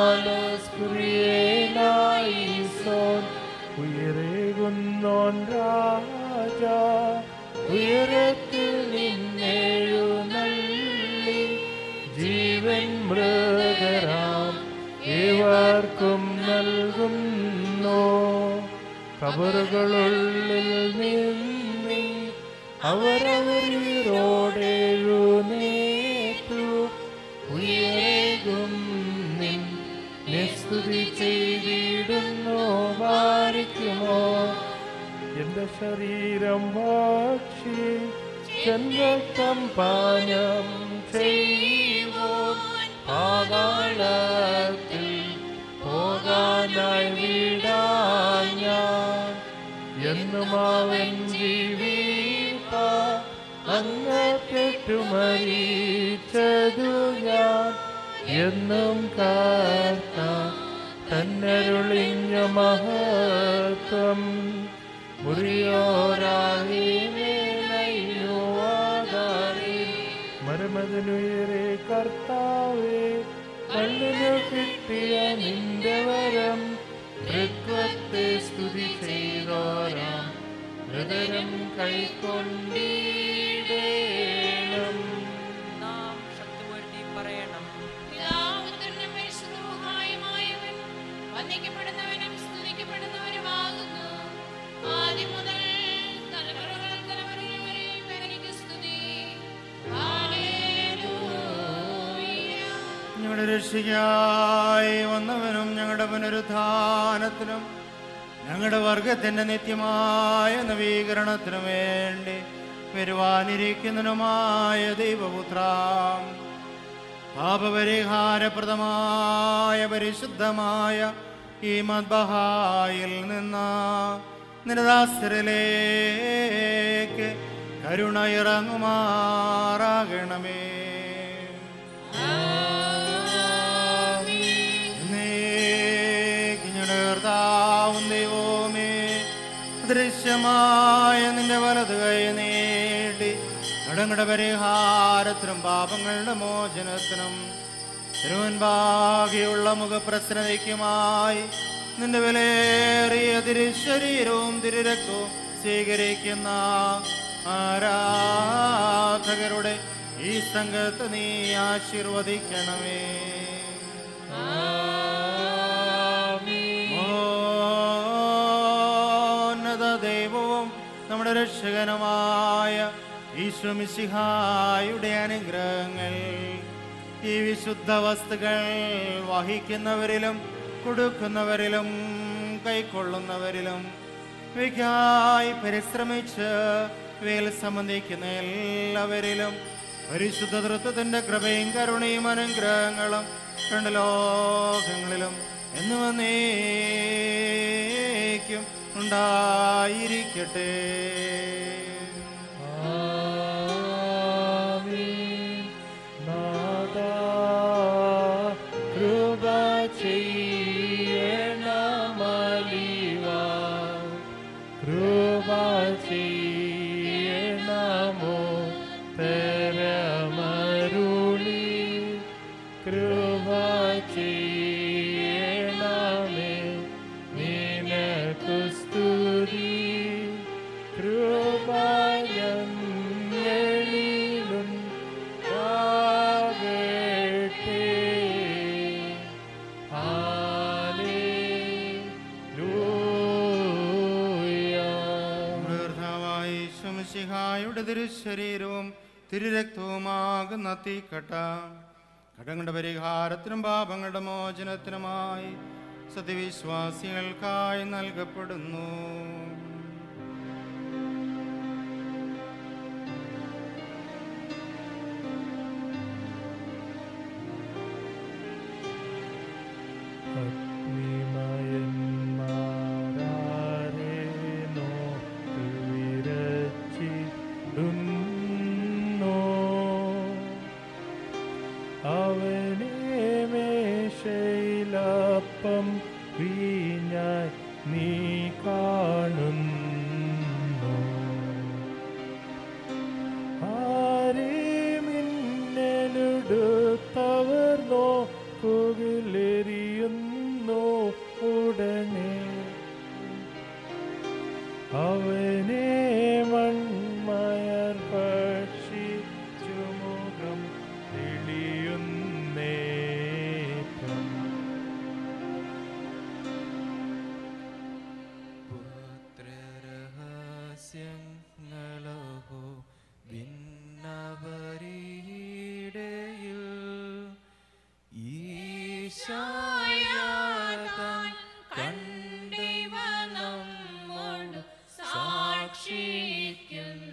കാലോസ്കുറിയേലായിസോൻ ഉയരേകുന്നോൻ രാജ ഉയരത്തിൽ നിന്നെഴുന്നള്ളി ജീവൻ മൃഗരാം ഏവർക്കും നൽകുന്നു കബറുകളുള്ളിൽ നിന്നി അവരവരോടെഴുന്നേറ്റു ഉയരേകും നിൻ നിസ്തുതി ചെയ്തിടുന്നു വാരിക്കുമോ എന്റെ ശരീരം ഭക്ഷി ചെന്നത്തം പാനം ചെയ്യുവോ പാതാളത്തിൽ പോകാനായി വിടാൻ ഞാൻ എന്നും അവൻ ജീവിപ്പ അങ്ങപ്പെട്ടു മരിച്ചതു ഞാൻ എന്നും കാർത്ത തന്നരുളിഞ്ഞ മഹത്വം മുറിയോരായി മേലയുവാതാരി മരമതിനുയരെ കർത്താവേ കണ്ണിനു കിട്ടിയ നിന്റെ വരം ഋത്വത്തെ സ്തുതി ചെയ്തോരാം ഹൃദയം കൈക്കൊണ്ടിടേണം നാം ശക്തി ഞങ്ങളുടെ രക്ഷയ്ക്കായി വന്നവനും ഞങ്ങളുടെ പുനരുത്ഥാനത്തിനും ഞങ്ങളുടെ വർഗത്തിന്റെ നിത്യമായ നവീകരണത്തിനു വേണ്ടി വരുവാനിരിക്കുന്നതിനുമായ ദൈവപുത്ര പാപപരിഹാരപ്രദമായ പരിശുദ്ധമായ ഈ മദ്ബഹായിൽ നിന്ന് നിരദാസരിലേക്ക് കരുണ ഇറങ്ങുമാറാകണമേ കർത്താവും ദൈവവുമേ ദൃശ്യമായ നിന്റെ വലത് കൈ നീട്ടി കടങ്ങളുടെ പരിഹാരത്തിനും പാപങ്ങളുടെ മോചനത്തിനും തിരുവൻപാകിയുള്ള മുഖപ്രസന്നതയ്ക്കുമായി നിന്റെ വിലയേറിയ തിരുശരീരവും തിരുരക്തവും സ്വീകരിക്കുന്ന ആരാധകരുടെ ഈ സംഘത്തെ നീ ആശീർവദിക്കണമേ മോന്നത ദൈവവും നമ്മുടെ രക്ഷകനുമായ ഈശ്വമിശിഹായുടെ അനുഗ്രഹങ്ങൾ ഈ വിശുദ്ധ വസ്തുക്കൾ വഹിക്കുന്നവരിലും കൊടുക്കുന്നവരിലും കൈക്കൊള്ളുന്നവരിലും ഇവയ്ക്കായി പരിശ്രമിച്ച് ഇവയിൽ സംബന്ധിക്കുന്ന എല്ലാവരിലും പരിശുദ്ധ തൃത്വത്തിന്റെ കൃപയും കരുണയും അനുഗ്രഹങ്ങളും രണ്ട് ലോകങ്ങളിലും എന്ന് വന്നേക്കും ഉണ്ടായിരിക്കട്ടെ നാദാ കൃപ ചെയ്യണമലിവാ കൃപ ചെയ്യണമോ തരമരുളി കൃപ ചെയ്യണമേ നിനക്കു സ്തുതി കൃപയങ്ങളിലും ആകട്ടെ കർത്താവായ ശംശിഹായുടെ തിരുശരീരവും തിരുരക്തവുമാകുന്ന തീക്കട്ട കടങ്ങളുടെ പരിഹാരത്തിനും പാപങ്ങളുടെ മോചനത്തിനുമായി സത്യവിശ്വാസികൾക്കായി നൽകപ്പെടുന്നു അഗ്നിമയന്മാരാരെ നോക്കിവിരച്ചിടുന്നോ. അവനെ മേശയിലപ്പം വീഞ്ഞായി നീ കാണുന്നു ആരെ മിന്നലെടുത്തവർ നോക്കുകിലെറിയുന്നു ഉടനെ അവനെ മൺമയർ ഭക്ഷിച്ചു മുഖം തെളിയുന്നേറ്റം പുത്രരഹസ്യങ്ങളോ ഭിന്നവരീടയിൽ ഈശായാതൻ കണ്ടിവ നമ്മോട് സാക്ഷിക്കുന്നു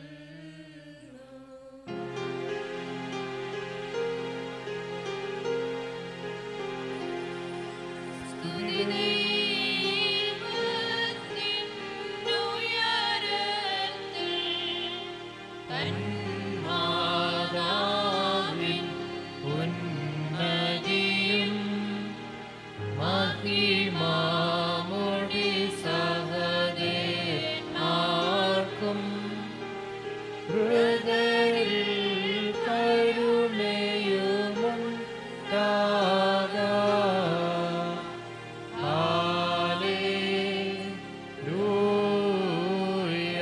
മാതാവിൻ ഉന്നതിയും മഹിമാമുടി സഹദേമാർക്കും ഹൃദയിൽ കരുണയുമുണ്ടാകാം. ഹല്ലേലൂയ.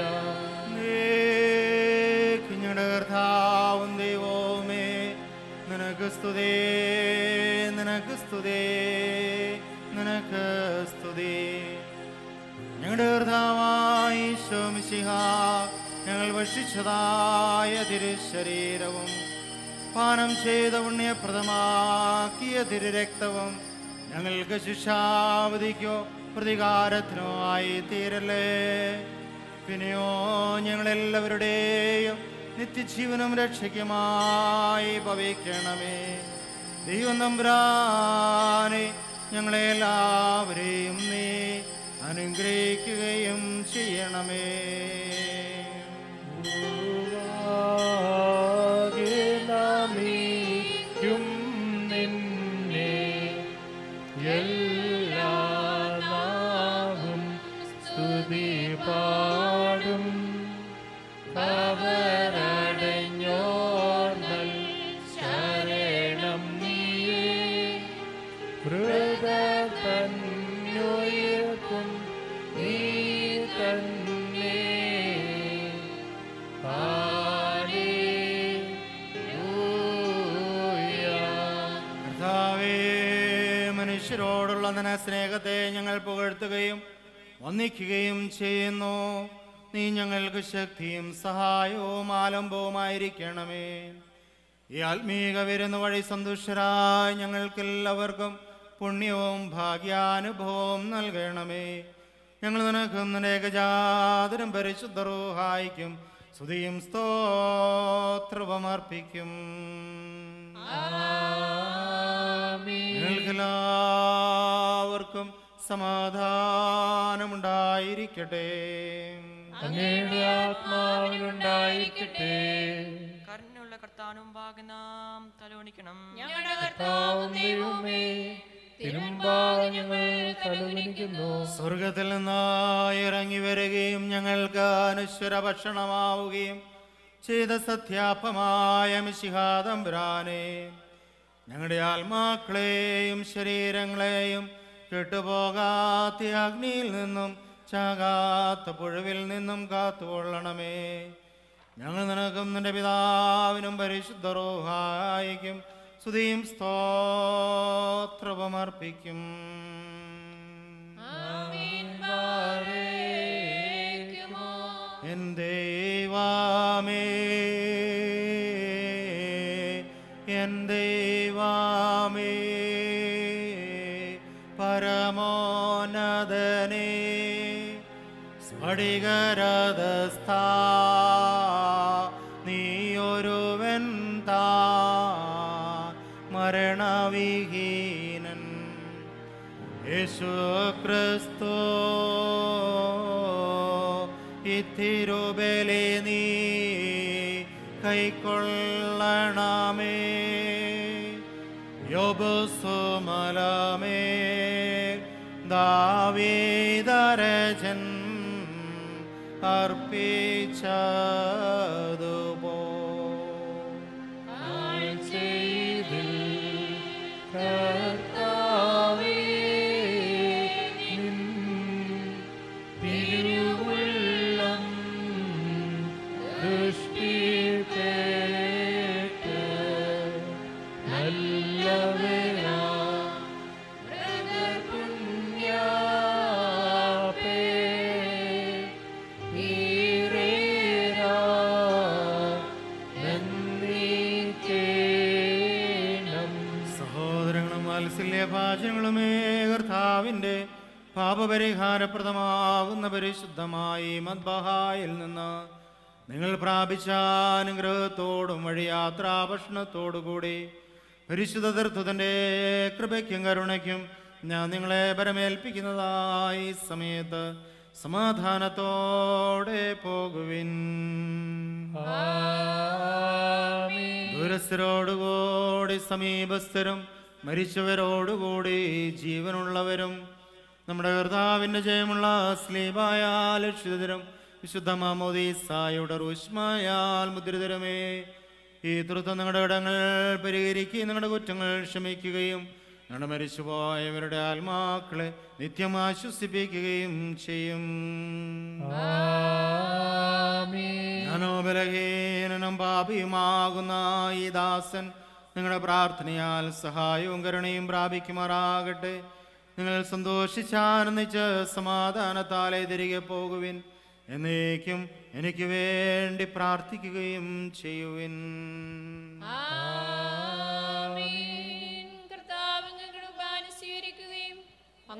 കുഞ്ഞുങ്ങളുടെ കർത്താവും ദൈവവുമേ നിനക്ക് സ്തുതേ നിനക്ക് സ്തുതേ നിനക്ക് സ്തുതി ഞങ്ങളുടെ കർത്താവായി ശോമിശിഹ ഞങ്ങൾ ഭക്ഷിച്ചതായ തിരുശരീരവും പാനം ചെയ്ത പുണ്യപ്രദമാക്കിയ തിരുരക്തവും ഞങ്ങൾക്ക് ശിക്ഷാവധിക്കോ പ്രതികാരത്തിനോ ആയി തീരല്ലേ പിന്നെയോ ഞങ്ങളെല്ലാവരുടെയും നിത്യജീവനും രക്ഷയ്ക്കുമായി ഭവിക്കണമേ ദൈവം നമ്പ്രാനെ ഞങ്ങളെല്ലാവരെയും നീ അനുഗ്രഹിക്കുകയും ചെയ്യണമേ ും നിന്നെ എല്ലാ നാവും സ്തുതി പാടും അവരടഞ്ഞോർന്നൽ ശരണം നീയേ ഹൃദയത്തന്നുയർക്കും നീ തന്നെ കർത്താവേ മനുഷ്യരോടുള്ള നിന സ്നേഹത്തെ ഞങ്ങൾ പുകഴ്ത്തുകയും വന്ദിക്കുകയും ചെയ്യുന്നു നീ ഞങ്ങൾക്ക് ശക്തിയും സഹായവും ആലംബവുമായിരിക്കണമേ ഈ ആത്മീക വിരുന്ന് വഴി സന്തുഷ്ടരായി ഞങ്ങൾക്കെല്ലാവർക്കും പുണ്യവും ഭാഗ്യാനുഭവവും നൽകണമേ ഞങ്ങൾ നിനക്കും നിന്റെ ഏകജാതരും പരിശുദ്ധ റൂഹായിക്കും സ്തുതിയും സ്തോത്രവും അർപ്പിക്കും നിങ്ങൾക്കെല്ലാവർക്കും സമാധാനമുണ്ടായിരിക്കട്ടെ അങ്ങയുടെ ആത്മാവിനുണ്ടായിരിക്കട്ടെ കരുണയുള്ള കർത്താനും ഭാഗ നാം തലോണിക്കണം ഞങ്ങളുടെ കർത്താവും ദൈവമേ തിരുമ്പാകെ ഞങ്ങൾ തലകുനിക്കുന്നു സ്വർഗത്തിൽ നിന്നായി ഇറങ്ങി വരികയും ഞങ്ങൾക്ക് അനശ്വര ഭക്ഷണമാവുകയും ചെയ്ത സത്യാപമായ മിശിഹാതമ്പുരാനെ ഞങ്ങളുടെ ആത്മാക്കളെയും ശരീരങ്ങളെയും കെട്ടുപോകാത്ത അഗ്നിയിൽ നിന്നും ചാകാത്ത പുഴവിൽ നിന്നും കാത്തുകൊള്ളണമേ ഞങ്ങൾ നിനക്കും നിന്റെ പിതാവിനും പരിശുദ്ധ റോഹായിക്കും സ്തുതിയും സ്തോത്രവും അർപ്പിക്കും എൻ ദൈവമേ എൻ ദൈവമേ പരമോന്നതനേ സ്ഫടികരഥസ്ഥ നീയൊരുവൻ താ മരണവിഹീനൻ യേശു ക്രിസ്തു ഇത്തിരുബലി നീ കൈക്കൊള്ളണമേ യോബുസുമലമേ ദാവീദരജൻ അർപ്പിച്ചതുപോ ചെയ്തിൽ കർത്താവേ നിൻ തിരുവുള്ളം ദൃഷ്ടി കേട്ട് നല്ലവരാ പുണ്യാപേ ഈരേരാ നന്ദിക്കേണം സഹോദരങ്ങളും വാത്സല്യ ഭാഷങ്ങളുമേ കർത്താവിൻ്റെ പാപപരിഹാരപ്രദമാകുന്ന പരിശുദ്ധമായി മദ്ബഹായിൽ നിന്ന് നിങ്ങൾ പ്രാപിച്ച അനുഗ്രഹത്തോടും വഴിയാത്രാ ഭക്ഷണത്തോടുകൂടി പരിശുദ്ധ തീർത്ഥത്തിൻ്റെ കൃപയ്ക്കും കരുണയ്ക്കും ഞാൻ നിങ്ങളെ പരമേൽപ്പിക്കുന്നതായി ഈ സമയത്ത് സമാധാനത്തോടെ പോകുവിൻ ദൂരസ്ഥരോടുകൂടി സമീപസ്ഥരും മരിച്ചവരോടുകൂടി ജീവനുള്ളവരും നമ്മുടെ കർത്താവിൻ്റെ ജയമുള്ള സ്ലീബായ ലക്ഷിതരും വിശുദ്ധ മാമോദീസായുടെ റൂഷ്മായാൽ മുദ്രിതരമേ ഈ തൃത്വം നിങ്ങളുടെ ഇടങ്ങൾ പരിഹരിക്കുകയും നിങ്ങളുടെ കുറ്റങ്ങൾ ക്ഷമിക്കുകയും ഞങ്ങളുടെ മരിച്ചുപോയവരുടെ ആത്മാക്കളെ നിത്യം ആശ്വസിപ്പിക്കുകയും ചെയ്യും ഞാനോ ബലഹീനനും പാപിയുമാകുന്ന ഈ ദാസൻ നിങ്ങളുടെ പ്രാർത്ഥനയാൽ സഹായവും കരുണയും പ്രാപിക്കുമാറാകട്ടെ നിങ്ങൾ സന്തോഷിച്ചാനന്ദിച്ച് സമാധാനത്താലെ തിരികെ പോകുവിൻ എന്നേക്കും എനിക്ക് വേണ്ടി പ്രാർത്ഥിക്കുകയും ചെയ്യുവിൻ ആമേൻ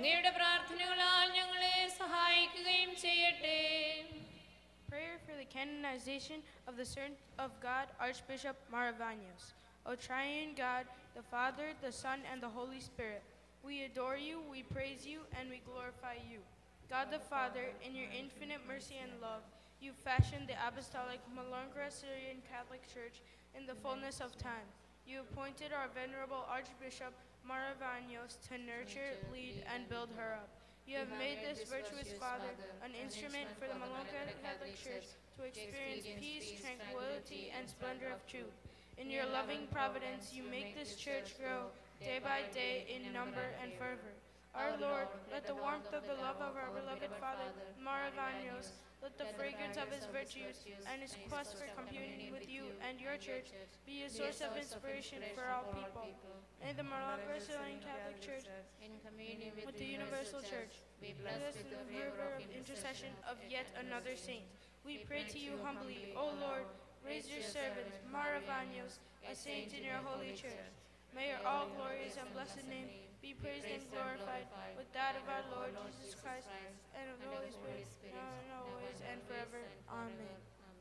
അങ്ങയുടെ പ്രാർത്ഥനകളാൽ ഞങ്ങളെ സഹായിക്കുകയും ചെയ്യട്ടെ Prayer for the canonization of the servant of God, Archbishop Maravanios. O triune God, the Father, the Son, and the Holy Spirit, we adore you, we praise you, and we glorify you. God the Father, in your infinite mercy and love, you fashioned the apostolic Malungra Syrian Catholic Church in the fullness of time. You appointed our venerable Archbishop Maravanios to nurture, lead, and build her up. You have made this virtuous father an instrument for the Malunga Catholic Church to experience peace, tranquility, and splendor of truth. In your loving providence, you make this church grow day by day in number and fervor. Our Lord, let the warmth of the love of our beloved Father, Maravanios, let the fragrance of his virtues and his quest for communion with you and your church be a source of inspiration for all people. May the Malunga Syrian Catholic Church in communion with the Universal Church. be Bless in the river of intercession of yet another saint. We pray to you humbly, O Lord, raise your servant, Maravanios, a saint in your holy church. May your all glorious and blessed name be praised and glorified with that of our Lord Jesus Christ and of the Holy Spirit, now and always and forever. Amen.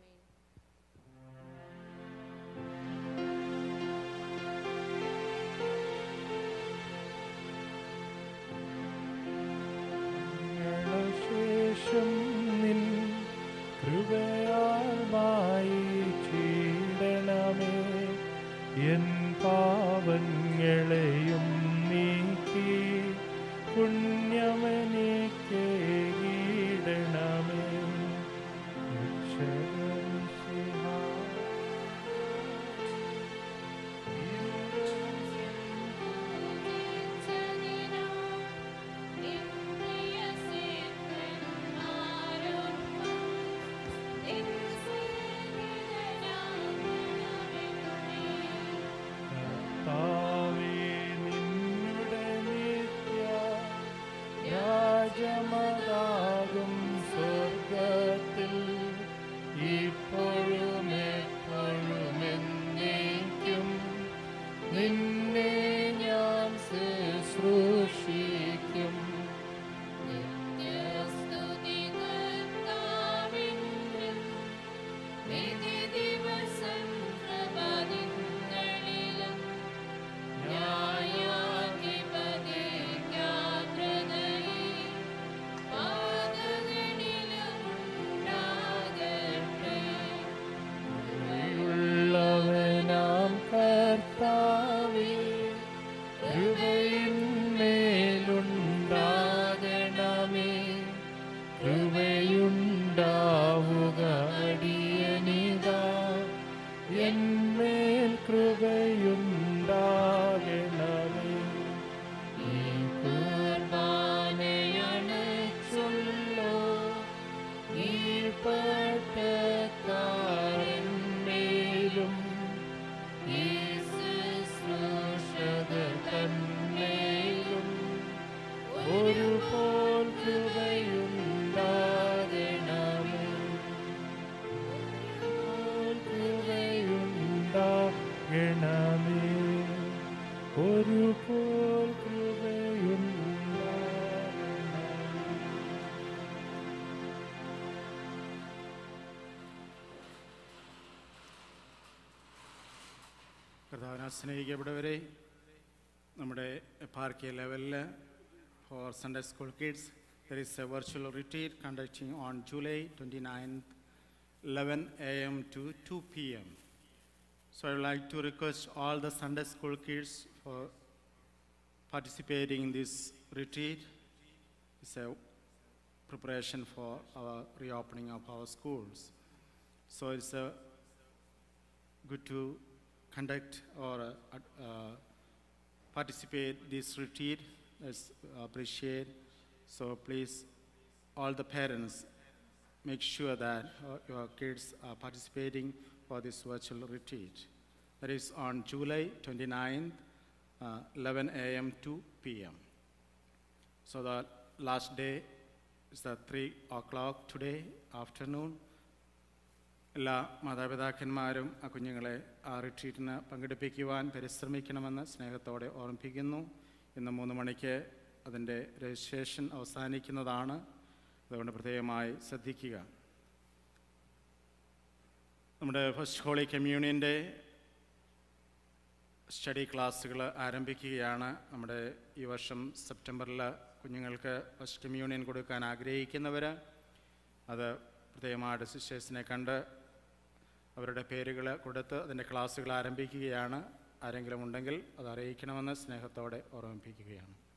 ശേഷം നിൻ കൃപയാൽ മായിച്ചിടണമേ N പാവങ്ങളെയും നീക്കി പുണ്യമനിക്ക് കീടണമേ കർത്താവേ, നിന്നുടെ നിത്യ രാജമതാകും സ്വർഗത്തിൽ ഇപ്പോഴും എപ്പോഴും എന്നേക്കും നിന്നെ ഞാൻ ശുശ്രൂഷിക്കും ഉള്ളവനാം കർത്താവേ കൃപയിന്മേലുണ്ടാകണമേ കൃപയുണ്ടാവുക അടിയനിതാ എന്മേൽ കൃപയുണ്ടാകണമേ ഈ കുർബാനയണച്ചുള്ളോ ഈ പട്ടക്കാരന്മേലും ഈ ശുശ്രൂഷകർ തന്മേലും ഒരുപോൽ കൃപയുണ്ടാകണമേ ഒരുപോൽ കൃപയുണ്ടാകണമേ ഒരുപോൽ കൃപയുണ്ടാകണമേ കർത്താവിനെ സ്നേഹിക്കപ്പെട്ടവരെ നമ്മുടെ പാർക്കിയ ലെവലിൽ for Sunday school kids there is a virtual retreat conducting on July twenty ninth eleven A M to two P M So I would like to request all the Sunday school kids for participating in this retreat. It's a preparation for our reopening of our schools. So it's a good to conduct or uh, uh, participate this retreat. Let's appreciate. So please, all the parents, make sure that uh, your kids are participating for this virtual retreat. That is on July 29th, uh, 11 a.m. to p.m. So the last day is the 3 o'clock today afternoon. എല്ലാ മാതാപിതാക്കന്മാരും ആ കുഞ്ഞുങ്ങളെ ആ റിട്രീറ്റിന് പങ്കെടുപ്പിക്കുവാൻ പരിശ്രമിക്കണമെന്ന് സ്നേഹത്തോടെ ഓർമ്മിപ്പിക്കുന്നു ഇന്ന് മൂന്ന് മണിക്ക് അതിൻ്റെ രജിസ്ട്രേഷൻ അവസാനിക്കുന്നതാണ് അതുകൊണ്ട് പ്രത്യേകമായി ശ്രദ്ധിക്കുക നമ്മുടെ ഫസ്റ്റ് ഹോളി കമ്മ്യൂണിയൻ്റെ സ്റ്റഡി ക്ലാസ്സുകൾ ആരംഭിക്കുകയാണ് നമ്മുടെ ഈ വർഷം സെപ്റ്റംബറിൽ കുഞ്ഞുങ്ങൾക്ക് ഫസ്റ്റ് കമ്മ്യൂണിയൻ കൊടുക്കാൻ ആഗ്രഹിക്കുന്നവർ അത് പ്രത്യേകമായിട്ട് സിസ്റ്റേഴ്സിനെ കണ്ട് അവരുടെ പേരുകൾ കൊടുത്ത് അതിൻ്റെ ക്ലാസ്സുകൾ ആരംഭിക്കുകയാണ് ആരെങ്കിലും ഉണ്ടെങ്കിൽ അത് അറിയിക്കണമെന്ന് സ്നേഹത്തോടെ ഓർമ്മിപ്പിക്കുകയാണ്